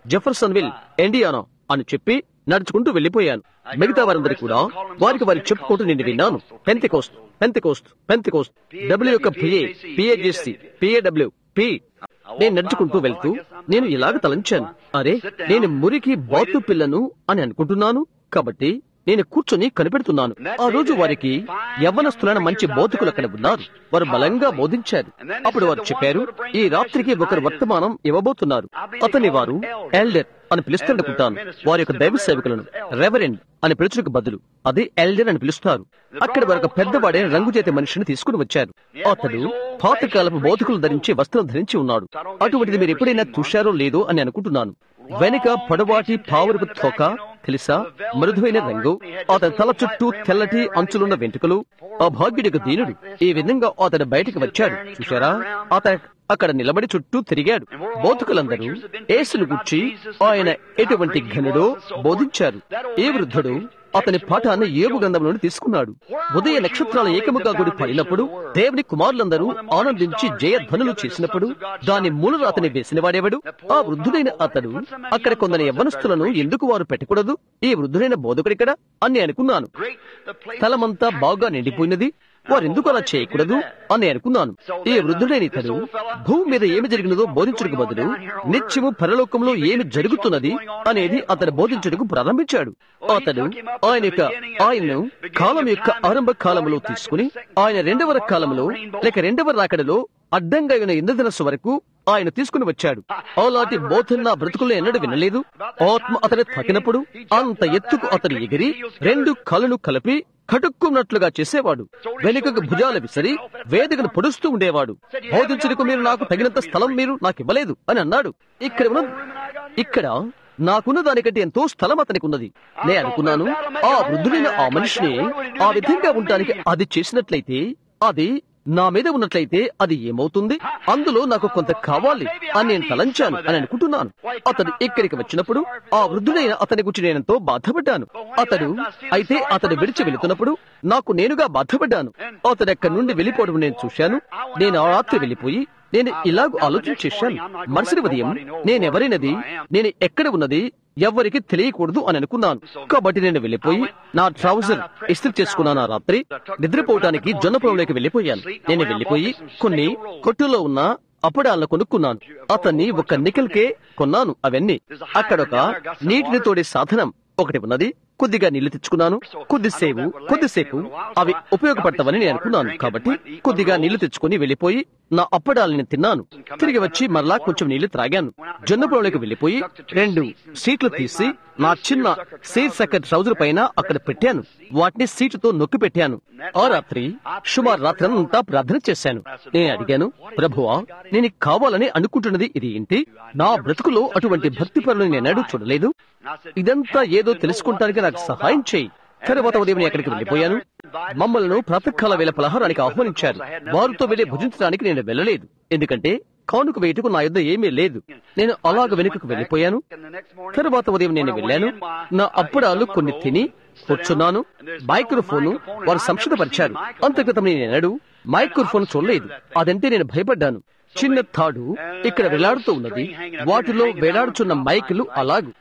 Jeffersonville Indiana అని చెప్పి నడుచుకుంటూ వెళ్లిపోయాను మిగతా వారందరూ కూడా వారికి వారికి చెప్పుకుంటూ నేను విన్నాను పెంతికోస్ట్ పెంతికోస్ట్ పెంతికోస్ట్ డబ్ల్యూ యొక్క పిఏ పిఏజెసి పిఏడబ్ల్యూ పి నేను నడుచుకుంటూ వెళ్తూ నేను ఇలాగ తలంచాను అరే నేను మురికి బాతు పిల్లను అని అనుకుంటున్నాను కాబట్టి నేను కూర్చొని కనిపెడుతున్నాను ఆ రోజు వారికి యవ్వనస్తులైన మంచి బోధకులు అక్కడ ఉన్నారు వారు బలంగా బోధించారు అప్పుడు వారు చెప్పారు ఈ రాత్రికి ఒకరు వర్తమానం ఇవ్వబోతున్నారు అతని వారు ఎల్డర్ అని పిలుస్తుండకుంటాను వారి యొక్క దైవ సేవకులను రెవరెండ్ అని పిలుచుకు బదులు అదే ఎల్డర్ అని పిలుస్తారు అక్కడ వారు ఒక పెద్దవాడే రంగుచేతి మనిషిని తీసుకుని వచ్చారు అతడు పాతకాలపు బోధకులు ధరించి వస్త్రం ధరించి ఉన్నాడు అటువంటిది మీరు ఎప్పుడైనా చూశారో లేదో అని అనుకుంటున్నాను వెనుక పొడవాటి పావురపు తోక తెలుసా మృదువైన రంగు అతని తల చుట్టూ తెల్లటి అంచులున్న వెంట్రుకలు ఆ భాగ్యుడికి దీనుడు ఈ విధంగా అతడు బయటికి వచ్చాడు చూశారా అతను అక్కడ నిలబడి చుట్టూ తిరిగాడు బోధకులందరూ యేసును గుర్చి ఆయన ఎటువంటి ఘనుడో బోధించారు ఈ వృద్ధుడు అతని పాఠాన్ని ఏగు గ్రంథం నుండి తీసుకున్నాడు ఉదయ నక్షత్రాల ఏకముగా గుడి పడినప్పుడు దేవుని కుమారులందరూ ఆనందించి జయధ్వనులు చేసినప్పుడు దాని మూలరాతని వేసిన వాడేవాడు ఆ వృద్ధుడైన అతడు అక్కడ కొందరి యవ్వనస్తులను ఎందుకు వారు పెట్టకూడదు ఈ వృద్ధుడైన బోధకుడిక్కడ అని అనుకున్నాను స్థలమంతా బాగా నిండిపోయినది వారెందుకు అలా చేయకూడదు అని అనుకున్నాను ఈ వృద్ధుడైన ఇతడు భూమి మీద ఏమి జరిగినదో బోధించుటకు బదులు నిత్యము పరలోకంలో ఏమి జరుగుతున్నది అనేది అతడు బోధించుటకు ప్రారంభించాడు అతడు ఆయన యొక్క ఆయన్ను కాలం యొక్క ఆరంభ కాలంలో తీసుకుని ఆయన రెండవ కాలంలో లేక రెండవ రాకడలో అడ్డంగా ఉన్న ఇంద్రధనస్సు వరకు ఆయన తీసుకుని వచ్చాడు అలాంటి బోధన నా బ్రతుకుల్లో ఎన్నడూ వినలేదు ఆత్మ అతని తాకినప్పుడు అంత ఎత్తుకు అతను ఎగిరి రెండు కళ్ళను కలిపి కటుక్కున్నట్లుగా చేసేవాడు వెనుకకు భుజాలు విసిరి వేదికను పొడుస్తూ ఉండేవాడు బోధించుటకు మీరు నాకు తగినంత స్థలం మీరు నాకు ఇవ్వలేదు అని అన్నాడు ఇక్కడ ఉన్న ఇక్కడ నాకున్న దానికంటే ఎంతో స్థలం అతనికి ఉన్నది నే అనుకున్నాను ఆ వృద్ధుడైన ఆ మనిషిని ఆ విధంగా ఉండటానికి అది చేసినట్లయితే అది నా మీద ఉన్నట్లయితే అది ఏమవుతుంది అందులో నాకు కొంత కావాలి అని నేను తలంచాను అని అనుకుంటున్నాను అతడు ఇక్కడికి వచ్చినప్పుడు ఆ వృద్ధుడైన అతని గురించి నేనంతో బాధపడ్డాను అతడు అయితే అతడు విడిచి వెళుతున్నప్పుడు నాకు నేనుగా బాధపడ్డాను అతడు ఎక్కడి నుండి వెళ్ళిపోవడం నేను చూశాను నేను ఆ రాత్రి వెళ్ళిపోయి నేను ఇలాగ ఆలోచన చేశాను మరుసటి ఉదయం నేనెవరైనది నేను ఎక్కడ ఉన్నది ఎవ్వరికి తెలియకూడదు అని అనుకున్నాను కాబట్టి నేను వెళ్ళిపోయి నా ట్రౌజర్ ఇస్త్రీ చేసుకున్నాను ఆ రాత్రి నిద్రపోవటానికి జొన్న పొలంలోకి వెళ్ళిపోయాను నేను వెళ్ళిపోయి కొన్ని కొట్టులో ఉన్న అప్పడాలను కొనుక్కున్నాను అతన్ని ఒక నికెల్కే కొన్నాను అవన్నీ అక్కడొక నీటిని తోడే సాధనం ఒకటి ఉన్నది కొద్దిగా నీళ్లు తెచ్చుకున్నాను కొద్దిసేపు కొద్దిసేపు అవి ఉపయోగపడతావని నేను అనుకున్నాను కాబట్టి కొద్దిగా నీళ్లు తెచ్చుకుని వెళ్ళిపోయి నా అప్పడాలని తిన్నాను తిరిగి వచ్చి మరలా కొంచెం నీళ్లు త్రాగాను జొన్నపొలంలోకి వెళ్ళిపోయి రెండు సీట్లు తీసి నా చిన్న సీట్ సక్కర్ ట్రౌజర్ పైన అక్కడ పెట్టాను వాటిని సీటుతో నొక్కి పెట్టాను ఆ రాత్రి సుమారు రాత్రి అంతా ప్రార్థన చేశాను నేను అడిగాను ప్రభువా నేను కావాలని అనుకుంటున్నది ఇది ఏంటి నా బ్రతుకులో అటువంటి భక్తి పనులు నేనాడు చూడలేదు ఇదంతా ఏదో తెలుసుకుంటానికి నాకు సహాయం చేయి తరువాత ఉదయం నేను ఎక్కడికి వెళ్ళిపోయాను మమ్మల్ని ప్రాతకాల వేళ పలహారానికి ఆహ్వానించారు వారితో వెళ్లి భుజించడానికి నేను వెళ్ళలేదు ఎందుకంటే కానుక వేయటకు నా యొద్ద ఏమీ లేదు నేను అలాగ వెనుకకు వెళ్ళిపోయాను తరువాత ఉదయం నేను వెళ్ళాను నా అప్పడాలు కొన్ని తిని కూర్చున్నాను మైక్రోఫోన్ వారు సంక్షిప్తపరిచారు అంతక్రితం నేను ఎన్నడు మైక్రోఫోన్ చూడలేదు అదంటే నేను భయపడ్డాను చిన్న తాడు ఇక్కడ వేలాడుతూ ఉన్నది వాటిలో వేలాడుచున్న మైకులు అలాగు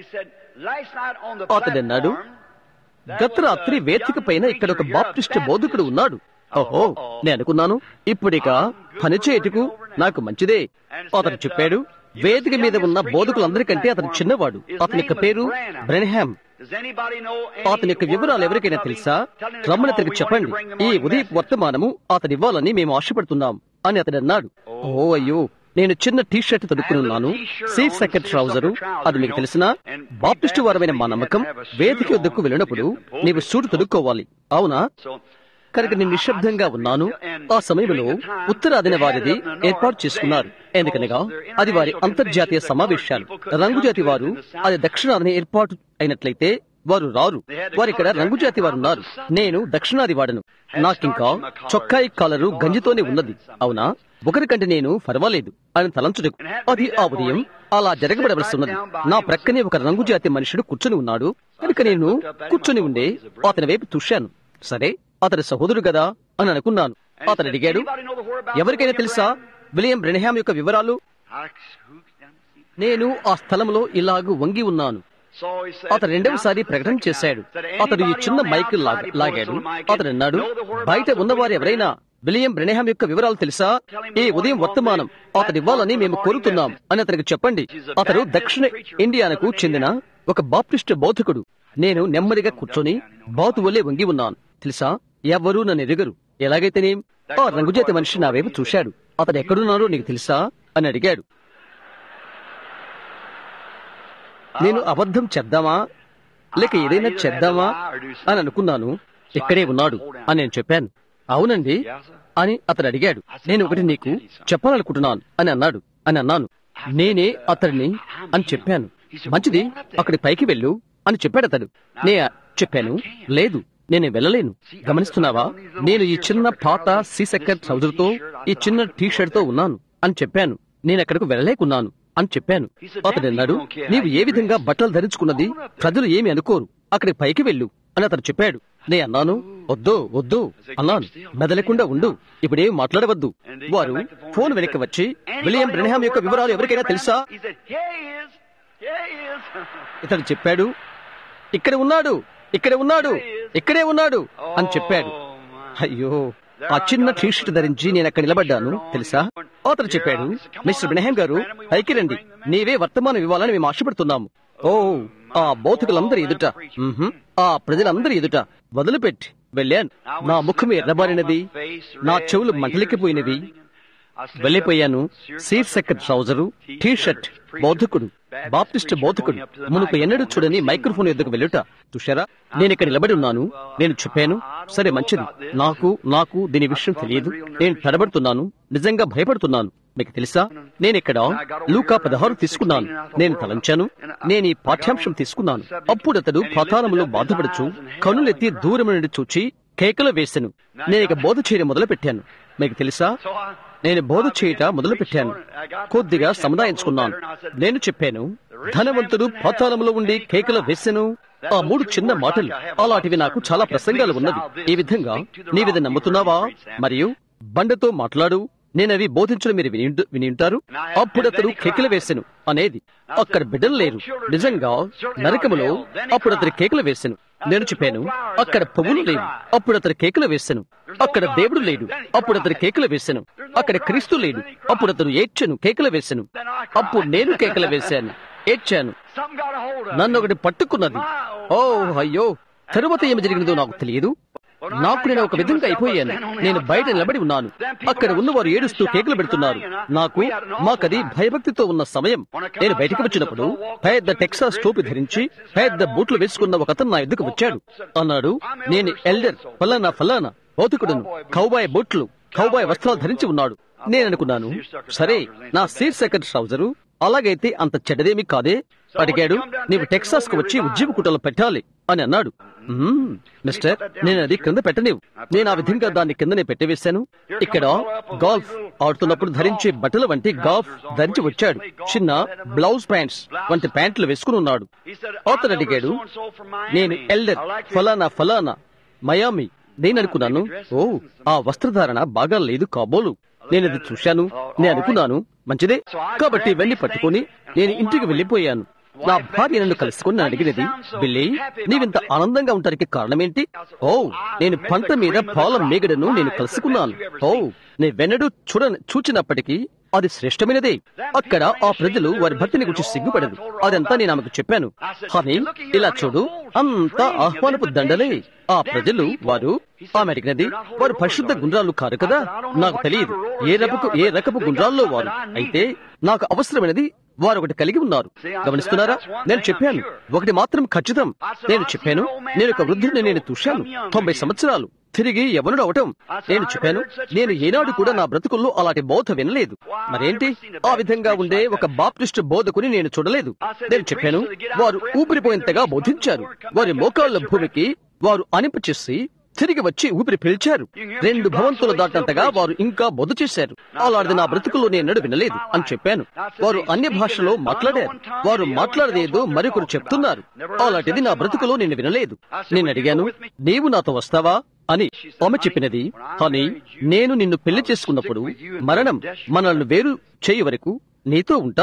అతడన్నాడు గత రాత్రి వేదిక పైన ఇక్కడ ఒక బాప్టిస్ట్ బోధకుడు ఉన్నాడు ఓహో నేను అనుకున్నాను ఇప్పుడిక పనిచేయటకు నాకు మంచిదే అతను చెప్పాడు వేదిక మీద ఉన్న బోధకులందరికంటే అతను చిన్నవాడు అతని యొక్క పేరు బ్రెన్హామ్ అతని యొక్క వివరాలు ఎవరికైనా తెలుసా రమ్మని అతనికి చెప్పండి ఈ ఉదయ వర్తమానము అతను ఇవ్వాలని మేము ఆశపడుతున్నాం అని అతడు అన్నాడు ఓ అయ్యో నేను చిన్న టీ షర్ట్ తొడుక్కున్నాను సీట్ సెకండ్ ట్రౌజరు అది మీకు తెలిసిన బాప్టిస్టు వారమైన మా నమ్మకం వేదిక వద్దకు వెళ్ళినప్పుడు నీవు సూటు తొడుక్కోవాలి అవునా కనుక నేను నిశ్శబ్దంగా ఉన్నాను ఆ సమయంలో ఉత్తరాదిన వారిది ఏర్పాటు చేసుకున్నారు ఎందుకనగా అది వారి అంతర్జాతీయ సమావేశాలు రంగుజాతి వారు అది దక్షిణాదిని ఏర్పాటు అయినట్లయితే వారు రారు వారిక్కడ రంగుజాతి వారు ఉన్నారు నేను దక్షిణాది వాడను నాకింకా చొక్కాయి కాలరు గంజితోనే ఉన్నది అవునా ఒకరికంటే నేను పర్వాలేదు అని తలంచుటకు అది ఆ ఉదయం అలా జరగబడవలసి ఉన్నది నా ప్రక్కనే ఒక రంగుజాతి మనుషుడు కూర్చొని ఉన్నాడు కనుక నేను కూర్చొని ఉండే అతని వైపు చూశాను సరే అతని సహోదరుడు కదా అని అనుకున్నాను అతను అడిగాడు ఎవరికైనా తెలుసా విలియం బ్రెనహామ్ యొక్క వివరాలు నేను ఆ స్థలంలో ఇలాగూ వంగి ఉన్నాను So he said, అతను రెండవసారి "Now, ప్రకటన second చేశాడు time, said, అతడు ఈ "Anybody చిన్న on the మైక్ outside, లాగ- he pulled లాగాడు this little mic, అతడు అన్నాడు know the whereabouts బయట of ఉన్నవారు William ఎవరైనా విలియం బ్రెనహాం యొక్క వివరాలు తెలుసా ఈ ఉదయం వర్తమానం అతడు ఇవ్వాలని మేము కోరుతున్నాం అని అతనికి చెప్పండి అతడు దక్షిణ ఇండియానకు చెందిన ఒక బాప్టిస్ట్ బౌద్ధకుడు నేను నెమ్మదిగా కూర్చొని బాతు వల్లే వంగి ఉన్నాను తెలుసా ఎవ్వరూ నన్ను ఎరుగరు ఎలాగైతేనేం ఆ రంగుజాతి మనిషి నా వైపు చూశాడు అతడు ఎక్కడున్నారో నీకు తెలుసా అని అడిగాడు నేను అబద్ధం చెప్దామా లేక ఏదైనా చేద్దామా అని అనుకున్నాను ఇక్కడే ఉన్నాడు అని నేను చెప్పాను అవునండి అని అతడు అడిగాడు నేను ఒకటి నీకు చెప్పాలనుకుంటున్నాను అని అన్నాడు అని అన్నాను నేనే అతడిని అని చెప్పాను మంచిది అక్కడి పైకి వెళ్ళు అని చెప్పాడు అతడు నే చెప్పాను లేదు నేను వెళ్ళలేను గమనిస్తున్నావా నేను ఈ చిన్న పాత సీసెక్కర్ ట్రౌజర్ తో ఈ చిన్న టీ షర్ట్ తో ఉన్నాను అని చెప్పాను నేను అక్కడికి వెళ్ళలేకున్నాను అని చెప్పాను అతడు అన్నాడు నీవు ఏ విధంగా బట్టలు ధరించుకున్నది ప్రజలు ఏమి అనుకోరు అక్కడికి పైకి వెళ్ళు అని అతడు చెప్పాడు నే అన్నాను వద్దు వద్దు అన్నాను మెదలకుండా ఉండు ఇప్పుడేం మాట్లాడవద్దు వారు ఫోన్ వెనక్కి వచ్చి విలియం బ్రెనహాం యొక్క వివరాలు ఎవరికైనా తెలుసా He said, Here he is. Here he is. ఇతడు చెప్పాడు ఇక్కడ ఉన్నాడు ఇక్కడ ఉన్నాడు ఇక్కడే ఉన్నాడు అని చెప్పాడు అయ్యో ఆ చిన్న టీ షర్ట్ ధరించి నేను అక్కడ నిలబడ్డాను తెలుసా అతను చెప్పాడు మిస్టర్ బ్రెనహాం గారు పైకి రండి నీవే వర్తమానం ఇవ్వాలని మేము ఆశపడుతున్నాము ఓ ఆ బౌతికులందరి ఎదుట మ్హూ, ఆ ప్రజలందరి ఎదుట వదిలిపెట్టి వెళ్ళాను నా ముఖం ఎర్రబారినది నా చెవులు మంటలెక్కిపోయినవి వెళ్ళిపోయాను శీర్షక ట్రౌజరు టీ షర్ట్ బౌద్ధకుడు బాప్టిస్ట్ బౌద్ధకుడు మునుపు ఎన్నడూ చూడని మైక్రోఫోన్ ఎద్దుకు వెళ్ళుట చూశారా నేను ఇక్కడ నిలబడి ఉన్నాను నేను చెప్పాను సరే మంచిది నాకు నాకు దీని విషయం తెలియదు నేను తడబడుతున్నాను నిజంగా భయపడుతున్నాను మీకు తెలుసా నేను ఇక్కడ లూకా పదహారు తీసుకున్నాను నేను తలంచాను నేను ఈ పాఠ్యాంశం తీసుకున్నాను అప్పుడు అతడు పాతాళములో బాధపడుచు కనులెత్తి దూరం నుండి చూచి కేకలు వేసెను నేను ఇక బోధ చేయడం మొదలు పెట్టాను మీకు తెలుసా నేను బోధ చేయట మొదలు పెట్టాను కొద్దిగా సముదాయించుకున్నాను నేను చెప్పాను ధనవంతుడు పాతాళంలో ఉండి కేకలు వేసెను ఆ మూడు చిన్న మాటలు అలాంటివి నాకు చాలా ప్రసంగాలు ఉన్నవి ఈ విధంగా నీవిది నమ్ముతున్నావా మరియు బండతో మాట్లాడు నేనవి బోధించడం మీరు విని ఉంట- విని ఉంటారు అప్పుడు అతడు కేకలు వేసెను అనేది అక్కడ బిడ్డలు లేరు నిజంగా నరకములో అప్పుడు అతడు కేకలు వేసెను నేను చెప్పాను అక్కడ పువ్వులు లేవు అప్పుడు అతడు కేకలు వేసెను అక్కడ దేవుడు లేడు అప్పుడు అతడు కేకలు వేసెను అక్కడ క్రీస్తు లేడు అప్పుడు అతడు ఏడ్చెను కేకలు వేసెను అప్పుడు నేను కేకలు వేశాను ఏడ్చాను Something got a hold of నన్ను ఒకటి పట్టుకున్నది ఓ అయ్యో తరువాత ఏమి జరిగినదో నాకు తెలియదు నాకు నేను ఒక విధంగా అయిపోయాను నేను బయట నిలబడి ఉన్నాను అక్కడ ఉన్నవారు ఏడుస్తూ కేకలు పెడుతున్నారు నాకు మాకది భయభక్తితో ఉన్న సమయం నేను బయటికి వచ్చినప్పుడు పెద్ద టెక్సాస్ టోపీ ధరించి పెద్ద బూట్లు వేసుకున్న ఒక అతను నా ఎద్దుకు వచ్చాడు అన్నాడు నేను ఎల్డర్ ఫలానా ఫలానా భౌతికుడును కౌబాయ్ బూట్లు కౌబాయ్ వస్త్రాలు ధరించి ఉన్నాడు నేను అనుకున్నాను సరే నా శీర్షక ట్రౌజరు అలాగైతే అంత చెడ్డదేమీ కాదే అడిగాడు నీవు టెక్సాస్ కు వచ్చి ఉద్యమ కుటలు పెట్టాలి అని అన్నాడు "మ్మ్, మిస్టర్ నేను అది కింద పెట్టనివ్వు నేను ఆ విధంగా దాన్ని కిందనే పెట్టివేశాను ఇక్కడ గాల్ఫ్ ఆడుతున్నప్పుడు ధరించే బట్టల వంటి గాల్ఫ్ ధరించి వచ్చాడు చిన్న బ్లౌజ్ ప్యాంట్స్ వంటి ప్యాంట్లు వేసుకుని ఉన్నాడు అతను అడిగాడు నేను ఎల్డర్ ఫలానా ఫలానా మయామి నేను అనుకున్నాను ఓ ఆ వస్త్రధారణ బాగా లేదు కాబోలు నేను అది చూశాను నేను అనుకున్నాను మంచిదే కాబట్టి ఇవన్నీ పట్టుకొని నేను ఇంటికి వెళ్ళిపోయాను నా భార్య నన్ను కలుసుకుని నన్ను అడిగినది బిల్లి నీవింత ఆనందంగా ఉండటానికి కారణమేంటి ఓ నేను పంట మీద పాల మేగడను నేను కలుసుకున్నాను ఓ నేను వెన్నడూ చూడ చూచినప్పటికీ అది శ్రేష్టమైనదే అక్కడ ఆ ప్రజలు వారి భక్తిని గురించి సిగ్గుపడదు అదంతా నేను ఆమెకు చెప్పాను కానీ ఇలా చూడు అంతా ఆహ్వానపు దండలే ఆ ప్రజలు వారు ఆమె అడిగినది వారు పరిశుద్ధ గుండ్రాలు కారు కదా నాకు తెలియదు ఏ రకపు ఏ రకపు గుండ్రాల్లో వారు అయితే నాకు అవసరమైనది వారు ఒకటి కలిగి ఉన్నారు గమనిస్తున్నారా నేను చెప్పాను ఒకటి మాత్రం ఖచ్చితం నేను చెప్పాను నేను ఒక వృద్ధుడిని నేను చూశాను తొంభై సంవత్సరాలు తిరిగి ఎవరు అవటం నేను చెప్పాను నేను ఏనాడు కూడా నా బ్రతుకుల్లో అలాంటి బోధ వినలేదు మరేంటి ఆ విధంగా ఉండే ఒక బాప్టిస్ట్ బోధకుని నేను చూడలేదు నేను చెప్పాను వారు ఊపిరిపోయేంతగా బోధించారు వారి మోకాళ్ళ భూమికి వారు అనింపచేసి తిరిగి వచ్చి ఊపిరి పీల్చారు రెండు భవంతులు దాటినంతగా వారు ఇంకా బొద్ద చేశారు అలాంటిది నా బ్రతుకుల్లో నేను వినలేదు అని చెప్పాను వారు అన్య భాషలో మాట్లాడారు వారు మాట్లాడలేదు మరొకరు చెప్తున్నారు అలాంటిది నా బ్రతుకులో నేను వినలేదు నేను అడిగాను నీవు నాతో వస్తావా అని ఆమె చెప్పినది కానీ నేను నిన్ను పెళ్లి చేసుకున్నప్పుడు మరణం మనల్ని వేరు చేయ వరకు నీతో ఉంటాను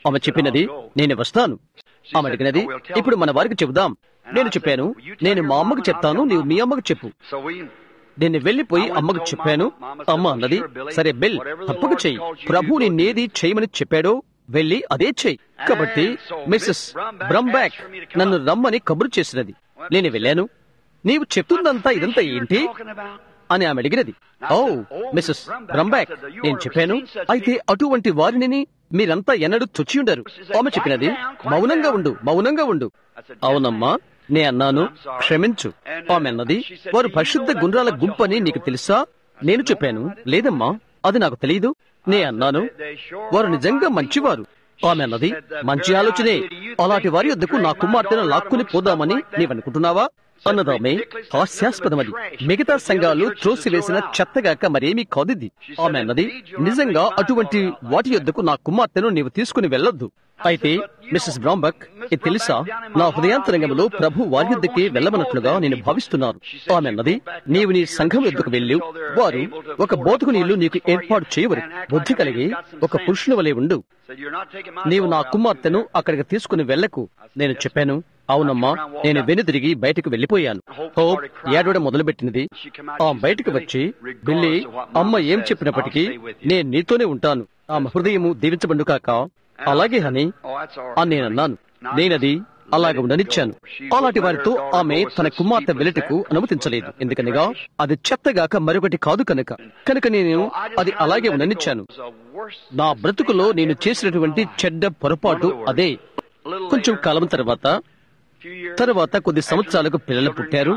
ఆమె చెప్పినది నేను వస్తాను ఆమె అడిగినది ఇప్పుడు మన వారికి చెబుదాం నేను చెప్పాను నేను మా అమ్మకు చెప్తాను నీవు మీ అమ్మకు చెప్పు So we నేను వెళ్లిపోయి అమ్మకు చెప్పాను అమ్మ అన్నది సరే బెల్ తప్పక చెయ్యి ప్రభు నిన్నేది చేయమని చెప్పాడో వెళ్ళి అదే చెయ్యి కాబట్టి మిస్సెస్ బ్రంబ్యాక్ నన్ను రమ్మని కబురు చేసినది నేను వెళ్ళాను నీవు చెప్తుందంతా ఇదంతా ఏంటి talking about? అని ఆమె అడిగినది ఓ మిస్సెస్ బ్రంబ్యాక్ నేను చెప్పాను అయితే అటువంటి వారిని మీరంతా ఎన్నడూ చొచ్చి ఉండరు ఆమె చెప్పినది మౌనంగా ఉండు మౌనంగా ఉండు అవునమ్మా నే అన్నాను క్షమించు ఆమె అన్నది వారు పరిశుద్ధ గుండ్రాల గుంపని నీకు తెలుసా నేను చెప్పాను లేదమ్మా అది నాకు తెలియదు నే అన్నాను వారు నిజంగా మంచివారు ఆమె అన్నది మంచి ఆలోచనే అలాంటి వారి వద్దకు నా కుమార్తెను లాక్కుని పోదామని నీవనుకుంటున్నావా అన్నదామె హాస్యాస్పదమది మిగతా సంఘాలు త్రోసివేసిన చెత్తగాక మరేమీ కాదిది ఆమె అన్నది నిజంగా అటువంటి వాటి యొద్దకు నా కుమార్తెను నీవు తీసుకుని వెళ్ళొద్దు అయితే మిస్సెస్ బ్రాంబక్ ఇది తెలుసా నా హృదయాంతరంగంలో ప్రభు వారి యొద్దకే వెళ్ళమన్నట్లుగా నేను భావిస్తున్నాను ఆమె అన్నది నీవు నీ సంఘం యొద్దకు వెళ్ళు వారు ఒక బోధకు నీళ్లు నీకు ఏర్పాటు చేయవరు బుద్ధి కలిగి ఒక పురుషుని వలె ఉండు Said, You're not taking my నీవు నా daughter out. కుమార్తెను అక్కడికి తీసుకుని వెళ్ళకు నేను చెప్పాను అవునమ్మా నేను వెనుదిరిగి బయటకు వెళ్లిపోయాను హోప్ ఏడవడం మొదలుపెట్టినది ఆ బయటకు వచ్చి బిల్లి అమ్మ ఏం చెప్పినప్పటికీ నేను నీతోనే ఉంటాను ఆమె హృదయము దీవించబండు కాక అలాగే హని Oh, that's all అని నేను అన్నాను నేనది అలాగ ఉండనిచ్చాను అలాంటి వారితో ఆమె తన కుమార్తె వెలుటకు అనుమతించలేదు ఎందుకనగా అది చెత్తగాక మరొకటి కాదు కనుక కనుక నేను అది అలాగే ఉండనిచ్చాను నా బ్రతుకులో నేను చేసినటువంటి చెడ్డ పొరపాటు అదే కొంచెం కాలం తర్వాత తర్వాత కొద్ది సంవత్సరాలకు పిల్లలు పుట్టారు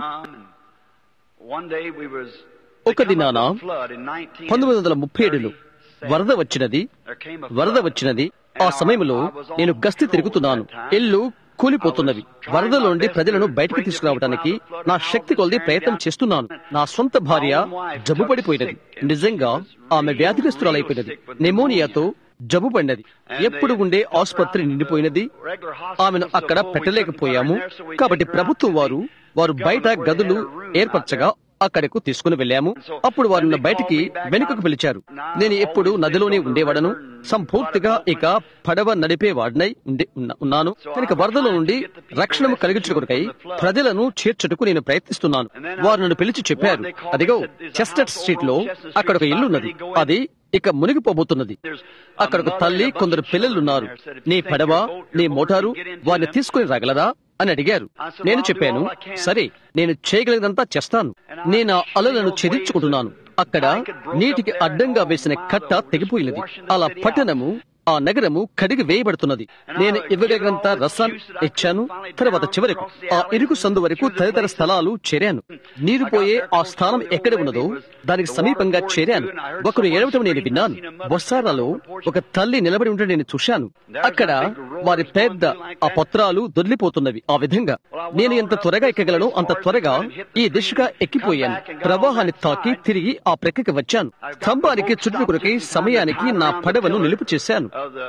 ఒక దినాన పంతొమ్మిది వందల ముప్పై ఏడులో వరద వచ్చినది వరద వచ్చినది ఆ సమయంలో నేను గస్తీ తిరుగుతున్నాను ఇల్లు కూలిపోతున్నవి వరదలోండి ప్రజలను బయటికి తీసుకురావడానికి నా శక్తి కొలది ప్రయత్నం చేస్తున్నాను నా సొంత భార్య జబ్బు పడిపోయినది నిజంగా ఆమె వ్యాధిగ్రస్తురాలైపోయినది నెమోనియాతో జబ్బు పడినది ఎప్పుడు ఉండే ఆసుపత్రి నిండిపోయినది ఆమెను అక్కడ పెట్టలేకపోయాము కాబట్టి ప్రభుత్వం వారు వారు బయట గదులు ఏర్పరచగా అక్కడకు తీసుకుని వెళ్ళాము అప్పుడు వారిని బయటికి వెనుకకు పిలిచారు నేను ఎప్పుడు నదిలోనే ఉండేవాడను సంపూర్తిగా ఇక పడవ నడిపేవాడినై ఉండి ఉన్న- ఉన్నాను కనుక వరదలో నుండి రక్షణము కలిగించుకునికై ప్రజలను చేర్చుటకు నేను ప్రయత్నిస్తున్నాను వారు నన్ను పిలిచి చెప్పారు అదిగో చెస్టట్ స్ట్రీట్ లో అక్కడ ఒక ఇల్లు ఉన్నది అది ఇక మునిగిపోబోతున్నది అక్కడ ఒక తల్లి కొందరు పిల్లలున్నారు నీ పడవ నీ మోటారు వారిని తీసుకుని రాగలరా అని అడిగారు నేను చెప్పాను సరే నేను చేయగలిగినంతా చేస్తాను నేను ఆ అలలను ఛేదించుకుంటున్నాను అక్కడ నీటికి అడ్డంగా వేసిన కట్ట తెగిపోయినది అలా పట్టణము ఆ నగరము కడిగి వేయబడుతున్నది నేను ఇవ్వగలిగినంత రసం ఇచ్చాను తర్వాత చివరకు ఆ ఇరుకు సందు వరకు తదితర స్థలాలు చేరాను నీరు పోయే ఆ స్థానం ఎక్కడ ఉన్నదో దానికి సమీపంగా చేరాను ఒకరు ఏడవటం నేను విన్నాను బొస్సారాలో ఒక తల్లి నిలబడి ఉంటే నేను చూశాను అక్కడ వారి పెద్ద ఆ పత్రాలు దొర్లిపోతున్నవి ఆ విధంగా నేను ఎంత త్వరగా ఎక్కగలను అంత త్వరగా ఈ దిశగా ఎక్కిపోయాను ప్రవాహాన్ని తాకి తిరిగి ఆ ప్రక్కకి వచ్చాను స్తంభానికి చుట్టుకొరకి సమయానికి నా పడవను నిలుపు చేశాను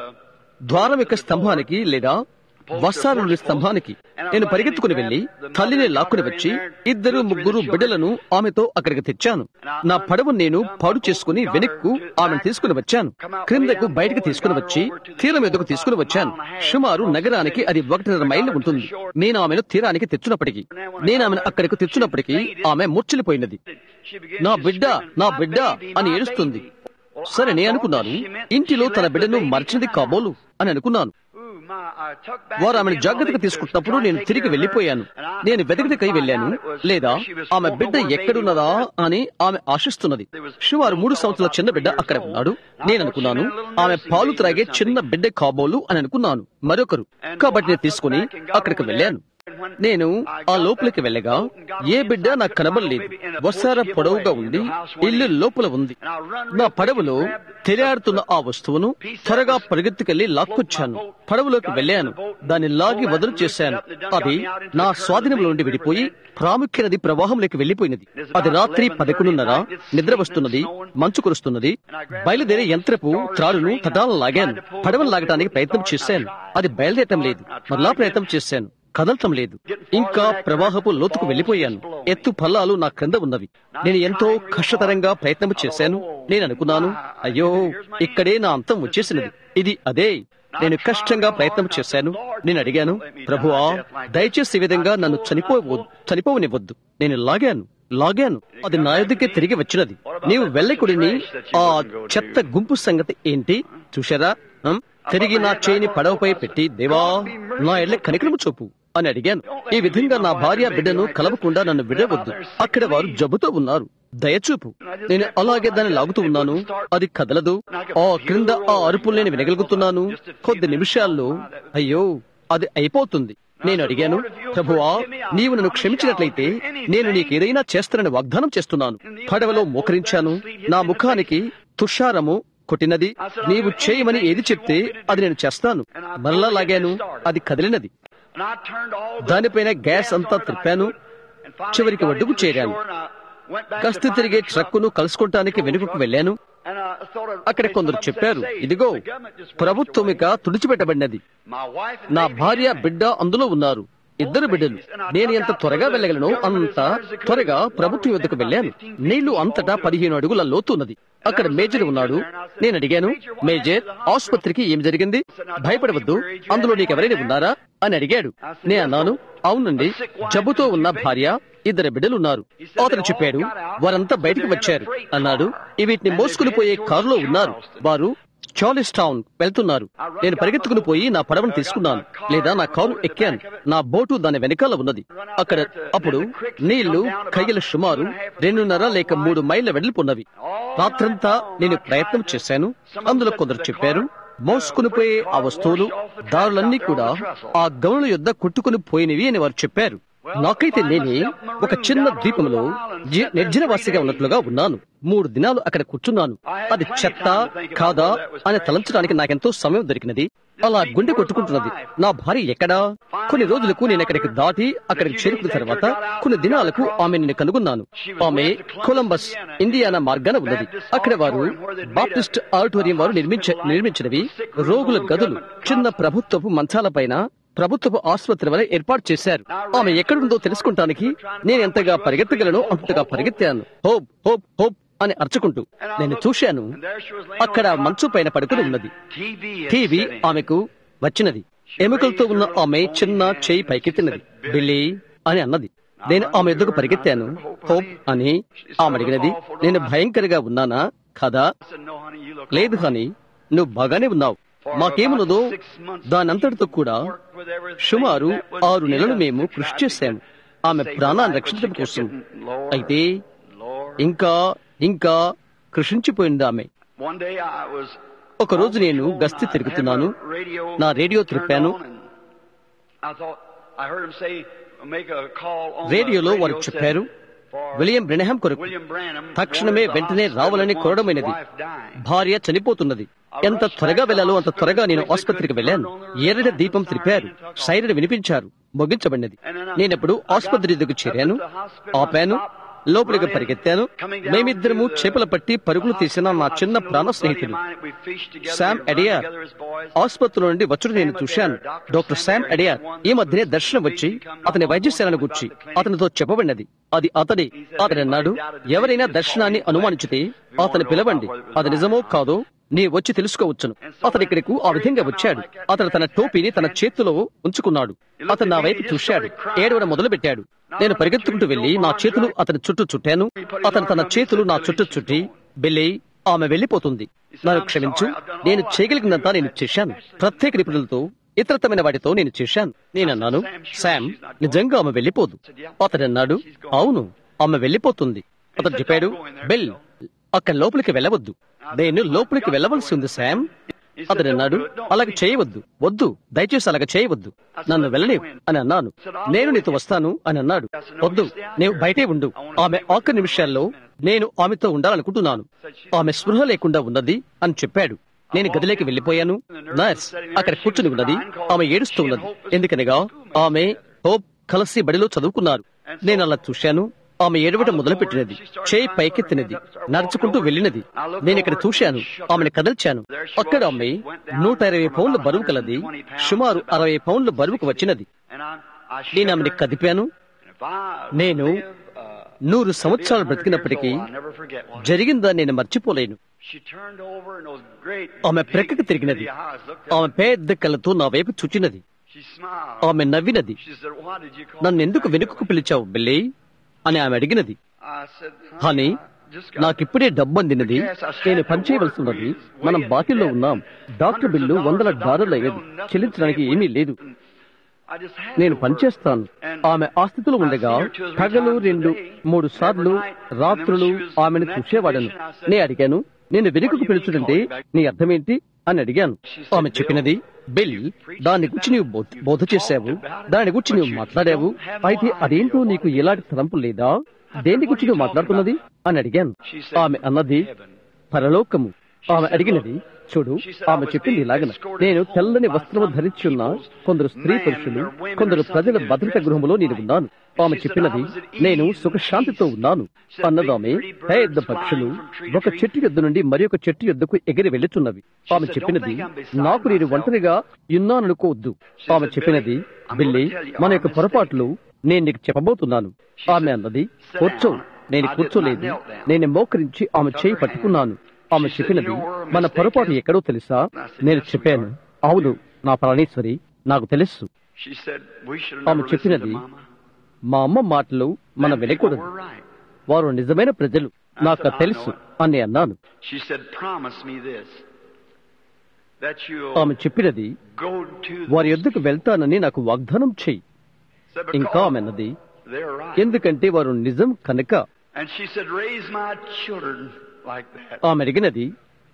ద్వారం యొక్క స్తంభానికి లేదా వస్సారుని స్తంభానికి నేను పరిగెత్తుకుని వెళ్లి తల్లిని లాక్కుని వచ్చి ఇద్దరు ముగ్గురు బిడ్డలను ఆమెతో అక్కడికి తెచ్చాను నా పడవ నేను పాడు చేసుకుని వెనక్కు ఆమెను తీసుకుని వచ్చాను క్రిందకు బయటకు తీసుకుని వచ్చి తీరం ఎదుగు తీసుకుని వచ్చాను సుమారు నగరానికి అది ఒకటిన్నర మైళ్ళు ఉంటుంది నేను ఆమెను తీరానికి తెచ్చినప్పటికీ నేను ఆమెను అక్కడికి తెచ్చినప్పటికీ ఆమె ముర్చిలిపోయినది నా బిడ్డ నా బిడ్డ అని ఏడుస్తుంది సరే నేను అనుకున్నాను ఇంటిలో తన బిడ్డను మర్చినది కాబోలు అని అనుకున్నాను వారు ఆమెను జాగ్రత్తగా తీసుకుంటున్నప్పుడు నేను తిరిగి వెళ్లిపోయాను నేను వెతకటికై వెళ్ళాను లేదా ఆమె బిడ్డ ఎక్కడున్నదా అని ఆమె ఆశిస్తున్నది సుమారు మూడు సంవత్సరాల చిన్న బిడ్డ అక్కడ ఉన్నాడు నేను అనుకున్నాను ఆమె పాలు త్రాగే చిన్న బిడ్డ కాబోలు అని అనుకున్నాను మరొకరు కాబట్టి నేను తీసుకుని అక్కడికి వెళ్ళాను నేను ఆ లోపలికి వెళ్ళగా ఏ బిడ్డ నాకు కనబడలేదు వసార పొడవుగా ఉంది ఇల్లు లోపల ఉంది నా పడవలో తెరాడుతున్న ఆ వస్తువును త్వరగా పరిగెత్తుకెళ్లి లాక్కొచ్చాను పడవలోకి వెళ్ళాను దాన్ని లాగి వదులు చేశాను అది నా స్వాధీనంలో నుండి విడిపోయి ప్రాముఖ్య నది ప్రవాహంలోకి వెళ్లిపోయినది అది రాత్రి పదకొండున్నర నిద్ర వస్తున్నది మంచు కురుస్తున్నది బయలుదేరే యంత్రపు త్రాడును తటాలను లాగాను పడవను లాగటానికి ప్రయత్నం చేశాను అది బయలుదేరటం లేదు మరలా ప్రయత్నం చేశాను కదలటం లేదు ఇంకా ప్రవాహపు లోతుకు వెళ్లిపోయాను ఎత్తు పల్లాలు నా క్రింద ఉన్నవి నేను ఎంతో కష్టతరంగా ప్రయత్నం చేశాను నేను అనుకున్నాను అయ్యో ఇక్కడే నా అంతం వచ్చేసినది ఇది అదే నేను కష్టంగా ప్రయత్నం చేశాను నేను అడిగాను ప్రభువా దయచేసి ఈ విధంగా నన్ను చనిపోవ చనిపోవనివ్వద్దు నేను లాగాను లాగాను అది నా ఎదుకే తిరిగి వచ్చినది నీవు వెళ్ళకుడిని ఆ చెత్త గుంపు సంగతి ఏంటి చూశారా ఉం? తిరిగి నా చేయిని పడవపై పెట్టి దేవా నా ఎళ్ళ కనికరము చూపు అని అడిగాను ఈ విధంగా నా భార్య బిడ్డను కలవకుండా నన్ను విడవద్దు అక్కడ వారు జబ్బుతో ఉన్నారు దయచూపు నేను అలాగే దాన్ని లాగుతూ ఉన్నాను అది కదలదు ఆ క్రింద ఆ అరుపులు నేను వినగలుగుతున్నాను కొద్ది నిమిషాల్లో అయ్యో అది అయిపోతుంది నేను అడిగాను ప్రభువా నీవు నన్ను క్షమించినట్లయితే నేను నీకేదైనా చేస్తానని వాగ్దానం చేస్తున్నాను పడవలో మోకరించాను నా ముఖానికి తుషారము కొట్టినది నీవు చేయమని ఏది చెప్తే అది నేను చేస్తాను మరలా లాగాను అది కదిలినది దానిపైన గ్యాస్ అంతా త్రిప్పాను చివరికి ఒడ్డుకు చేరాను కస్తు తిరిగే ట్రక్కును కలుసుకోవటానికి వెనుకకు వెళ్ళాను అక్కడ కొందరు చెప్పారు ఇదిగో ప్రభుత్వం ఇక తుడిచిపెట్టబడినది నా భార్య బిడ్డ అందులో ఉన్నారు ఇద్దరు బిడ్డలు నేను ఎంత త్వరగా వెళ్ళగలను అంత త్వరగా ప్రభుత్వం యొద్దకు వెళ్ళాను నీళ్లు అంతటా పదిహేను అడుగుల లోతున్నది అక్కడ మేజర్ ఉన్నాడు నేను అడిగాను మేజర్ ఆసుపత్రికి ఏం జరిగింది భయపడవద్దు అందులో నీకెవరైనా ఉన్నారా అని అడిగాడు నేను అన్నాను అవునండి జబ్బుతో ఉన్న భార్య ఇద్దరు బిడ్డలు ఉన్నారు అతను చెప్పాడు వారంతా బయటికి వచ్చారు అన్నాడు వీటిని మోసుకుని పోయే కారులో ఉన్నారు వారు చార్లిస్ టౌన్ వెళ్తున్నారు నేను పరిగెత్తుకుని పోయి నా పడవను తీసుకున్నాను లేదా నా కారు ఎక్కాను నా బోటు దాని వెనకాల ఉన్నది అక్కడ అప్పుడు నీళ్లు కయ్యల సుమారు రెండున్నర లేక మూడు మైళ్ళ వెడలిపోన్నవి రాత్రంతా నేను ప్రయత్నం చేశాను అందులో కొందరు చెప్పారు మోసుకుని పోయే ఆ వస్తువులు దారులన్నీ కూడా ఆ గౌనుల యొద్ద కొట్టుకుని పోయినవి అని వారు చెప్పారు నాకైతే నేనే ఒక చిన్న ద్వీపంలో జి- నిర్జనవాసిగా ఉన్నట్లుగా ఉన్నాను మూడు దినాలు అక్కడ కూర్చున్నాను అది చెత్త కాదా అని తలంచడానికి నాకెంతో సమయం దొరికినది అలా గుండె కొట్టుకుంటున్నది నా భార్య ఎక్కడా కొన్ని రోజులకు నేను అక్కడికి దాటి అక్కడికి చేరుకున్న తర్వాత కొన్ని దినాలకు ఆమె నేను కనుగొన్నాను ఆమె కొలంబస్ ఇండియానా మార్గాన ఉన్నది అక్కడ వారు బాప్టిస్ట్ ఆడిటోరియం వారు నిర్మించ నిర్మించినవి రోగుల గదులు చిన్న ప్రభుత్వపు మంచాలపైన ప్రభుత్వపు ఆసుపత్రి వలె ఏర్పాటు చేశారు ఆమె ఎక్కడుందో తెలుసుకుంటానికి నేను ఎంతగా పరిగెత్తగలను అంతగా పరిగెత్తాను హోప్ హోప్ హోప్ అని అర్చుకుంటూ నేను చూశాను అక్కడ మంచు పైన పడుకుని ఉన్నది టీవీ ఆమెకు వచ్చినది ఎముకలతో ఉన్న ఆమె చిన్న చేయి పైకెత్తినది బిల్లీ అని అన్నది నేను ఆమె ఎద్దుకు పరిగెత్తాను హోప్ అని ఆమె అడిగినది నేను భయంకరగా ఉన్నానా కదా లేదు హని నువ్వు బాగానే ఉన్నావు మాకేమున్నదో దానంతటితో కూడా సుమారు ఆరు నెలలు మేము కృషి చేశాము ఆమె ప్రాణాన్ని రక్షించడం కోసం అయితే ఇంకా ఇంకా కృషించిపోయింది ఆమె ఒక రోజు నేను గస్తీ తిరుగుతున్నాను నా రేడియో త్రిప్పాను రేడియోలో వారు చెప్పారు విలియం బ్రెనహాం కొరకు తక్షణమే వెంటనే రావాలని కోరడమైనది భార్య చనిపోతున్నది ఎంత త్వరగా వెళ్లాలో అంత త్వరగా నేను ఆసుపత్రికి వెళ్ళాను ఎర్రటి దీపం త్రిపారు సైరన్ వినిపించారు ముగించబడినది నేనప్పుడు ఆసుపత్రి దగ్గర చేరాను ఆపాను లోపలికి పరిగెత్తాను మేమిద్దరము చేపల పట్టి పరుగులు తీసిన నా చిన్న ప్రాణ స్నేహితుడు శామ్ ఎడియార్ ఆసుపత్రిలో నుండి వచ్చుడు నేను చూశాను డాక్టర్ శామ్ ఎడియార్ ఈ మధ్యనే దర్శనం వచ్చి అతని వైద్యశాలను గుర్చి అతనితో చెప్పబడినది అది అతడే అతడు అన్నాడు ఎవరైనా దర్శనాన్ని అనుమానించితే అతను పిలవండి అది నిజమో కాదో నీ వచ్చి తెలుసుకోవచ్చును అతను ఇక్కడకు ఆ విధంగా వచ్చాడు అతను తన టోపీని తన చేతిలో ఉంచుకున్నాడు అతను నా వైపు చూశాడు ఏడవడం మొదలు పెట్టాడు నేను పరిగెత్తుకుంటూ వెళ్లి నా చేతులు అతని చుట్టూ చుట్టాను అతను తన చేతులు నా చుట్టూ చుట్టి బెల్లి ఆమె వెళ్లిపోతుంది నన్ను క్షమించు నేను చేయగలిగినంత నేను చేశాను ప్రత్యేక నిపుణులతో ఇతరతమైన వాటితో నేను చేశాను నేనన్నాను శామ్ నిజంగా ఆమె వెళ్లిపోదు అతడు అన్నాడు అవును ఆమె వెళ్లిపోతుంది అతను చెప్పాడు బెల్ అక్కడ లోపలికి వెళ్ళవద్దు నేను లోపలికి వెళ్ళవలసి ఉంది శామ్ అతడు అన్నాడు అలాగ చేయవద్దు వద్దు దయచేసి అలాగ చేయవద్దు నన్ను వెళ్ళలేవు అని అన్నాను నేను నీతో వస్తాను అని అన్నాడు వద్దు నీవు బయటే ఉండు ఆమె ఆఖరి నిమిషాల్లో నేను ఆమెతో ఉండాలనుకుంటున్నాను ఆమె స్పృహ లేకుండా ఉన్నది అని చెప్పాడు నేను గదిలోకి వెళ్లిపోయాను నర్స్ అక్కడ కూర్చుని ఉన్నది ఆమె ఏడుస్తూ ఉన్నది ఎందుకనగా ఆమె హోప్ కలిసి బడిలో చదువుకున్నారు నేను అలా చూశాను ఆమె ఏడవటం మొదలుపెట్టినది చేయి పైకెత్తినది నడుచుకుంటూ వెళ్ళినది నేను ఇక్కడ చూశాను ఆమెను కదల్చాను అక్కడ ఆమె నూట ఇరవై పౌండ్ల బరువు కలది సుమారు అరవై పౌండ్ల బరువుకు వచ్చినది నేను ఆమెను కదిపాను నేను నూరు సంవత్సరాలు బ్రతికినప్పటికీ జరిగిందా నేను మర్చిపోలేను She turned over and those great ఆమె big, ప్రక్కకు తిరిగినది pretty eyes looked at ఆమె me. పెద్ద కళ్ళతో నా వైపు చూచినది She smiled. ఆమె నవ్వినది She said, "Why did you call నన్ను me ఎందుకు back వెనుకకు there?" పిలిచావు బిల్లీ అని ఆమె అడిగినది I said, honey "I just got నాకిప్పుడే డబ్బు అందినది నేను పనిచేయవలసి ఉన్నది మనం బాకీలో ఉన్నాం డాక్టర్ బిల్లు వందల డాలర్లు అయ్యేది చెల్లించడానికి ఏమీ లేదు I just had నేను to పనిచేస్తాను work." And ఆమె ఆ స్థితిలో ఉండగా పగలు రెండు మూడు సార్లు రాత్రులు ఆమెను చూసేవాడను నే అడిగాను నేను వెనుకకు పిలుచుడంటే నీ అర్థమేంటి అని అడిగాను ఆమె చెప్పినది బిల్ దాని గురించి నీవు బోధ- బోధ చేశావు దాని గురించి నీవు మాట్లాడావు అయితే అదేంటో నీకు ఎలాంటి తలంపు లేదా దేని గురించి నువ్వు మాట్లాడుతున్నది అని అడిగాను ఆమె అన్నది పరలోకము ఆమె అడిగినది చూడు ఆమె చెప్పింది ఇలాగన నేను తెల్లని వస్త్రము ధరించున్న కొందరు స్త్రీ పురుషులు కొందరు ప్రజల భద్రత గృహములో నేను ఉన్నాను ఆమె చెప్పినది నేను సుఖశాంతితో ఉన్నాను అన్నదామె పెద్ద పక్షులు ఒక చెట్టు యొద్ద నుండి మరి ఒక చెట్టు యొద్దకు ఎగిరి వెళ్తున్నవి ఆమె చెప్పినది నాకు నేను ఒంటరిగా ఉన్నాననుకోవద్దు ఆమె చెప్పినది బిల్లి మన యొక్క పొరపాట్లు నేను నీకు చెప్పబోతున్నాను ఆమె అన్నది కూర్చో నేను కూర్చోలేదు నేను మోకరించి ఆమె చేయి పట్టుకున్నాను ఆమె చెప్పినది మన పొరపాటు ఎక్కడో తెలుసా నేను చెప్పాను అవును నా పళనీశ్వరి నాకు తెలుసు she said, "We should have ఆమె never listened to చెప్పినది Mama." మా అమ్మ మాటలు మన Them people వినకూడదు were right. వారు నిజమైన ప్రజలు నాకు తెలుసు అని అన్నాను She said, "Promise me this, that ఆమె you'll చెప్పినది go to వారి యొద్దకు వెళ్తానని నాకు వాగ్దానం చెయ్యి Said, ఇంకా "Because ఆమె అన్నది they're right." ఎందుకంటే వారు నిజం కనుక And she said, "Raise my children like that." ఆమె అడిగినది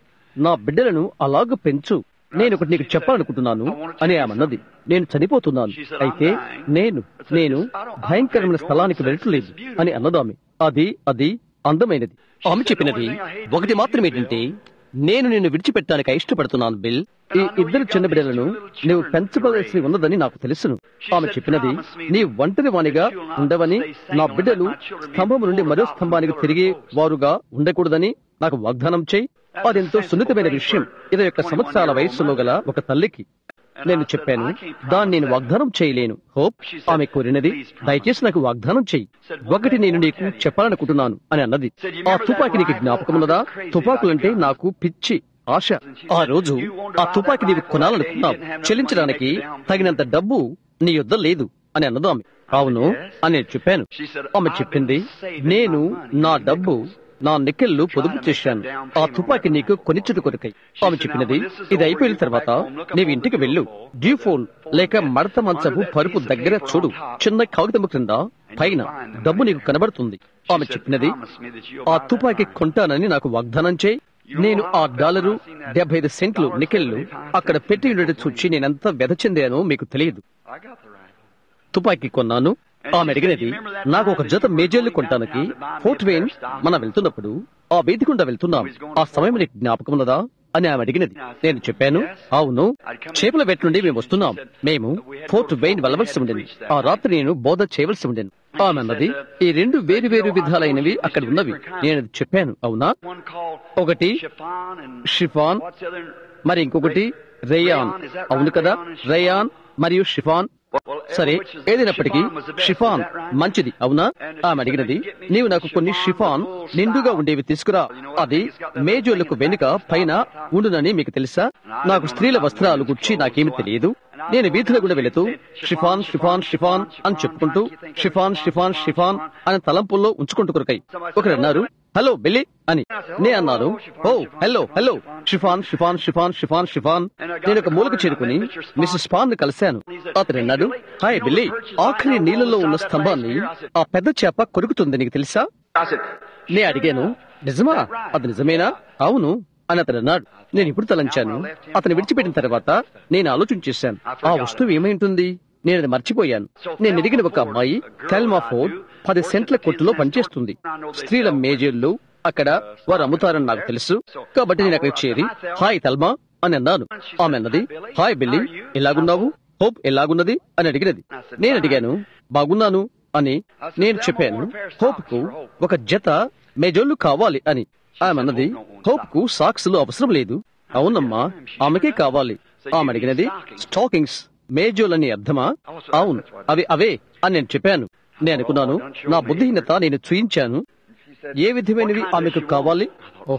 నా బిడ్డలను అలాగ పెంచు నేను ఒకటి నీకు చెప్పాలనుకుంటున్నాను అని ఆమె అన్నది నేను చనిపోతున్నాను అయితే నేను నేను భయంకరమైన స్థలానికి వెళ్ళట్లేదు అని అన్నదామె అది అది అందమైనది ఆమె చెప్పినది ఒకటి మాత్రం ఏంటంటే నేను నిన్ను విడిచిపెట్టడానికి ఇష్టపడుతున్నాను బిల్ ఈ ఇద్దరు చిన్న బిడ్డలను నీవు పెంచవలసి ఉన్నదని నాకు తెలుసును ఆమె చెప్పినది నీ ఒంటరి వానిగా ఉండవని నా బిడ్డలు స్తంభం నుండి మరో స్తంభానికి తిరిగి వారుగా ఉండకూడదని నాకు వాగ్దానం చేయి అదెంతో సున్నితమైన విషయం ఇరవై యొక్క సంవత్సరాల వయస్సులో గల ఒక తల్లికి నేను చెప్పాను దాన్ని నేను వాగ్దానం చేయలేను హోప్ ఆమె కోరినది దయచేసి నాకు వాగ్దానం చెయ్యి ఒకటి నేను నీకు చెప్పాలనుకుంటున్నాను అని అన్నది ఆ తుపాకి నీకు జ్ఞాపకం ఉన్నదా తుపాకులంటే నాకు పిచ్చి ఆశ ఆ రోజు ఆ తుపాకి నీవు కొనాలనుకున్నావు చెల్లించడానికి తగినంత డబ్బు నీ యొద్ద లేదు అని అన్నది ఆమె అవును అని నేను చెప్పాను ఆమె చెప్పింది నేను నా డబ్బు నా నికెళ్ళు పొదుపు చేశాను ఆ తుపాకి నీకు కొనిచ్చుడు కొరకై ఆమె చెప్పినది ఇది అయిపోయిన తర్వాత నీవు ఇంటికి వెళ్ళు డ్యూ ఫోన్ లేక మడత మంచపు పరుపు దగ్గర చూడు చిన్న కాగితము క్రింద పైన డబ్బు నీకు కనబడుతుంది ఆమె చెప్పినది ఆ తుపాకి కొంటానని నాకు వాగ్దానం చేయి నేను ఆ డాలరు డెబ్బై ఐదు సెంట్లు నికెళ్ళు అక్కడ పెట్టి ఉండేది చూచి నేనెంత వ్యధ చెందానో మీకు తెలియదు I got the rifle. తుపాకీ కొన్నాను ఆమె అడిగినది నాకు ఒక జత మేజర్లు కొనటానికి ఫోర్ట్ వెయిన్ మనం వెళ్తున్నప్పుడు ఆ వీధి గుండా వెళ్తున్నాం ఆ సమయం నీకు జ్ఞాపకం ఉన్నదా అని ఆమె అడిగినది నేను చెప్పాను అవును చేపల వేట నుండి మేము వస్తున్నాం మేము ఫోర్ట్ వెయిన్ వెళ్ళవలసి ఉండేది ఆ రాత్రి నేను బోధ చేయవలసి ఉండేది ఆమె అన్నది ఈ రెండు వేరు వేరు విధాలైనవి అక్కడ ఉన్నవి నేను అది చెప్పాను అవునా One called ఒకటి chiffon and chiffon what's the other? మరి ఇంకొకటి రేయాన్ అవును కదా రేయాన్ మరియు షిఫాన్ సరే ఏదైనప్పటికీ షిఫాన్ మంచిది అవునా ఆమె అడిగినది నీవు నాకు కొన్ని షిఫాన్ నిండుగా ఉండేవి తీసుకురా అది మేజోలకు వెనుక పైన ఉండునని మీకు తెలుసా నాకు స్త్రీల వస్త్రాలు గుర్చి నాకేమి తెలియదు నేను వీధుల గుండా వెళుతూ షిఫాన్ షిఫాన్ షిఫాన్ అని చెప్పుకుంటూ షిఫాన్ షిఫాన్ షిఫాన్ అని తలంపుల్లో ఉంచుకుంటూ కొరకై ఒకరు అన్నారు హలో బిల్లి అని నే అన్నాను ఓ hello hello chiffon chiffon chiffon chiffon chiffon నేను ఒక మూలకు చేరుకుని మిస్సెస్ పాన్ కలిశాను అతను అన్నాడు హాయ్ బిల్లి ఆఖరి నీళ్ళలో ఉన్న స్తంభాన్ని ఆ పెద్ద చేప కొరుకుతుంది నీకు తెలుసా I said, నే అడిగాను నిజమా అది నిజమేనా అవును అని అతను అన్నాడు నేను ఇప్పుడు తలంచాను అతను విడిచిపెట్టిన తర్వాత నేను ఆలోచన చేశాను ఆ వస్తువు ఏమై ఉంటుంది నేను అది మర్చిపోయాను నేను ఎదిగిన ఒక అమ్మాయి థెల్మా ఫోర్డ్ పది సెంట్ల కొట్టులో పనిచేస్తుంది స్త్రీల మేజర్లు అక్కడ వారు అమ్ముతారని నాకు తెలుసు కాబట్టి నేను అక్కడికి చేరి హాయ్ తల్మా అని అన్నాను ఆమె అన్నది హాయ్ బిల్లి ఎలాగున్నావు హోప్ ఎలాగున్నది అని అడిగినది నేను అడిగాను బాగున్నాను అని నేను చెప్పాను హోప్ కు ఒక జత మేజోళ్ళు కావాలి అని ఆమె అన్నది హోప్ కు సాక్స్లు అవసరం లేదు అవునమ్మా ఆమెకే కావాలి ఆమె అడిగినది స్టాకింగ్స్ మేజోలని అర్థమా అవును అవి అవే అని నేను చెప్పాను నేను అనుకున్నాను నా బుద్ధిహీనత నేను చూయించాను ఏ విధమైనవి ఆమెకు కావాలి ఓహో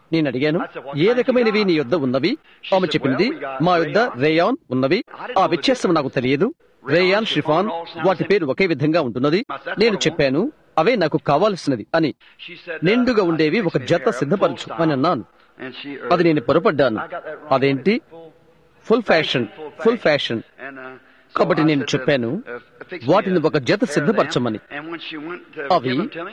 నేను అడిగాను ఏ రకమైనవి నీ యొద్ద ఉన్నవి ఆమె చెప్పింది మా యొద్ద రేయాన్ ఉన్నవి ఆ వ్యత్యాసం నాకు తెలియదు రేయాన్ షిఫాన్ వాటి పేరు ఒకే విధంగా ఉంటున్నది నేను చెప్పాను అవే నాకు కావాల్సినది అని నిండుగా ఉండేవి ఒక జత సిద్ధపరచు అని అన్నాను అది నేను పొరపడ్డాను అదేంటి ఫుల్ ఫ్యాషన్ ఫుల్ ఫ్యాషన్ కాబట్టి నేను చెప్పాను వాటిని ఒక జత సిద్ధపరచమని అవి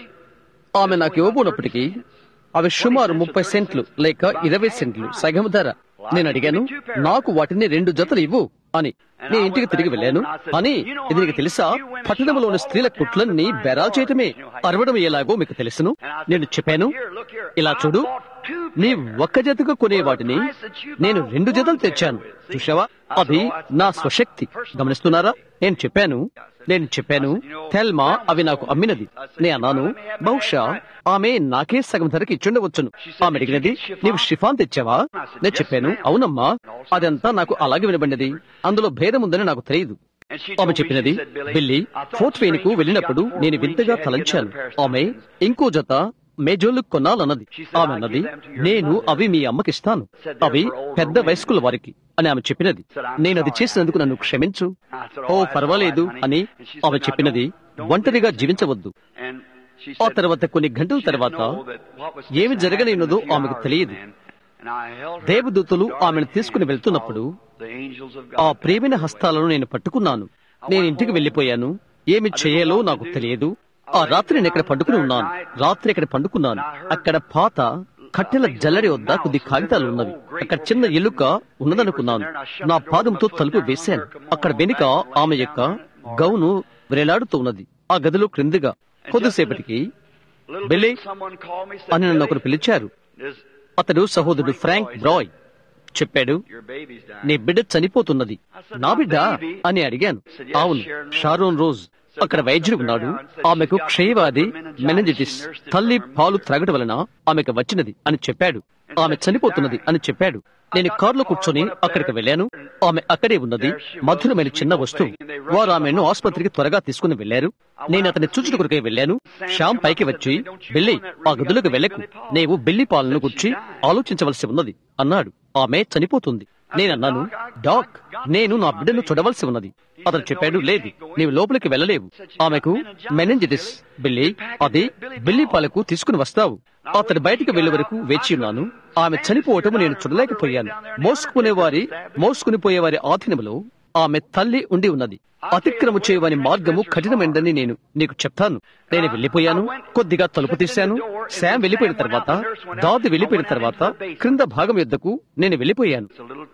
ఆమె నాకు ఇవ్వబోనప్పటికీ అవి సుమారు ముప్పై సెంట్లు లేక ఇరవై సెంట్లు సగం ధర నేను అడిగాను నాకు వాటిని రెండు జతలు ఇవ్వు అని నేను ఇంటికి తిరిగి వెళ్ళాను అని ఇది నీకు తెలుసా పట్టణంలోని స్త్రీల కుట్లన్నీ బెరాలు చేయటమే అరవడం ఎలాగో మీకు తెలుసును నేను చెప్పాను ఇలా చూడు నీ ఒక్క జతకు కొనే వాటిని నేను రెండు జతలు తెచ్చాను చూసావా అది నా స్వశక్తి గమనిస్తున్నారా నేను చెప్పాను నేను చెప్పాను తెల్మా అవి నాకు అమ్మినది నేను అన్నాను బహుశా ఆమె నాకే సగం ధరకి ఇచ్చుండవచ్చును ఆమె అడిగినది నీవు షిఫాన్ తెచ్చావా నేను చెప్పాను అవునమ్మా అదంతా నాకు అలాగే వినబడినది అందులో భేదం ఉందని నాకు తెలియదు ఆమె చెప్పినది బిల్లి ఫోర్త్ వేనుకు వెళ్ళినప్పుడు నేను వింతగా తలంచాను ఆమె ఇంకో జత మేజోళ్ళు కొనాలన్నది ఆమె అన్నది నేను అవి మీ అమ్మకిస్తాను అవి పెద్ద వయస్కుల వారికి అని ఆమె చెప్పినది నేను అది చేసినందుకు నన్ను క్షమించు ఓ పర్వాలేదు అని ఆమె చెప్పినది ఒంటరిగా జీవించవద్దు ఆ తర్వాత కొన్ని గంటల తర్వాత ఏమి జరగలేనుదో ఆమెకు తెలియదు దేవదూతలు ఆమెను తీసుకుని వెళ్తున్నప్పుడు ఆ ప్రేమైన హస్తాలను నేను పట్టుకున్నాను నేను ఇంటికి వెళ్లిపోయాను ఏమి చేయాలో నాకు తెలియదు ఆ రాత్రి నేను ఇక్కడ పండుకుని ఉన్నాను రాత్రి ఇక్కడ పండుకున్నాను అక్కడ పాత కట్టెల జల్లడి వద్ద కొద్ది కాగితాలు ఉన్నవి అక్కడ చిన్న ఎలుక ఉన్నదనుకున్నాను నా పాదంతో తలుపు వేశాను అక్కడ వెనుక ఆమె యొక్క గౌను వేలాడుతూ ఉన్నది ఆ గదిలో క్రిందిగా కొద్దిసేపటికి బెల్లీ అని నన్ను ఒకరు పిలిచారు అతడు సహోదరుడు ఫ్రాంక్ బ్రాయ్ చెప్పాడు నీ బిడ్డ చనిపోతున్నది నా బిడ్డ అని అడిగాను అవును షారోన్ రోజ్ అక్కడ వైద్యుడు ఉన్నాడు ఆమెకు క్షయవాది మెనంజిటిస్ తల్లి పాలు త్రాగడం వలన ఆమెకు వచ్చినది అని చెప్పాడు ఆమె చనిపోతున్నది అని చెప్పాడు నేను కారులో కూర్చొని అక్కడికి వెళ్ళాను ఆమె అక్కడే ఉన్నది మధురమైన చిన్న వస్తువు వారు ఆమెను ఆసుపత్రికి త్వరగా తీసుకుని వెళ్లారు నేను అతని చూచుడు కొరకై వెళ్ళాను శ్యామ్ పైకి వచ్చి బిల్లి ఆ గదులకు వెళ్ళకు నీవు బిల్లి పాలను గుర్చి ఆలోచించవలసి ఉన్నది అన్నాడు ఆమె చనిపోతుంది నేనన్నాను డాక్ నేను నా బిడ్డను చూడవలసి ఉన్నది అతను చెప్పాడు లేదు నీవు లోపలికి వెళ్ళలేవు ఆమెకు మెనెంజిటిస్ బిల్లి అది బిల్లి పాలకు తీసుకుని వస్తావు అతడు బయటికి వెళ్లే వరకు వేచి ఉన్నాను ఆమె చనిపోవటం నేను చూడలేకపోయాను మోసుకునే వారి మోసుకుని పోయేవారి ఆధీనంలో ఆమె తల్లి ఉండి ఉన్నది అతిక్రమ చేయవని మార్గము కఠినమైనదని నేను నీకు చెప్తాను నేను వెళ్లిపోయాను కొద్దిగా తలుపు తీశాను శామ్ వెళ్లిపోయిన తర్వాత దాది వెళ్లిపోయిన తర్వాత క్రింద భాగం యొద్దకు నేను వెళ్లిపోయాను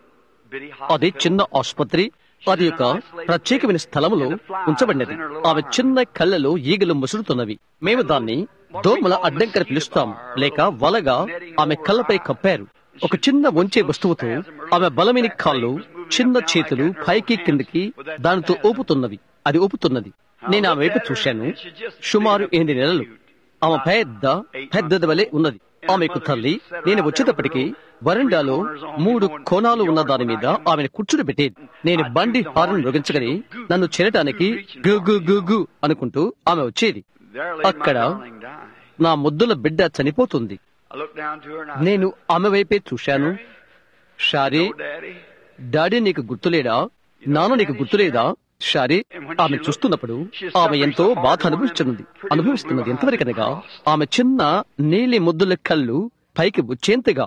అది చిన్న ఆసుపత్రి అది ఒక ప్రత్యేకమైన స్థలములో ఉంచబడినది ఆమె చిన్న కళ్ళలో ఈగలు ముసురుతున్నవి మేము దాన్ని దోమల అడ్డంకర పిలుస్తాం లేక వలగా ఆమె కళ్ళపై కప్పారు ఒక చిన్న వంచే వస్తువుతో ఆమె బలమైన కాళ్ళు చిన్న చేతులు పైకి కిందకి దానితో ఊపుతున్నవి అది ఊపుతున్నది నేను ఆమె వైపు చూశాను సుమారు ఎనిమిది నెలలు ఆమె పెద్ద పెద్దది వలె ఉన్నది ఆమెకు తల్లి నేను వచ్చేటప్పటికి వరండాలో మూడు కోణాలు ఉన్న దాని మీద ఆమెను కూర్చుని పెట్టేది నేను బండి హారన్ రొగించగని నన్ను చేరటానికి గు గు గు గు అనుకుంటూ ఆమె వచ్చేది అక్కడ నా ముద్దుల బిడ్డ చనిపోతుంది నేను ఆమె వైపే చూశాను షారీ డాడీ నీకు గుర్తులేడా నాన్న నీకు గుర్తులేదా షారీ ఆమె చూస్తున్నప్పుడు ఆమె ఎంతో బాధ అనుభవిస్తున్నది అనుభవిస్తున్నది ఎంతవరకనగా ఆమె చిన్న నీలి ముద్దుల కళ్ళు పైకి వచ్చేంతగా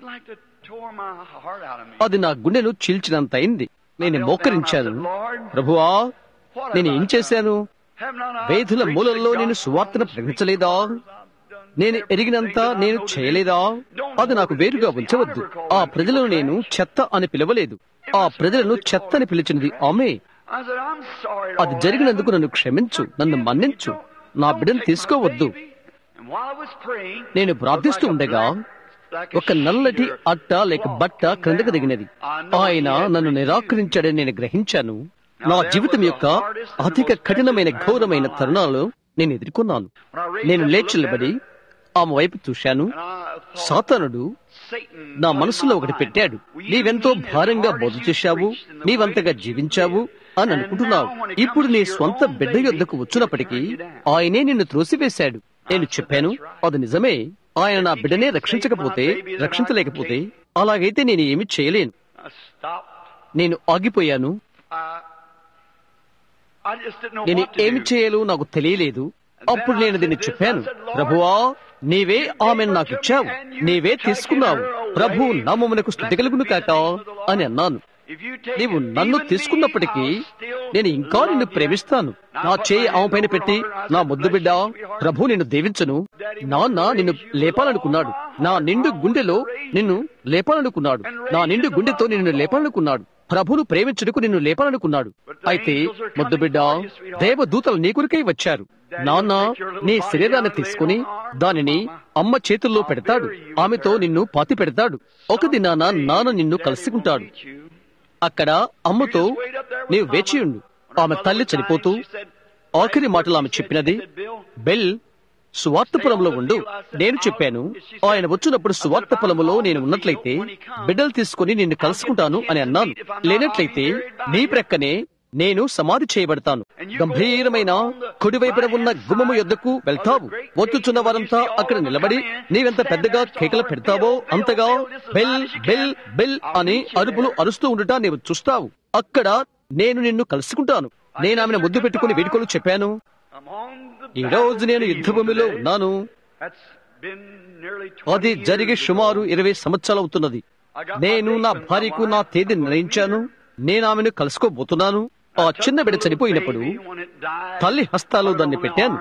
అది నా గుండెను చీల్చినంత అయింది నేను మోకరించాను ప్రభువా నేను ఏం చేశాను వేధుల మూలల్లో నేను సువార్తను ప్రకటించలేదా నేను ఎరిగినంత నేను చేయలేదా అది నాకు వేరుగా ఉంచవద్దు ఆ ప్రజలను నేను చెత్త అని పిలవలేదు ఆ ప్రజలను చెత్త అని పిలిచినది ఆమె అది జరిగినందుకు నన్ను క్షమించు నన్ను మన్నించు నా బిడ్డను తీసుకోవద్దు నేను ప్రార్థిస్తూ ఉండగా ఒక నల్లటి అట్ట లేక బట్ట క్రిందకు దిగినది ఆయన నన్ను నిరాకరించాడని నేను గ్రహించాను నా జీవితం యొక్క అధిక కఠినమైన ఘోరమైన తరుణాలు నేను ఎదుర్కొన్నాను నేను లేచి నిలబడి ఆమె వైపు చూశాను సాతానుడు నా మనసులో ఒకటి పెట్టాడు నీవెంతో భారంగా బోధ చేశావు నీవంతగా జీవించావు అని అనుకుంటున్నావు ఇప్పుడు నీ స్వంత బిడ్డ యొద్దకు వచ్చినప్పటికీ ఆయనే నిన్ను త్రోసివేశాడు నేను చెప్పాను అది నిజమే ఆయన నా బిడ్డనే రక్షించకపోతే రక్షించలేకపోతే అలాగైతే నేను ఏమి చేయలేను I stopped. నేను ఆగిపోయాను I, I just didn't know నేను what to ఏమి do. చేయాలో నాకు తెలియలేదు అప్పుడు నేను దీన్ని చెప్పాను ప్రభువా నీవే ఆమెను నాకు ఇచ్చావు నీవే తీసుకున్నావు ప్రభు నామమునకు స్థుతి కలుగును కాక అని అన్నాను If you take నీవు it, నన్ను even తీసుకున్నప్పటికీ me, I'll still నేను ఇంకా love నిన్ను you. ప్రేమిస్తాను Now నా put చేయి my ఆమె hand పైన over పెట్టి her and I నా said, ముద్దు "Bless బిడ్డ you, sweetheart." ప్రభు నిన్ను దీవించను నాన్న నిన్ను లేపాలనుకున్నాడు నా నిండు గుండెలో నిన్ను లేపాలనుకున్నాడు నా నిండు గుండెతో నిన్ను లేపాలనుకున్నాడు ప్రభును ప్రేమించుటకు నిన్ను లేపాలనుకున్నాడు అయితే ముద్దు బిడ్డ దేవదూతలు నీ కొరికై వచ్చారు నాన్న నీ శరీరాన్ని తీసుకుని దానిని అమ్మ చేతుల్లో పెడతాడు ఆమెతో నిన్ను పాతి పెడతాడు ఒక దినాన నాన్న నిన్ను కలుసుకుంటాడు అక్కడ అమ్మతో నీవు వేచియుండు ఆమె తల్లి చనిపోతూ ఆఖరి మాటలు ఆమె చెప్పినది బెల్ సువార్తపురంలో ఉండు నేను చెప్పాను ఆయన వచ్చినప్పుడు సువార్తపురములో నేను ఉన్నట్లయితే బిడ్డలు తీసుకుని నిన్ను కలుసుకుంటాను అని అన్నాను లేనట్లయితే నీ ప్రక్కనే నేను సమాధి చేయబడతాను గంభీరమైన కుడివైపున ఉన్న గుమ్మము యొద్దకు వెళ్తావు వచ్చుచున్న వారంతా అక్కడ నిలబడి నీవెంత పెద్దగా కేకలు పెడతావో అంతగా బెల్ బెల్ బెల్ అని అరుపులు అరుస్తూ ఉండటా నీవు చూస్తావు అక్కడ నేను నిన్ను కలుసుకుంటాను నేను ఆమెను ముద్దు పెట్టుకుని వేడుకలు చెప్పాను I'm on the ఈ రోజు నేను యుద్ధ భూమిలో ఉన్నాను That's been nearly 20 అది జరిగి years సుమారు ago. ఇరవై సంవత్సరాలు అవుతున్నది నేను నా భార్యకు నా తేదీ నిర్ణయించాను నేను ఆమెను కలుసుకోబోతున్నాను ఆ చిన్న బిడ్డ చనిపోయినప్పుడు తల్లి హస్తాలు దాన్ని పెట్టాను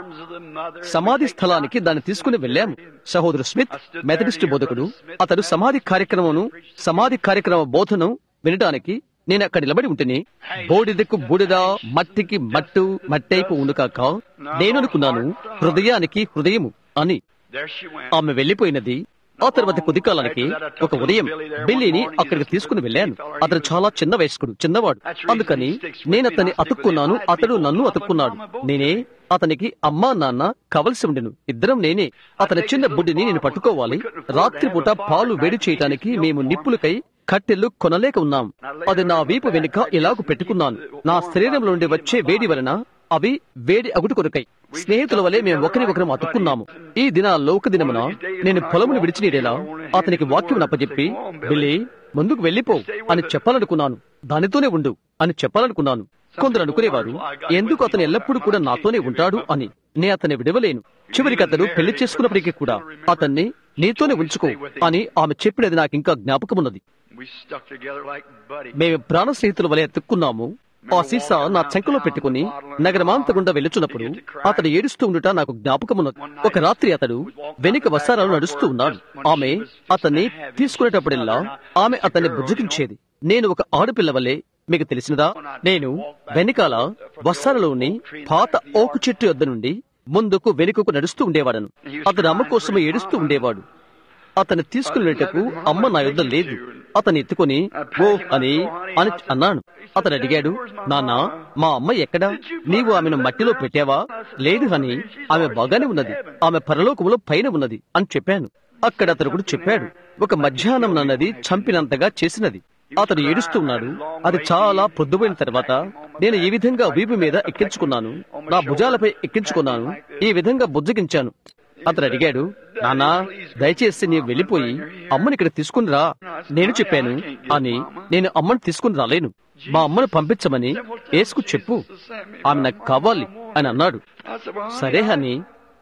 సమాధి స్థలానికి దాన్ని తీసుకుని వెళ్ళాము సహోదరు స్మిత్ మెథడిస్ట్ బోధకుడు అతడు సమాధి కార్యక్రమమును సమాధి కార్యక్రమ బోధను వినడానికి నేను అక్కడ నిలబడి ఉంటేనే బోడిదకు బూడిద మట్టికి మట్టు మట్టైపు ఉండుకాక నేను అనుకున్నాను హృదయానికి హృదయము అని There she went. ఆమె వెళ్లిపోయినది ఆ తర్వాత కొద్ది కాలానికి ఒక ఉదయం బిల్లీని అక్కడికి తీసుకుని వెళ్ళాను అతను చాలా చిన్న వయస్కుడు చిన్నవాడు అందుకని నేను అతన్ని అతుక్కున్నాను అతడు నన్ను అతుక్కున్నాడు నేనే అతనికి అమ్మా నాన్న కావలసి ఉండెను ఇద్దరం నేనే అతని చిన్న బుడ్డిని నేను పట్టుకోవాలి రాత్రిపూట పాలు వేడి చేయటానికి మేము నిప్పులకై కట్టెలు కొనలేక ఉన్నాం అది నా వీపు వెనుక ఇలాగు పెట్టుకున్నాను నా శరీరంలో నుండి వచ్చే వేడి వలన అవి వేడి అగుటు కొరకై స్నేహితుల వలె మేము ఒకరి ఒకరం అతుక్కున్నాము ఈ దినాల్లో ఒక దినమున నేను పొలమును విడిచినీడేలా అతనికి వాక్యం అప్పచెప్పి బిల్లి ముందుకు వెళ్ళిపో అని చెప్పాలనుకున్నాను దానితోనే ఉండు అని చెప్పాలనుకున్నాను కొందరు అనుకునేవారు ఎందుకు అతను ఎల్లప్పుడూ కూడా నాతోనే ఉంటాడు అని నే అతన్ని విడవలేను చివరికి అతడు పెళ్లి చేసుకున్నప్పటికీ కూడా అతన్ని నీతోనే ఉంచుకో అని ఆమె చెప్పినది నాకు ఇంకా జ్ఞాపకమున్నది We stuck together like buddies. మేము ప్రాణ స్నేహితుల వలె ఎత్తుక్కున్నాము ఆ సీసా నా చెంకలో పెట్టుకుని నగరమాంత గుండా వెళ్ళుచున్నప్పుడు అతడు ఏడుస్తూ ఉండుట నాకు జ్ఞాపకమున్నది ఒక రాత్రి అతడు వెనుక వసారాలు నడుస్తూ ఉన్నాడు ఆమె అతన్ని తీసుకునేటప్పుడల్లా ఆమె అతన్ని బుజ్జగించేది నేను ఒక ఆడపిల్ల వలె మీకు తెలిసినదా నేను వెనకాల వసారలోని పాత ఓకు చెట్టు వద్ద నుండి ముందుకు వెనుకకు నడుస్తూ ఉండేవాడను అతడు అమ్మ కోసం ఏడుస్తూ ఉండేవాడు అతన్ని తీసుకుని వెళ్ళటకు అమ్మ నా యుద్ధం లేదు అతన్ని ఎత్తుకుని ఓ అని అని అన్నాను అతను అడిగాడు నాన్న మా అమ్మ ఎక్కడా నీవు ఆమెను మట్టిలో పెట్టావా లేదు అని ఆమె బాగానే ఉన్నది ఆమె పరలోకములో పైన ఉన్నది అని చెప్పాను అక్కడ అతను కూడా చెప్పాడు ఒక మధ్యాహ్నం నన్నది చంపినంతగా చేసినది అతడు ఏడుస్తూ ఉన్నాడు అది చాలా పొద్దుపోయిన తర్వాత నేను ఈ విధంగా వీపు మీద ఎక్కించుకున్నాను నా భుజాలపై ఎక్కించుకున్నాను ఈ విధంగా బుజ్జగించాను అతను అడిగాడు నానా దయచేసి నీవు వెళ్ళిపోయి అమ్మని ఇక్కడ తీసుకుని రా నేను చెప్పాను అని నేను అమ్మని తీసుకుని రాలేను మా అమ్మను పంపించమని ఏసుకు చెప్పు ఆమె నాకు కావాలి అని అన్నాడు I said, well, సరే అని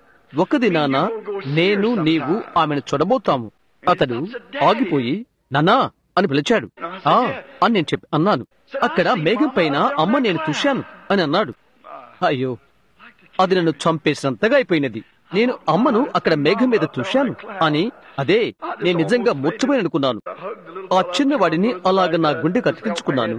ఒక దినాన నేను నీవు ఆమెను చూడబోతాము అతడు ఆగిపోయి నాన్నా అని పిలిచాడు ఆ అని నేను చెప్పి అన్నాను అక్కడ మేఘం పైన అమ్మ నేను చూశాను అని అన్నాడు అయ్యో అది నన్ను చంపేసినంతగా అయిపోయినది నేను అమ్మను అక్కడ మేఘం మీద చూశాను అని అదే నేను నిజంగా మూర్చపోయి అనుకున్నాను ఆ చిన్నవాడిని అలాగ నా గుండె కత్తిరించుకున్నాను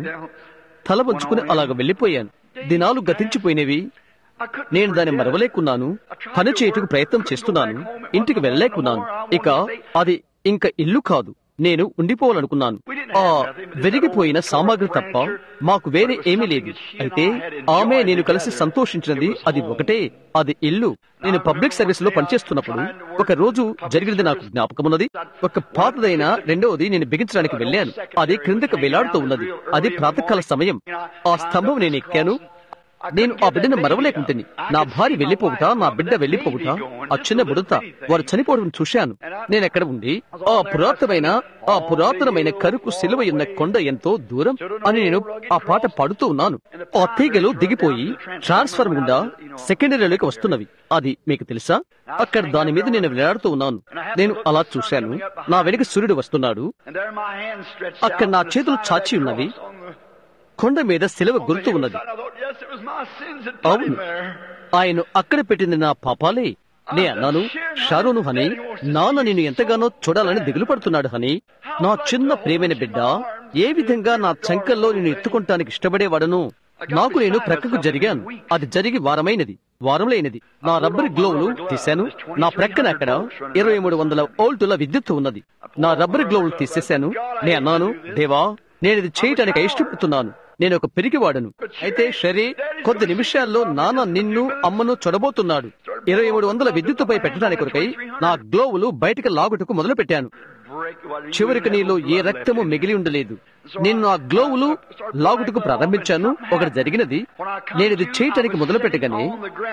తల వంచుకుని అలాగ వెళ్ళిపోయాను దినాలు గతించిపోయినవి నేను దాన్ని మరవలేకున్నాను పని చేయుటకు ప్రయత్నం చేస్తున్నాను ఇంటికి వెళ్ళలేకున్నాను ఇక అది ఇంకా ఇల్లు కాదు నేను ఉండిపోవాలనుకున్నాను ఆ వెరిగిపోయిన సామాగ్రి తప్ప మాకు వేరే ఏమీ లేదు అయితే ఆమె నేను కలిసి సంతోషించినది అది ఒకటే అది ఇల్లు నేను పబ్లిక్ సర్వీస్ లో పనిచేస్తున్నప్పుడు ఒక రోజు జరిగినది నాకు జ్ఞాపకమున్నది ఒక పాతదైన రెండవది నేను బిగించడానికి వెళ్ళాను అది క్రిందకు వేలాడుతూ ఉన్నది అది ప్రాతకాల సమయం ఆ స్తంభం నేను ఎక్కాను నేను ఆ బిడ్డను మరవలేకుంటుంది నా భార్య వెళ్లిపోగుతా నా బిడ్డ వెళ్లిపోగుతా ఆ చిన్న బుడత వారు చనిపోవడం చూశాను నేను ఎక్కడ ఉండి ఆ పురాతనమైన ఆ పురాతనమైన కరుకు సిలువ ఉన్న కొండ ఎంతో దూరం అని నేను ఆ పాట పాడుతూ ఉన్నాను ఆ తీగలు దిగిపోయి ట్రాన్స్ఫర్ గుండా సెకండరీలోకి వస్తున్నవి అది మీకు తెలుసా అక్కడ దాని మీద నేను వేలాడుతూ ఉన్నాను నేను అలా చూశాను నా వెనుక సూర్యుడు వస్తున్నాడు And there my hands stretched అక్కడ out నా to the చేతులు side of చాచి that ఉన్నవి. cross on the- కొండ మీద సిలువ గుర్తు ఉన్నది I thought, yes, it was my sins that put అవును him there. ఆయన అక్కడ పెట్టింది నా పాపాలే నే అన్నాను షారోను హని నాన్న నిన్ను ఎంతగానో చూడాలని దిగులు పడుతున్నాడు హని నా చిన్న ప్రేమైన బిడ్డ ఏ విధంగా నా చంకల్లో నిన్ను ఎత్తుకుంటానికి ఇష్టపడేవాడను నాకు నేను ప్రక్కకు జరిగాను అది జరిగి వారమైనది వారంలైనది నా రబ్బర్ గ్లోవ్లు తీశాను నా ప్రక్కన అక్కడ ఇరవై మూడు వందల ఓల్టుల విద్యుత్ ఉన్నది నా రబ్బర్ గ్లోవ్లు తీసేశాను నే అన్నాను దేవా నేను ఇది చేయటానికి ఇష్టపడుతున్నాను నేను ఒక పెరిగివాడను అయితే షరీ కొద్ది నిమిషాల్లో నాన్న నిన్ను అమ్మను చొడబోతున్నాడు ఇరవై మూడు వందల విద్యుత్తుపై పెట్టడానికి కొరకై నా గ్లోవులు బయటకు లాగుటకు మొదలు పెట్టాను Break what you చివరికి have నీలో no ఏ blood రక్తము left in you. మిగిలి ఉండలేదు నేను నా గ్లోవులు లాగుటకు ప్రారంభించాను ఒకటి జరిగినది నేను ఇది చేయటానికి మొదలు పెట్టగానే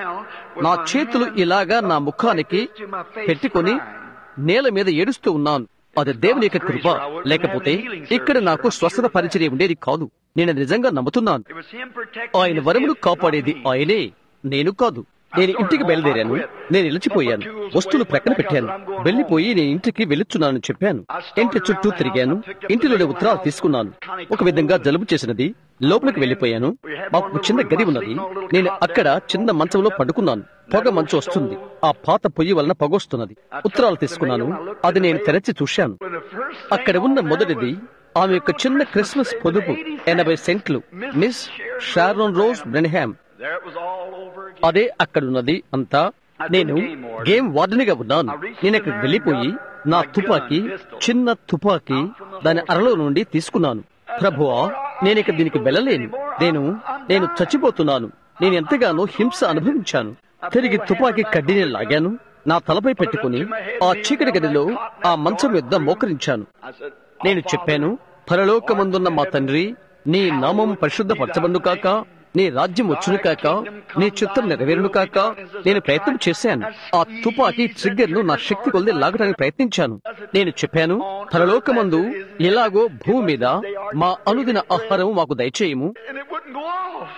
నా చేతులు ఇలాగా నా ముఖానికి పెట్టుకొని నేల మీద ఏడుస్తూ ఉన్నాను అది దేవుని యొక్క కృప లేకపోతే ఇక్కడ నాకు స్వస్థత పరిచర్య ఉండేది కాదు నేను అది నిజంగా నమ్ముతున్నాను It was him protecting ఆయన his వరమును gift, కాపాడేది not me. ఆయనే నేను కాదు నేను ఇంటికి బయలుదేరాను నేను నిలిచిపోయాను వస్తువులు ప్రక్కన పెట్టాను వెళ్లిపోయి నేను ఇంటికి వెళుతున్నానని చెప్పాను ఇంటి చుట్టూ తిరిగాను ఇంటిలోని ఉత్తరాలు తీసుకున్నాను ఒక విధంగా జలుబు చేసినది లోపలికి వెళ్లిపోయాను మాకు ఒక చిన్న గది ఉన్నది నేను అక్కడ చిన్న మంచంలో పడుకున్నాను పొగ మంచు వస్తుంది ఆ పాత పొయ్యి వలన పొగ వస్తున్నది ఉత్తరాలు తీసుకున్నాను అది నేను తెరచి చూశాను When the first thing అక్కడ ఉన్న on there మొదటిది was ఆమె యొక్క చిన్న క్రిస్మస్ పొదుపు ఎనభై సెంట్లు miss Sharon Rose Branham There it was all over again. అదే అక్కడున్నది అంతా నేను గేమ్ వార్డెన్గా ఉన్నాను నేను అక్కడికి వెళ్ళిపోయి నా తుపాకీ చిన్న తుపాకీ దాని అరలో నుండి తీసుకున్నాను ప్రభువా నేను ఇక దీనికి వెళ్ళలేను నేను నేను చచ్చిపోతున్నాను నేను ఎంతగానో హింస అనుభవించాను తిరిగి తుపాకీ కడ్డీని లాగాను నా తలపై పెట్టుకుని ఆ చీకటి గదిలో ఆ మంచం యొద్ద మోకరించాను I said, నేను చెప్పాను పరలోకమందున్న మా తండ్రి నీ నామం పరిశుద్ధపరచబండు కాక నీ రాజ్యం వచ్చును కాక నీ చిత్తం నెరవేరును కాక నేను ప్రయత్నం చేశాను ఆ తుపాకీ ట్రిగ్గర్ ను నా శక్తి కొలిది లాగడానికి ప్రయత్నించాను నేను చెప్పాను పరలోకమందు ఎలాగో భూమి మీద మా అనుదిన ఆహారం మాకు దయచేయము and it wouldn't go off.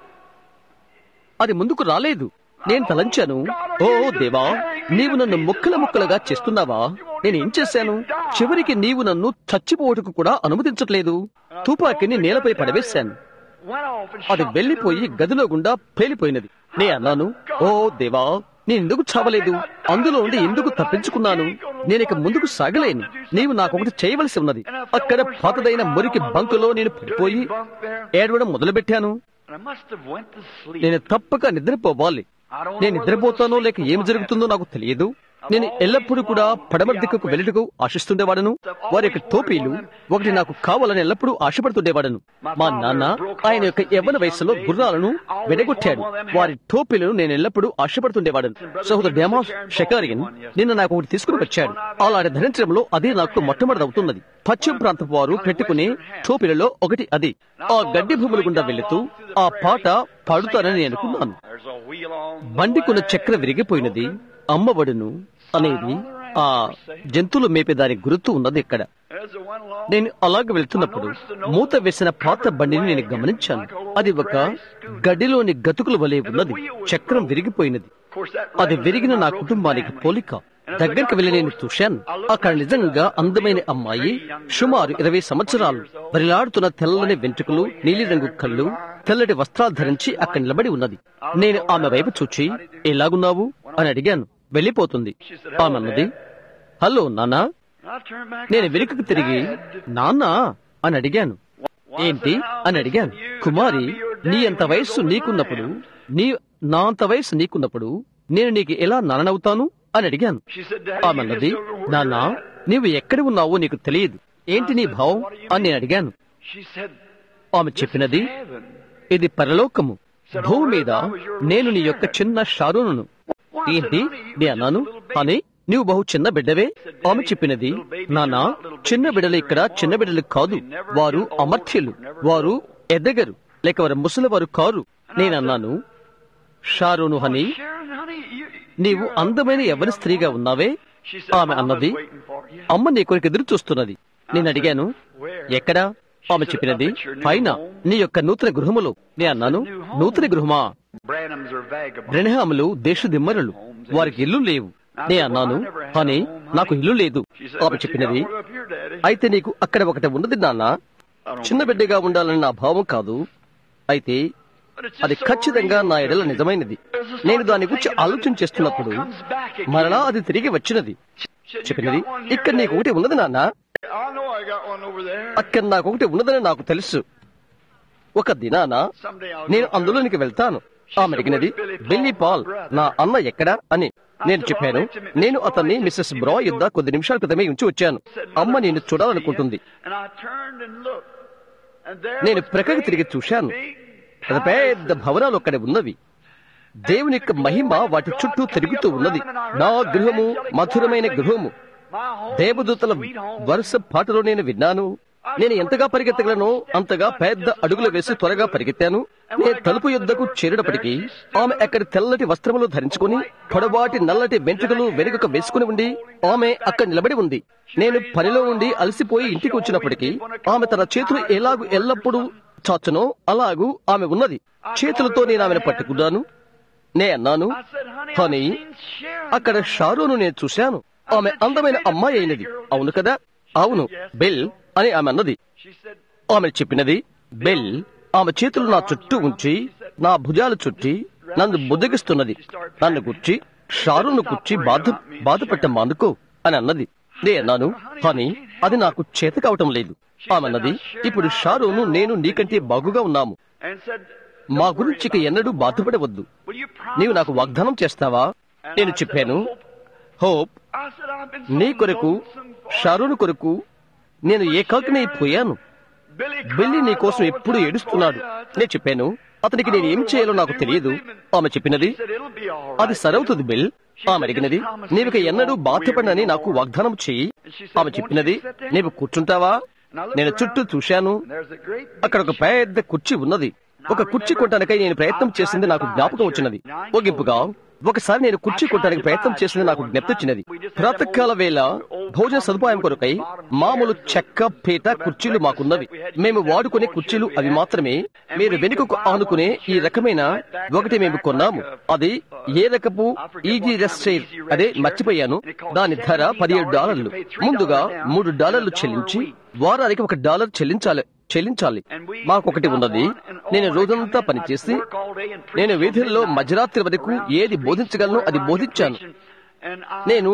అది ముందుకు రాలేదు నేను తలంచాను ఓ దేవా నీవు నన్ను ముక్కల ముక్కలుగా చేస్తున్నావా నేనేం చేశాను చివరికి నీవు నన్ను చచ్చిపోవటకు కూడా అనుమతించట్లేదు తుపాకీని నేలపై పడవేశాను Went off and అది shot వెళ్లిపోయి గదిలో గుండా పేలిపోయినది నే అన్నాను ఓ దేవా నేను ఎందుకు చావలేదు అందులో నుండి ఎందుకు తప్పించుకున్నాను నేను ఇక ముందుకు సాగలేను నీవు నాకొకటి చేయవలసి ఉన్నది అక్కడ పాతదైన మురికి బంకులో నేను పడిపోయి ఏడవడం మొదలుపెట్టాను And I must have went to sleep. నేను తప్పక నిద్రపోవాలి నేను నిద్రపోతానో లేక ఏమి జరుగుతుందో నాకు తెలియదు నేను ఎల్లప్పుడూ కూడా పడమర దిక్కుకు వెళ్ళటకు ఆశిస్తుండేవాడను వారి యొక్క టోపీలు ఒకటి నాకు కావాలని ఎల్లప్పుడూ ఆశపడుతుండేవాడను మా నాన్న ఆయన యొక్క యవ్వన వయసులో గుర్రాలను వెడగొట్టాడు వారి టోపీలను నేను ఎల్లప్పుడూ ఆశపడుతుండేవాడను సహోదరు డేమాస్ షకారియన్ నిన్న నాకు ఒకటి తీసుకుని వచ్చాడు అలాంటి ధరించడంలో అదే నాకు మొట్టమొదటి అవుతున్నది పశ్చిమ ప్రాంతపు వారు పెట్టుకునే టోపీలలో ఒకటి అది ఆ గడ్డి భూముల గుండా వెళుతూ ఆ పాట పాడుతానని నేను అనుకున్నాను There's a wheel on. బండికున్న చక్ర విరిగిపోయినది అమ్మబడును అనేది ఆ జంతువులు మేపే దాని గుర్తు ఉన్నది ఇక్కడ There's the one along. నేను అలాగ వెళ్తున్నప్పుడు మూత వేసిన పాత బండిని నేను గమనించాను అది ఒక గడిలోని గతుకుల వలె ఉన్నది చక్రం విరిగిపోయినది Of course, that అది విరిగిన నా కుటుంబానికి పోలిక దగ్గరికి వెళ్లి నేను చూశాను అక్కడ నిజంగా అందమైన అమ్మాయి సుమారు ఇరవై సంవత్సరాలు వరిలాడుతున్న తెల్లని వెంట్రుకలు నీలిరంగు కళ్ళు తెల్లటి వస్త్రాలు ధరించి అక్కడ నిలబడి ఉన్నది నేను ఆమె వైపు చూచి ఎలాగున్నావు అని అడిగాను వెళ్ళిపోతుంది ఆమె అన్నది హలో నాన్నా I turned back. నేను వెనుకకు తిరిగి నాన్న అని అడిగాను ఏంటి అని అడిగాను కుమారి నీ అంత వయస్సు నీకున్నప్పుడు నీ నా అంత వయస్సు నీకున్నప్పుడు నేను నీకు ఎలా నాన్నవుతాను అని అడిగాను She said, Daddy, ఆమె you అన్నది just don't know where నాన్న you're at." నీవు ఎక్కడ ఉన్నావో నీకు తెలియదు ఏంటి నీ భావం అని నేను అడిగాను She said, ఆమె చెప్పినది Heaven. ఇది పరలోకము భూమి మీద నేను నీ యొక్క చిన్న షారూను ఏంటి నే అన్నాను అని నీవు బహు చిన్న బిడ్డవే ఆమె చెప్పినది నానా చిన్న బిడ్డలు ఇక్కడ చిన్న బిడ్డలు కాదు వారు అమర్త్యులు వారు ఎదగరు లేక వారు ముసలి వారు కారు నేనన్నాను Sharon honey Sharon, honey, you, నీవు you're a అందమైన pretty ఎవరి young స్త్రీగా woman. ఉన్నావే She said, ఆమె "Mama's అన్నది waiting for you." అమ్మ నీ కొరకు ఎదురు చూస్తున్నది నేను అడిగాను ఎక్కడా ఆమె చెప్పినది పైన నీ యొక్క నూతన గృహములో నే అన్నాను నూతన గృహమా Branhams are vagabonds. బ్రెనహాములు దేశదిమ్మరులు వారికి ఇల్లు లేవు నే అన్నాను కానీ నాకు ఇల్లు లేదు She said, ఆమె "But you చెప్పినది got one up here, Daddy." అయితే నీకు అక్కడ ఒకటి ఉన్నది నాన్న చిన్న బిడ్డగా ఉండాలని నా భావం కాదు అయితే But it's just అది so ఖచ్చితంగా real. నా ఎడల నిజమైనది నేను దాని గురించి ఆలోచన చేస్తున్నప్పుడు మరలా అది తిరిగి వచ్చినది Said, "You చెప్పినది got one here, ఇక్కడ నీకు Daddy." ఒకటి ఉన్నది నాన్న I know I got one over there. అక్కడ నాకు ఒకటి ఉన్నదని నాకు తెలుసు ఒక దినాన Someday I'll నేను go through it. అందులోనికి వెళ్తాను ఆమె అడిగినది బిల్లీ పాల్ నా అన్న ఎక్కడా అని నేను చెప్పాను నేను అతన్ని మిస్సెస్ బ్రా యుద్ధ కొద్ది నిమిషాల క్రితమే ఉంచి వచ్చాను అమ్మ నేను చూడాలనుకుంటుంది And I turned and looked. And there నేను was ప్రక్కకి big, తిరిగి చూశాను big పెద్ద పెద్ద భవనాలు అక్కడ ఉన్నవి దేవుని యొక్క మహిమ వాటి చుట్టూ తిరుగుతూ ఉన్నది నా గృహము మధురమైన గృహము My home, దేవదూతల sweet home. వరుస పాటలో నేను విన్నాను నేను ఎంతగా పరిగెత్తగలను అంతగా పెద్ద అడుగులు వేసి త్వరగా పరిగెత్తాను నేను తలుపు యుద్ధకు చేరేటప్పటికి ఆమె అక్కడ తెల్లటి వస్త్రములు ధరించుకుని పొడవాటి నల్లటి వెంట్రుకలు వెనుకకు వేసుకుని ఉండి ఆమె అక్కడ నిలబడి ఉంది నేను పనిలో ఉండి అలసిపోయి ఇంటికి వచ్చినప్పటికీ ఆమె తన చేతులు ఎలాగు ఎల్లప్పుడూ చాచునో అలాగూ ఆమె ఉన్నది చేతులతో నేను ఆమెను పట్టుకున్నాను నే అన్నాను I said, honey, కానీ I've seen Sharon. అక్కడ షారోను నేను చూశాను ఆమె అందమైన అమ్మాయి అయినది అవును కదా అవును బెల్ అని ఆమె అన్నది She said, ఆమె చెప్పినది బెల్ ఆమె చేతులు నా చుట్టూ ఉంచి నా భుజాలు చుట్టి నన్ను బుద్దగిస్తున్నది నన్ను గుర్చి షారును గుర్చి బాధ బాధపెట్ట మానుకో అని అన్నది నే అన్నాను కానీ అది నాకు చేత కావటం లేదు ఆమె అన్నది ఇప్పుడు షారును నేను నీకంటే బాగుగా ఉన్నాము and said, మా గురించి ఇక ఎన్నడూ బాధపడవద్దు Will you promise? నీవు నాకు వాగ్దానం చేస్తావా నేను చెప్పాను Hope I said, I've been so నీ కొరకు lonesome for షారోను కొరకు నేను ఏకాకినైపోయాను Billy బెల్లి నీ cries కోసం all the ఎప్పుడు time ఏడుస్తున్నాడు for you. నేను చెప్పాను అతనికి నేను ఏం చేయాలో నాకు తెలియదు ఆమె చెప్పినది She said, It'll be all right. అది సరవుతుంది బిల్ ఆమె అడిగినది నీవిక ఎన్నడూ బాధపడినని నాకు వాగ్దానం చెయ్యి ఆమె చెప్పినది నీవు కూర్చుంటావా నేను చుట్టూ చూశాను And there's a great అక్కడ ఒక పెద్ద కుర్చీ ఉన్నది ఒక కుర్చీ కొట్టడానికై నేను ప్రయత్నం చేసింది నాకు జ్ఞాపకం వచ్చినది ఒగింపుగా ఒకసారి నేను కుర్చీ కొట్టడానికి ప్రయత్నం చేసింది నాకు జ్ఞప్తి వచ్చినది ప్రాతకాల వేళ భోజన సదుపాయం కొరకై మామూలు చెక్క పీట కుర్చీలు మాకున్నవి మేము వాడుకునే కుర్చీలు అవి మాత్రమే మీరు వెనుకకు ఆనుకునే ఈ రకమైన ఒకటి మేము కొన్నాము అది ఏ రకపు ఈజీ రెస్ట్ చైర్ అదే మర్చిపోయాను దాని ధర పదిహేడు డాలర్లు ముందుగా మూడు డాలర్లు చెల్లించి వారానికి ఒక డాలర్ చెల్లించాలి చెల్లించాలి మాకొకటి ఉన్నది నేను రోజంతా పనిచేసి నేను వీధుల్లో మధ్యరాత్రి వరకు ఏది బోధించగలను అది బోధించాను నేను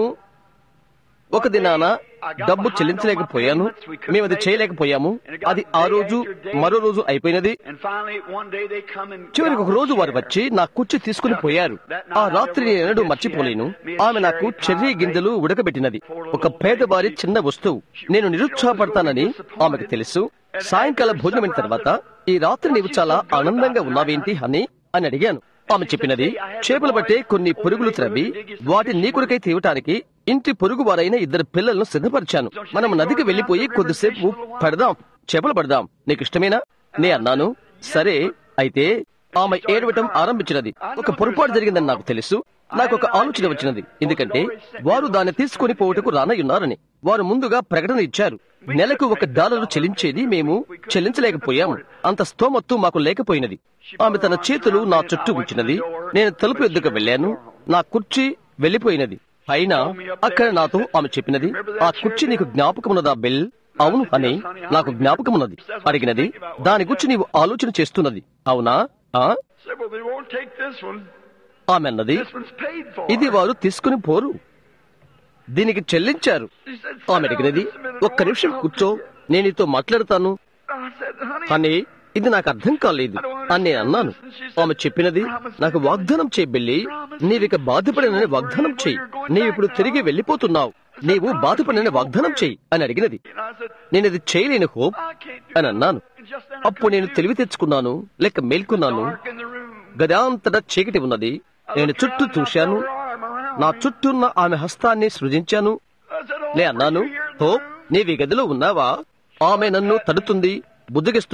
ఒక దినాన డబ్బు చెల్లించలేకపోయాను మేము అది చేయలేకపోయాము అది ఆ రోజు మరో రోజు అయిపోయినది చివరికి ఒక రోజు వారు వచ్చి నా కుర్చీ తీసుకుని పోయారు ఆ రాత్రి నేను ఎన్నడూ మర్చిపోలేను ఆమె నాకు చెర్రీ గింజలు ఉడకబెట్టినది ఒక పేదవారి చిన్న వస్తువు నేను నిరుత్సాహపడతానని ఆమెకు తెలుసు సాయంకాలం భోజనమైన తర్వాత ఈ రాత్రి నీవు చాలా ఆనందంగా ఉన్నావేంటి అని అని అడిగాను ఆమె చెప్పినది చేపలు పట్టే కొన్ని పురుగులు త్రవ్వి వాటి నీ కొరకై తీయటానికి ఇంటి పొరుగు వారైన ఇద్దరు పిల్లలను సిద్ధపరిచాను మనం నదికి వెళ్లిపోయి కొద్దిసేపు పడదాం చేపలు పడదాం నీకు ఇష్టమేనా నే అన్నాను సరే అయితే ఆమె ఏడవటం ఆరంభించినది ఒక పొరపాటు జరిగిందని నాకు తెలుసు నాకు ఒక ఆలోచన వచ్చినది ఎందుకంటే వారు దాన్ని తీసుకుని పోవుటకు రానయ్యున్నారని వారు ముందుగా ప్రకటన ఇచ్చారు నెలకు ఒక డాలరు చెల్లించేది మేము చెల్లించలేకపోయాము అంత స్తోమత్తు మాకు లేకపోయినది ఆమె తన చేతులు నా చుట్టూ ఉంచినది నేను తలుపు ఎద్దుకు వెళ్ళాను నా కుర్చీ వెళ్లిపోయినది అయినా అక్కడ నాతో ఆమె చెప్పినది ఆ కుర్చీ నీకు జ్ఞాపకమున్నదా బెల్ అవును అని నాకు జ్ఞాపకమున్నది అడిగినది దాని గురించి నీవు ఆలోచన చేస్తున్నది అవునా ఆ Said, well, they won't take this one. ఆమె అన్నది This one's paid for. ఇది వారు తీసుకుని పోరు దీనికి చెల్లించారు She said, ఆమె అడిగినది ఒక్క నిమిషం కూర్చో నేను నీతో మాట్లాడతాను I said, honey, కానీ ఇది నాకు అర్థం కాలేదు అని నేను అన్నాను ఆమె చెప్పినది నాకు వాగ్దానం చేయి బెల్లి నీవిక బాధపడినని వాగ్దానం చేయి నీవిప్పుడు తిరిగి వెళ్ళిపోతున్నావు నీవు బాధపడినని వాగ్దానం చేయి అని అడిగినది and I said, నేను ఇది చేయలేను హోప్ I can't do అని అన్నాను it. Just then I అప్పుడు నేను come తెలివి తెచ్చుకున్నాను లేక మేల్కొన్నాను dark in the room. గదాంతట చీకటి ఉన్నది నేను చుట్టూ చూశాను నా చుట్టూన్న ఆమె హస్తాన్ని సృజించాను I said, oh, నే అన్నాను are you here in the హో room? నీవి గదిలో ఉన్నావా ఆమె నన్ను తడుతుంది బుద్ధగిస్తుంది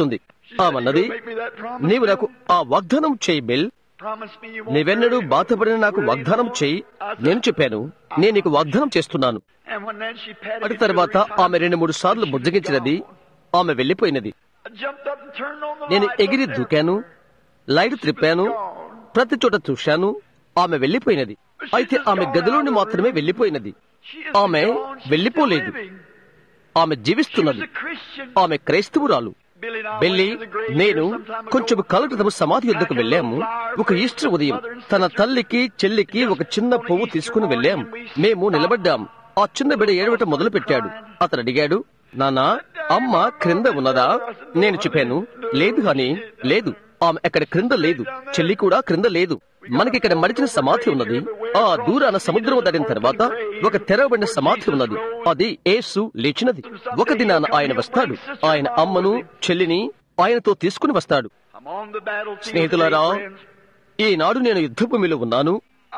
ఆమన్నది నీవు నాకు ఆ వాగ్దానం చేయి బిల్ నీవెన్నడూ బాధపడిన నాకు వాగ్దానం చేయి నేను చెప్పాను నేను నీకు వాగ్దానం చేస్తున్నాను అటు తర్వాత ఆమె రెండు మూడు సార్లు బుజ్జగించినది ఆమె వెళ్లిపోయినది నేను ఎగిరి దూకాను లైట్ త్రిప్పాను ప్రతి చోట చూశాను ఆమె వెళ్లిపోయినది అయితే ఆమె గదిలోని మాత్రమే వెళ్లిపోయినది ఆమె వెళ్లిపోలేదు ఆమె జీవిస్తున్నది ఆమె క్రైస్తవురాలు బెల్లి నేను కొంచెం కాల క్రితం సమాధి యుద్ధకు వెళ్ళాము ఒక ఈస్టర్ ఉదయం తన తల్లికి చెల్లికి ఒక చిన్న పువ్వు తీసుకుని వెళ్ళాం మేము నిలబడ్డాం ఆ చిన్న బిడ్డ ఏడవటం మొదలు పెట్టాడు అతను అడిగాడు నానా అమ్మ క్రింద ఉన్నదా నేను చెప్పాను లేదు అని లేదు ఆమె అక్కడ క్రింద లేదు చెల్లి కూడా క్రింద లేదు మనకి ఇక్కడ మడిచిన సమాధి ఉన్నది ఆ దూరాన సముద్రం దాటిన తర్వాత ఒక తెరవబడిన సమాధి ఉన్నది అది ఏసు లేచినది ఒక దినాన ఆయన వస్తాడు ఆయన అమ్మను చెల్లిని ఆయనతో తీసుకుని వస్తాడు స్నేహితులారా ఈనాడు నేను యుద్ధభూమిలో ఉన్నాను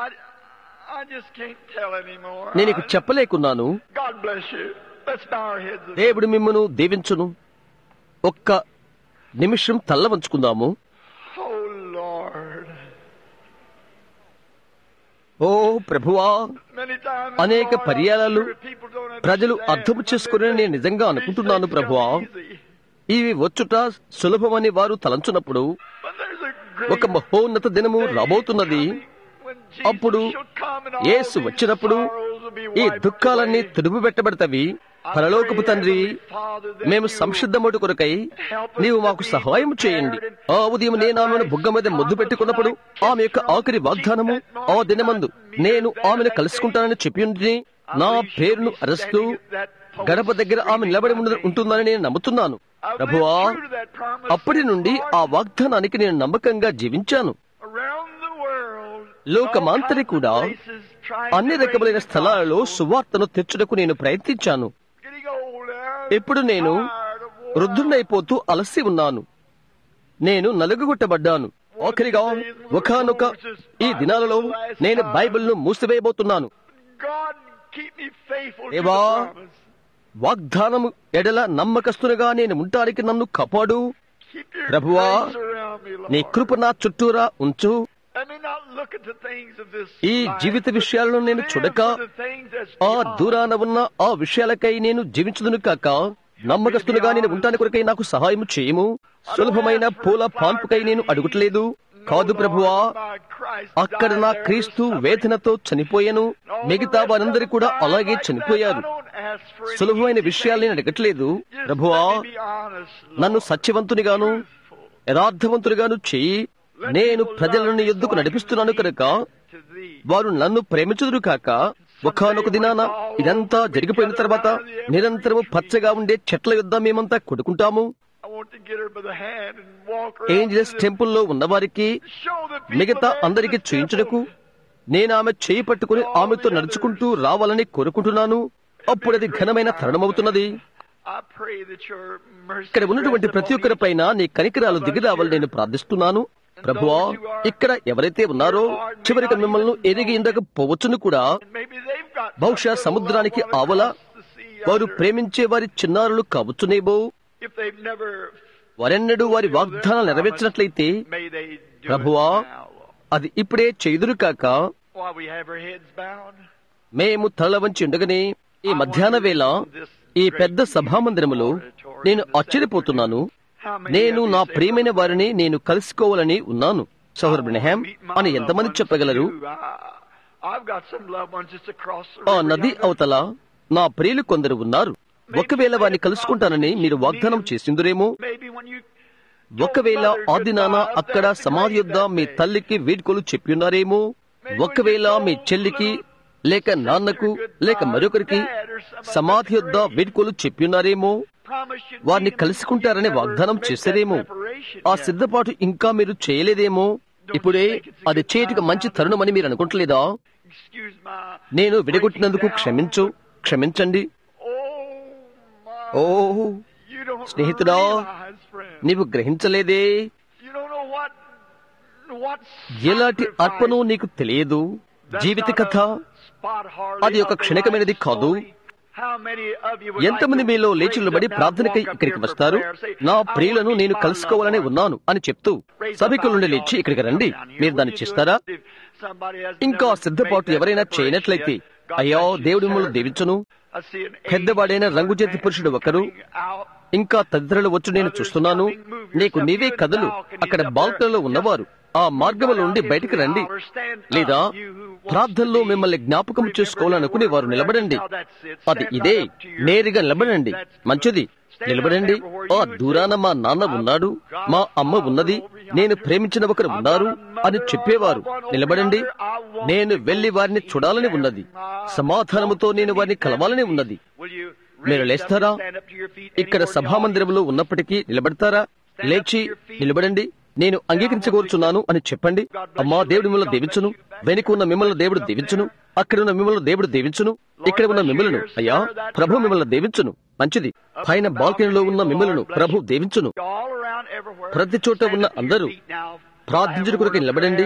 నేను ఇక చెప్పలేకున్నాను దేవుడు మిమ్మను దీవించును ఒక్క నిమిషం తల్ల వంచుకుందాము ఓ ప్రభువా అనేక పర్యాయాలు ప్రజలు అర్థం చేసుకుని నేను నిజంగా అనుకుంటున్నాను ప్రభువా ఇవి వచ్చుట సులభమని వారు తలంచున్నప్పుడు ఒక మహోన్నత దినము రాబోతున్నది అప్పుడు యేసు వచ్చినప్పుడు ఈ దుఃఖాలన్నీ తుడుపు పెట్టబడతవి పరలోకపు తండ్రి మేము సంసిద్ధమటు కొరకై నీవు మాకు సహాయం చేయండి ఆ ఉదయం నేను ఆమెను బుగ్గ మీద ముద్దు పెట్టుకున్నప్పుడు ఆమె యొక్క ఆఖరి వాగ్దానము ఆ దినమందు నేను ఆమెను కలుసుకుంటానని చెప్పి ఉండి నా పేరును అరస్తూ గడప దగ్గర ఆమె నిలబడి ఉంటుందని నేను నమ్ముతున్నాను ప్రభువా అప్పటి నుండి ఆ వాగ్దానానికి నేను నమ్మకంగా జీవించాను లోకమాంతరి కూడా అన్ని రకములైన స్థలాలలో సువార్తను తెచ్చుటకు నేను ప్రయత్నించాను ఇప్పుడు నేను వృద్ధున్నైపోతూ అలసి ఉన్నాను నేను నలుగుగొట్టబడ్డాను ఆఖరిగా ఒకనొక ఈ దినాలలో నేను బైబిల్ను మూసివేయబోతున్నాను దేవా వాగ్దానము ఎడల నమ్మకస్తునిగా నేను ఉండటానికి నన్ను కాపాడు ప్రభువా నీ కృప నా చుట్టూరా ఉంచు ఈ జీవిత విషయాలను నేను చూడక ఆ దూరాన ఉన్న ఆ విషయాలకై నేను జీవించదును కాక నమ్మకస్తులుగా నేను ఉంటాను కొరకై నాకు సహాయం చేయము సులభమైన పూల పాన్పుకై నేను అడుగుటలేదు కాదు ప్రభువా అక్కడ నా క్రీస్తు వేదనతో చనిపోయాను మిగతా వారందరూ కూడా అలాగే చనిపోయారు సులభమైన విషయాలు నేను అడగట్లేదు ప్రభువా నన్ను సత్యవంతునిగాను యథార్థవంతునిగాను చెయ్యి నేను ప్రజలను ఎద్దుకు నడిపిస్తున్నాను కనుక వారు నన్ను ప్రేమించుదురు కాక ఒకనొక దినాన ఇదంతా జరిగిపోయిన తర్వాత నిరంతరము పచ్చగా ఉండే చెట్ల యుద్ధ మేమంతా కొడుకుంటాము ఏంజలస్ టెంపుల్లో ఉన్నవారికి మిగతా అందరికి చూయించుటకు నేను ఆమె చేయి పట్టుకుని ఆమెతో నడుచుకుంటూ రావాలని కోరుకుంటున్నాను అప్పుడు అది ఘనమైన తరుణమవుతున్నది ఇక్కడ ఉన్నటువంటి ప్రతి ఒక్కరి పైన నీ కనికరాలు దిగి రావాలని నేను ప్రార్థిస్తున్నాను ప్రభువా ఇక్కడ ఎవరైతే ఉన్నారో చివరికి మిమ్మల్ని ఎరిగి ఉండకపోవచ్చును కూడా బహుశా సముద్రానికి ఆవల వారు ప్రేమించే వారి చిన్నారులు కావచ్చునేబో వారెన్నడూ వారి వాగ్దానాలు నెరవేర్చినట్లయితే ప్రభువా అది ఇప్పుడే చేదురు కాక మేము తల వంచి ఉండగానే ఈ మధ్యాహ్న వేళ ఈ పెద్ద సభామందిరములో నేను ఆశ్చర్యపోతున్నాను నేను నా ప్రియమైన వారిని నేను కలుసుకోవాలని ఉన్నాను సోదరు బ్రహ్యాం అని ఎంతమంది చెప్పగలరు ఆ నది అవతల నా ప్రియులు కొందరు ఉన్నారు ఒకవేళ వారిని కలుసుకుంటానని మీరు వాగ్దానం చేసిందురేమో ఒకవేళ ఆ దినాన అక్కడ సమాధి యొద్ద మీ తల్లికి వీడ్కోలు చెప్పిన్నారేమో ఒకవేళ మీ చెల్లికి లేక నాన్నకు లేక మరొకరికి సమాధి యొద్ద వీడ్కోలు చెప్పిన్నారేమో వారిని కలుసుకుంటారనే వాగ్దానం చేశారేమో ఆ సిద్ధపాటు ఇంకా మీరు చేయలేదేమో ఇప్పుడే అది చేయటికి మంచి తరుణమని మీరు అనుకుంటలేదా నేను విడగొట్టినందుకు క్షమించు క్షమించండి ఓ స్నేహితుడా నీవు గ్రహించలేదే ఎలాంటి అర్పణో నీకు తెలియదు జీవిత కథ అది ఒక క్షణికమైనది కాదు How many of you would ఎంతమంది like to మీలో లేచి raise నిలబడి up now, ప్రార్థనకై walk up ఇక్కడికి here for వస్తారు prayer, say, నా "I ప్రియులను want to నేను be కలుసుకోవాలని found ఉన్నాను అని చెప్తూ Raise up సభికుల నుండి our లేచి hands. ఇక్కడికి రండి Down here. మీరు దాన్ని Would you do చేస్తారా it? If somebody has ఇంకా never సిద్ధపాటు made that ఎవరైనా preparation చేయనట్లయితే yet, God అయ్యో bless you, దేవుడి sir. మిమ్మల్ని దీవించును I see an పెద్దవాడైన aged రంగుచేతి man పురుషుడు ఒకరు coming out. ఇంకా తదితరులు వచ్చి నేను చూస్తున్నాను నీకు నీవే కథలు అక్కడ బాల్కనీలో ఉన్నవారు ఆ మార్గముల నుండి బయటికి రండి లేదా ప్రార్థనలో మిమ్మల్ని జ్ఞాపకం చేసుకోవాలనుకుని వారు నిలబడండి అది ఇదే నేరుగా నిలబడండి మంచిది నిలబడండి ఆ దూరాన మా నాన్న ఉన్నాడు మా అమ్మ ఉన్నది నేను ప్రేమించిన ఒకరు ఉన్నారు అని చెప్పేవారు నిలబడండి నేను వెళ్లి వారిని చూడాలని ఉన్నది సమాధానముతో నేను వారిని కలవాలని ఉన్నది మీరు లేస్తారా ఇక్కడ సభామందిరంలో ఉన్నప్పటికీ నిలబడతారా లేచి నిలబడండి నేను అంగీకరించకూర్చున్నాను అని చెప్పండి అమ్మా దేవుడు మిమ్మల్ని దీవించును వెనుక ఉన్న మిమ్మల్ని దేవుడు దీవించును అక్కడ ఉన్న మిమ్మల్ని దేవుడు దీవించును ఇక్కడ ఉన్న మిమ్మలను అయ్యా ప్రభు మిమ్మల్ని దీవించును మంచిది పైన బాల్కనీలో ఉన్న మిమ్మలను ప్రభు దీవించును ప్రతి చోట ఉన్న అందరూ ప్రార్థించుట కొరకు నిలబడండి.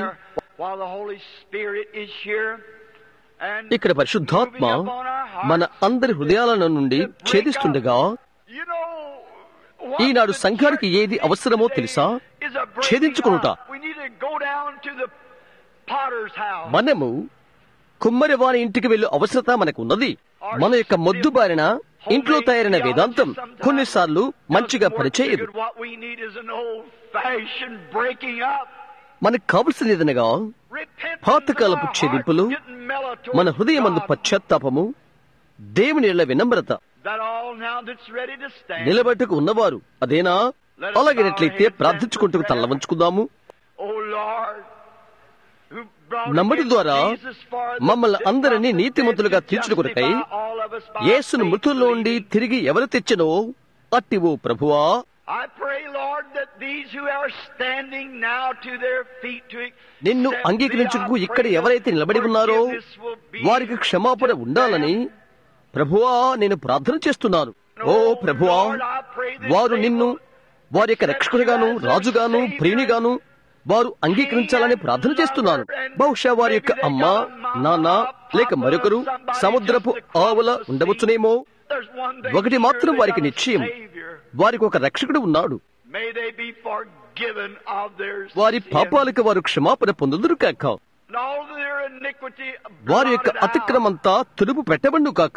ఇక్కడ పరిశుద్ధాత్మ మన అందరి హృదయాల నుండి ఛేదిస్తుండగా ఈనాడు సంఘానికి ఏది అవసరమో తెలుసా ఛేదించుకొనుట. మనము కుమ్మరి వారి ఇంటికి వెళ్ళు అవసరత మనకు ఉన్నది మన యొక్క మొద్దుబారిన ఇంట్లో తయారైన వేదాంతం కొన్నిసార్లు మంచిగా పనిచేయదు మనకు కావలసింది ఏదనగా పాతకాలపు చెదింపులు మన హృదయమందు పశ్చాత్తాపము దేవుని ఇళ్ల వినమ్రత నిలబట్టుకు ఉన్నవారు అదేనా అలాగైనట్లయితే ప్రార్థించుకుంటూ తల్ల వంచుకుందాము నమ్మడి ద్వారా మమ్మల్ని అందరినీ నీతిమంతులుగా తీర్చుడు కొరకై యేసును మృతుల్లో నుండి తిరిగి ఎవరు తెచ్చినో అట్టి ఓ ప్రభువా నిన్ను అంగీకరించుటకు ఇక్కడ ఎవరైతే నిలబడి ఉన్నారో వారికి క్షమాపణ ఉండాలని ప్రభువా నేను ప్రార్థన చేస్తున్నాను ఓ ప్రభువా వారు నిన్ను వారి యొక్క రక్షకుడిగాను రాజుగాను ప్రియునిగాను వారు అంగీకరించాలని ప్రార్థన చేస్తున్నాను బహుశా వారి యొక్క అమ్మ నాన్న లేక మరొకరు సముద్రపు ఆవుల ఉండవచ్చునేమో ఒకటి మాత్రం వారికి నిశ్చయం వారికి ఒక రక్షకుడు ఉన్నాడు వారి పాపాలకు వారు క్షమాపణ పొందుదురు కాక వారి యొక్క అతిక్రమంతా తులుపు పెట్టబండు కాక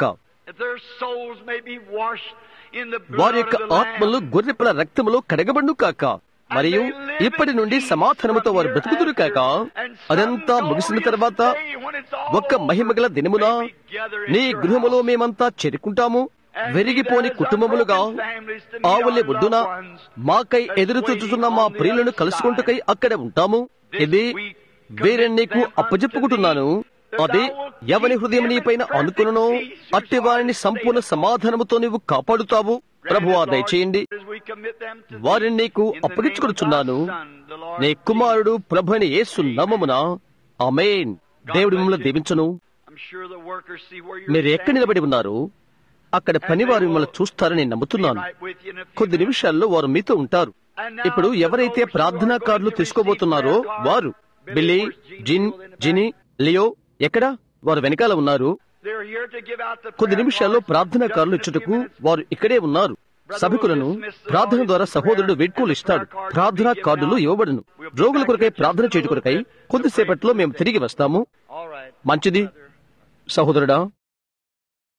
వారి యొక్క ఆత్మలు గొర్రెపిల్ల రక్తములో కడగబండు కాక మరియు ఇప్పటి నుండి సమాధానముతో వారు బ్రతుకుదురు కాక అదంతా ముగిసిన తర్వాత ఒక్క మహిమగల దినమున నీ గృహములో మేమంతా చేరుకుంటాము వెరిగిపోని కుటుంబములుగా ఆవులే ఒడ్డున మాకై ఎదురు చూచుతున్న మా ప్రియులను కలుసుకుంటుకై అక్కడ ఉంటాము ఇది వేరే నీకు అప్పచెప్పుకుంటున్నాను అదే ఎవని హృదయం నీపైన అనుకునో అట్టి వారిని సంపూర్ణ సమాధానముతో నీవు కాపాడుతావు ప్రభువా దయచేయండి వారిని నీకు అప్పగించుకొనుచున్నాను నీ కుమారుడు ప్రభుని యేసు నామమున ఆమేన్ దేవుడు మిమ్మల్ని దీవించును మీరు ఎక్కడ నిలబడి ఉన్నారు అక్కడ పనివారు మిమ్మల్ని చూస్తారని నమ్ముతున్నాను కొద్ది నిమిషాల్లో వారు మీతో ఉంటారు ఇప్పుడు ఎవరైతే ప్రార్థనా కార్డులు తీసుకోబోతున్నారో వారు బిల్లీ జిన్ జిని లియో ఎక్కడ వారు వెనకాల ఉన్నారు కొద్ది నిమిషాల్లో ప్రార్థనా కార్డులు ఇచ్చుటకు వారు ఇక్కడే ఉన్నారు సభికులను ప్రార్థన ద్వారా సహోదరుడు వెడ్కోలు ఇస్తాడు ప్రార్థనా కార్డులు ఇవ్వబడును రోగుల కొరకై ప్రార్థన చేయట కొరకై కొద్దిసేపట్లో మేము తిరిగి వస్తాము మంచిది సహోదరుడా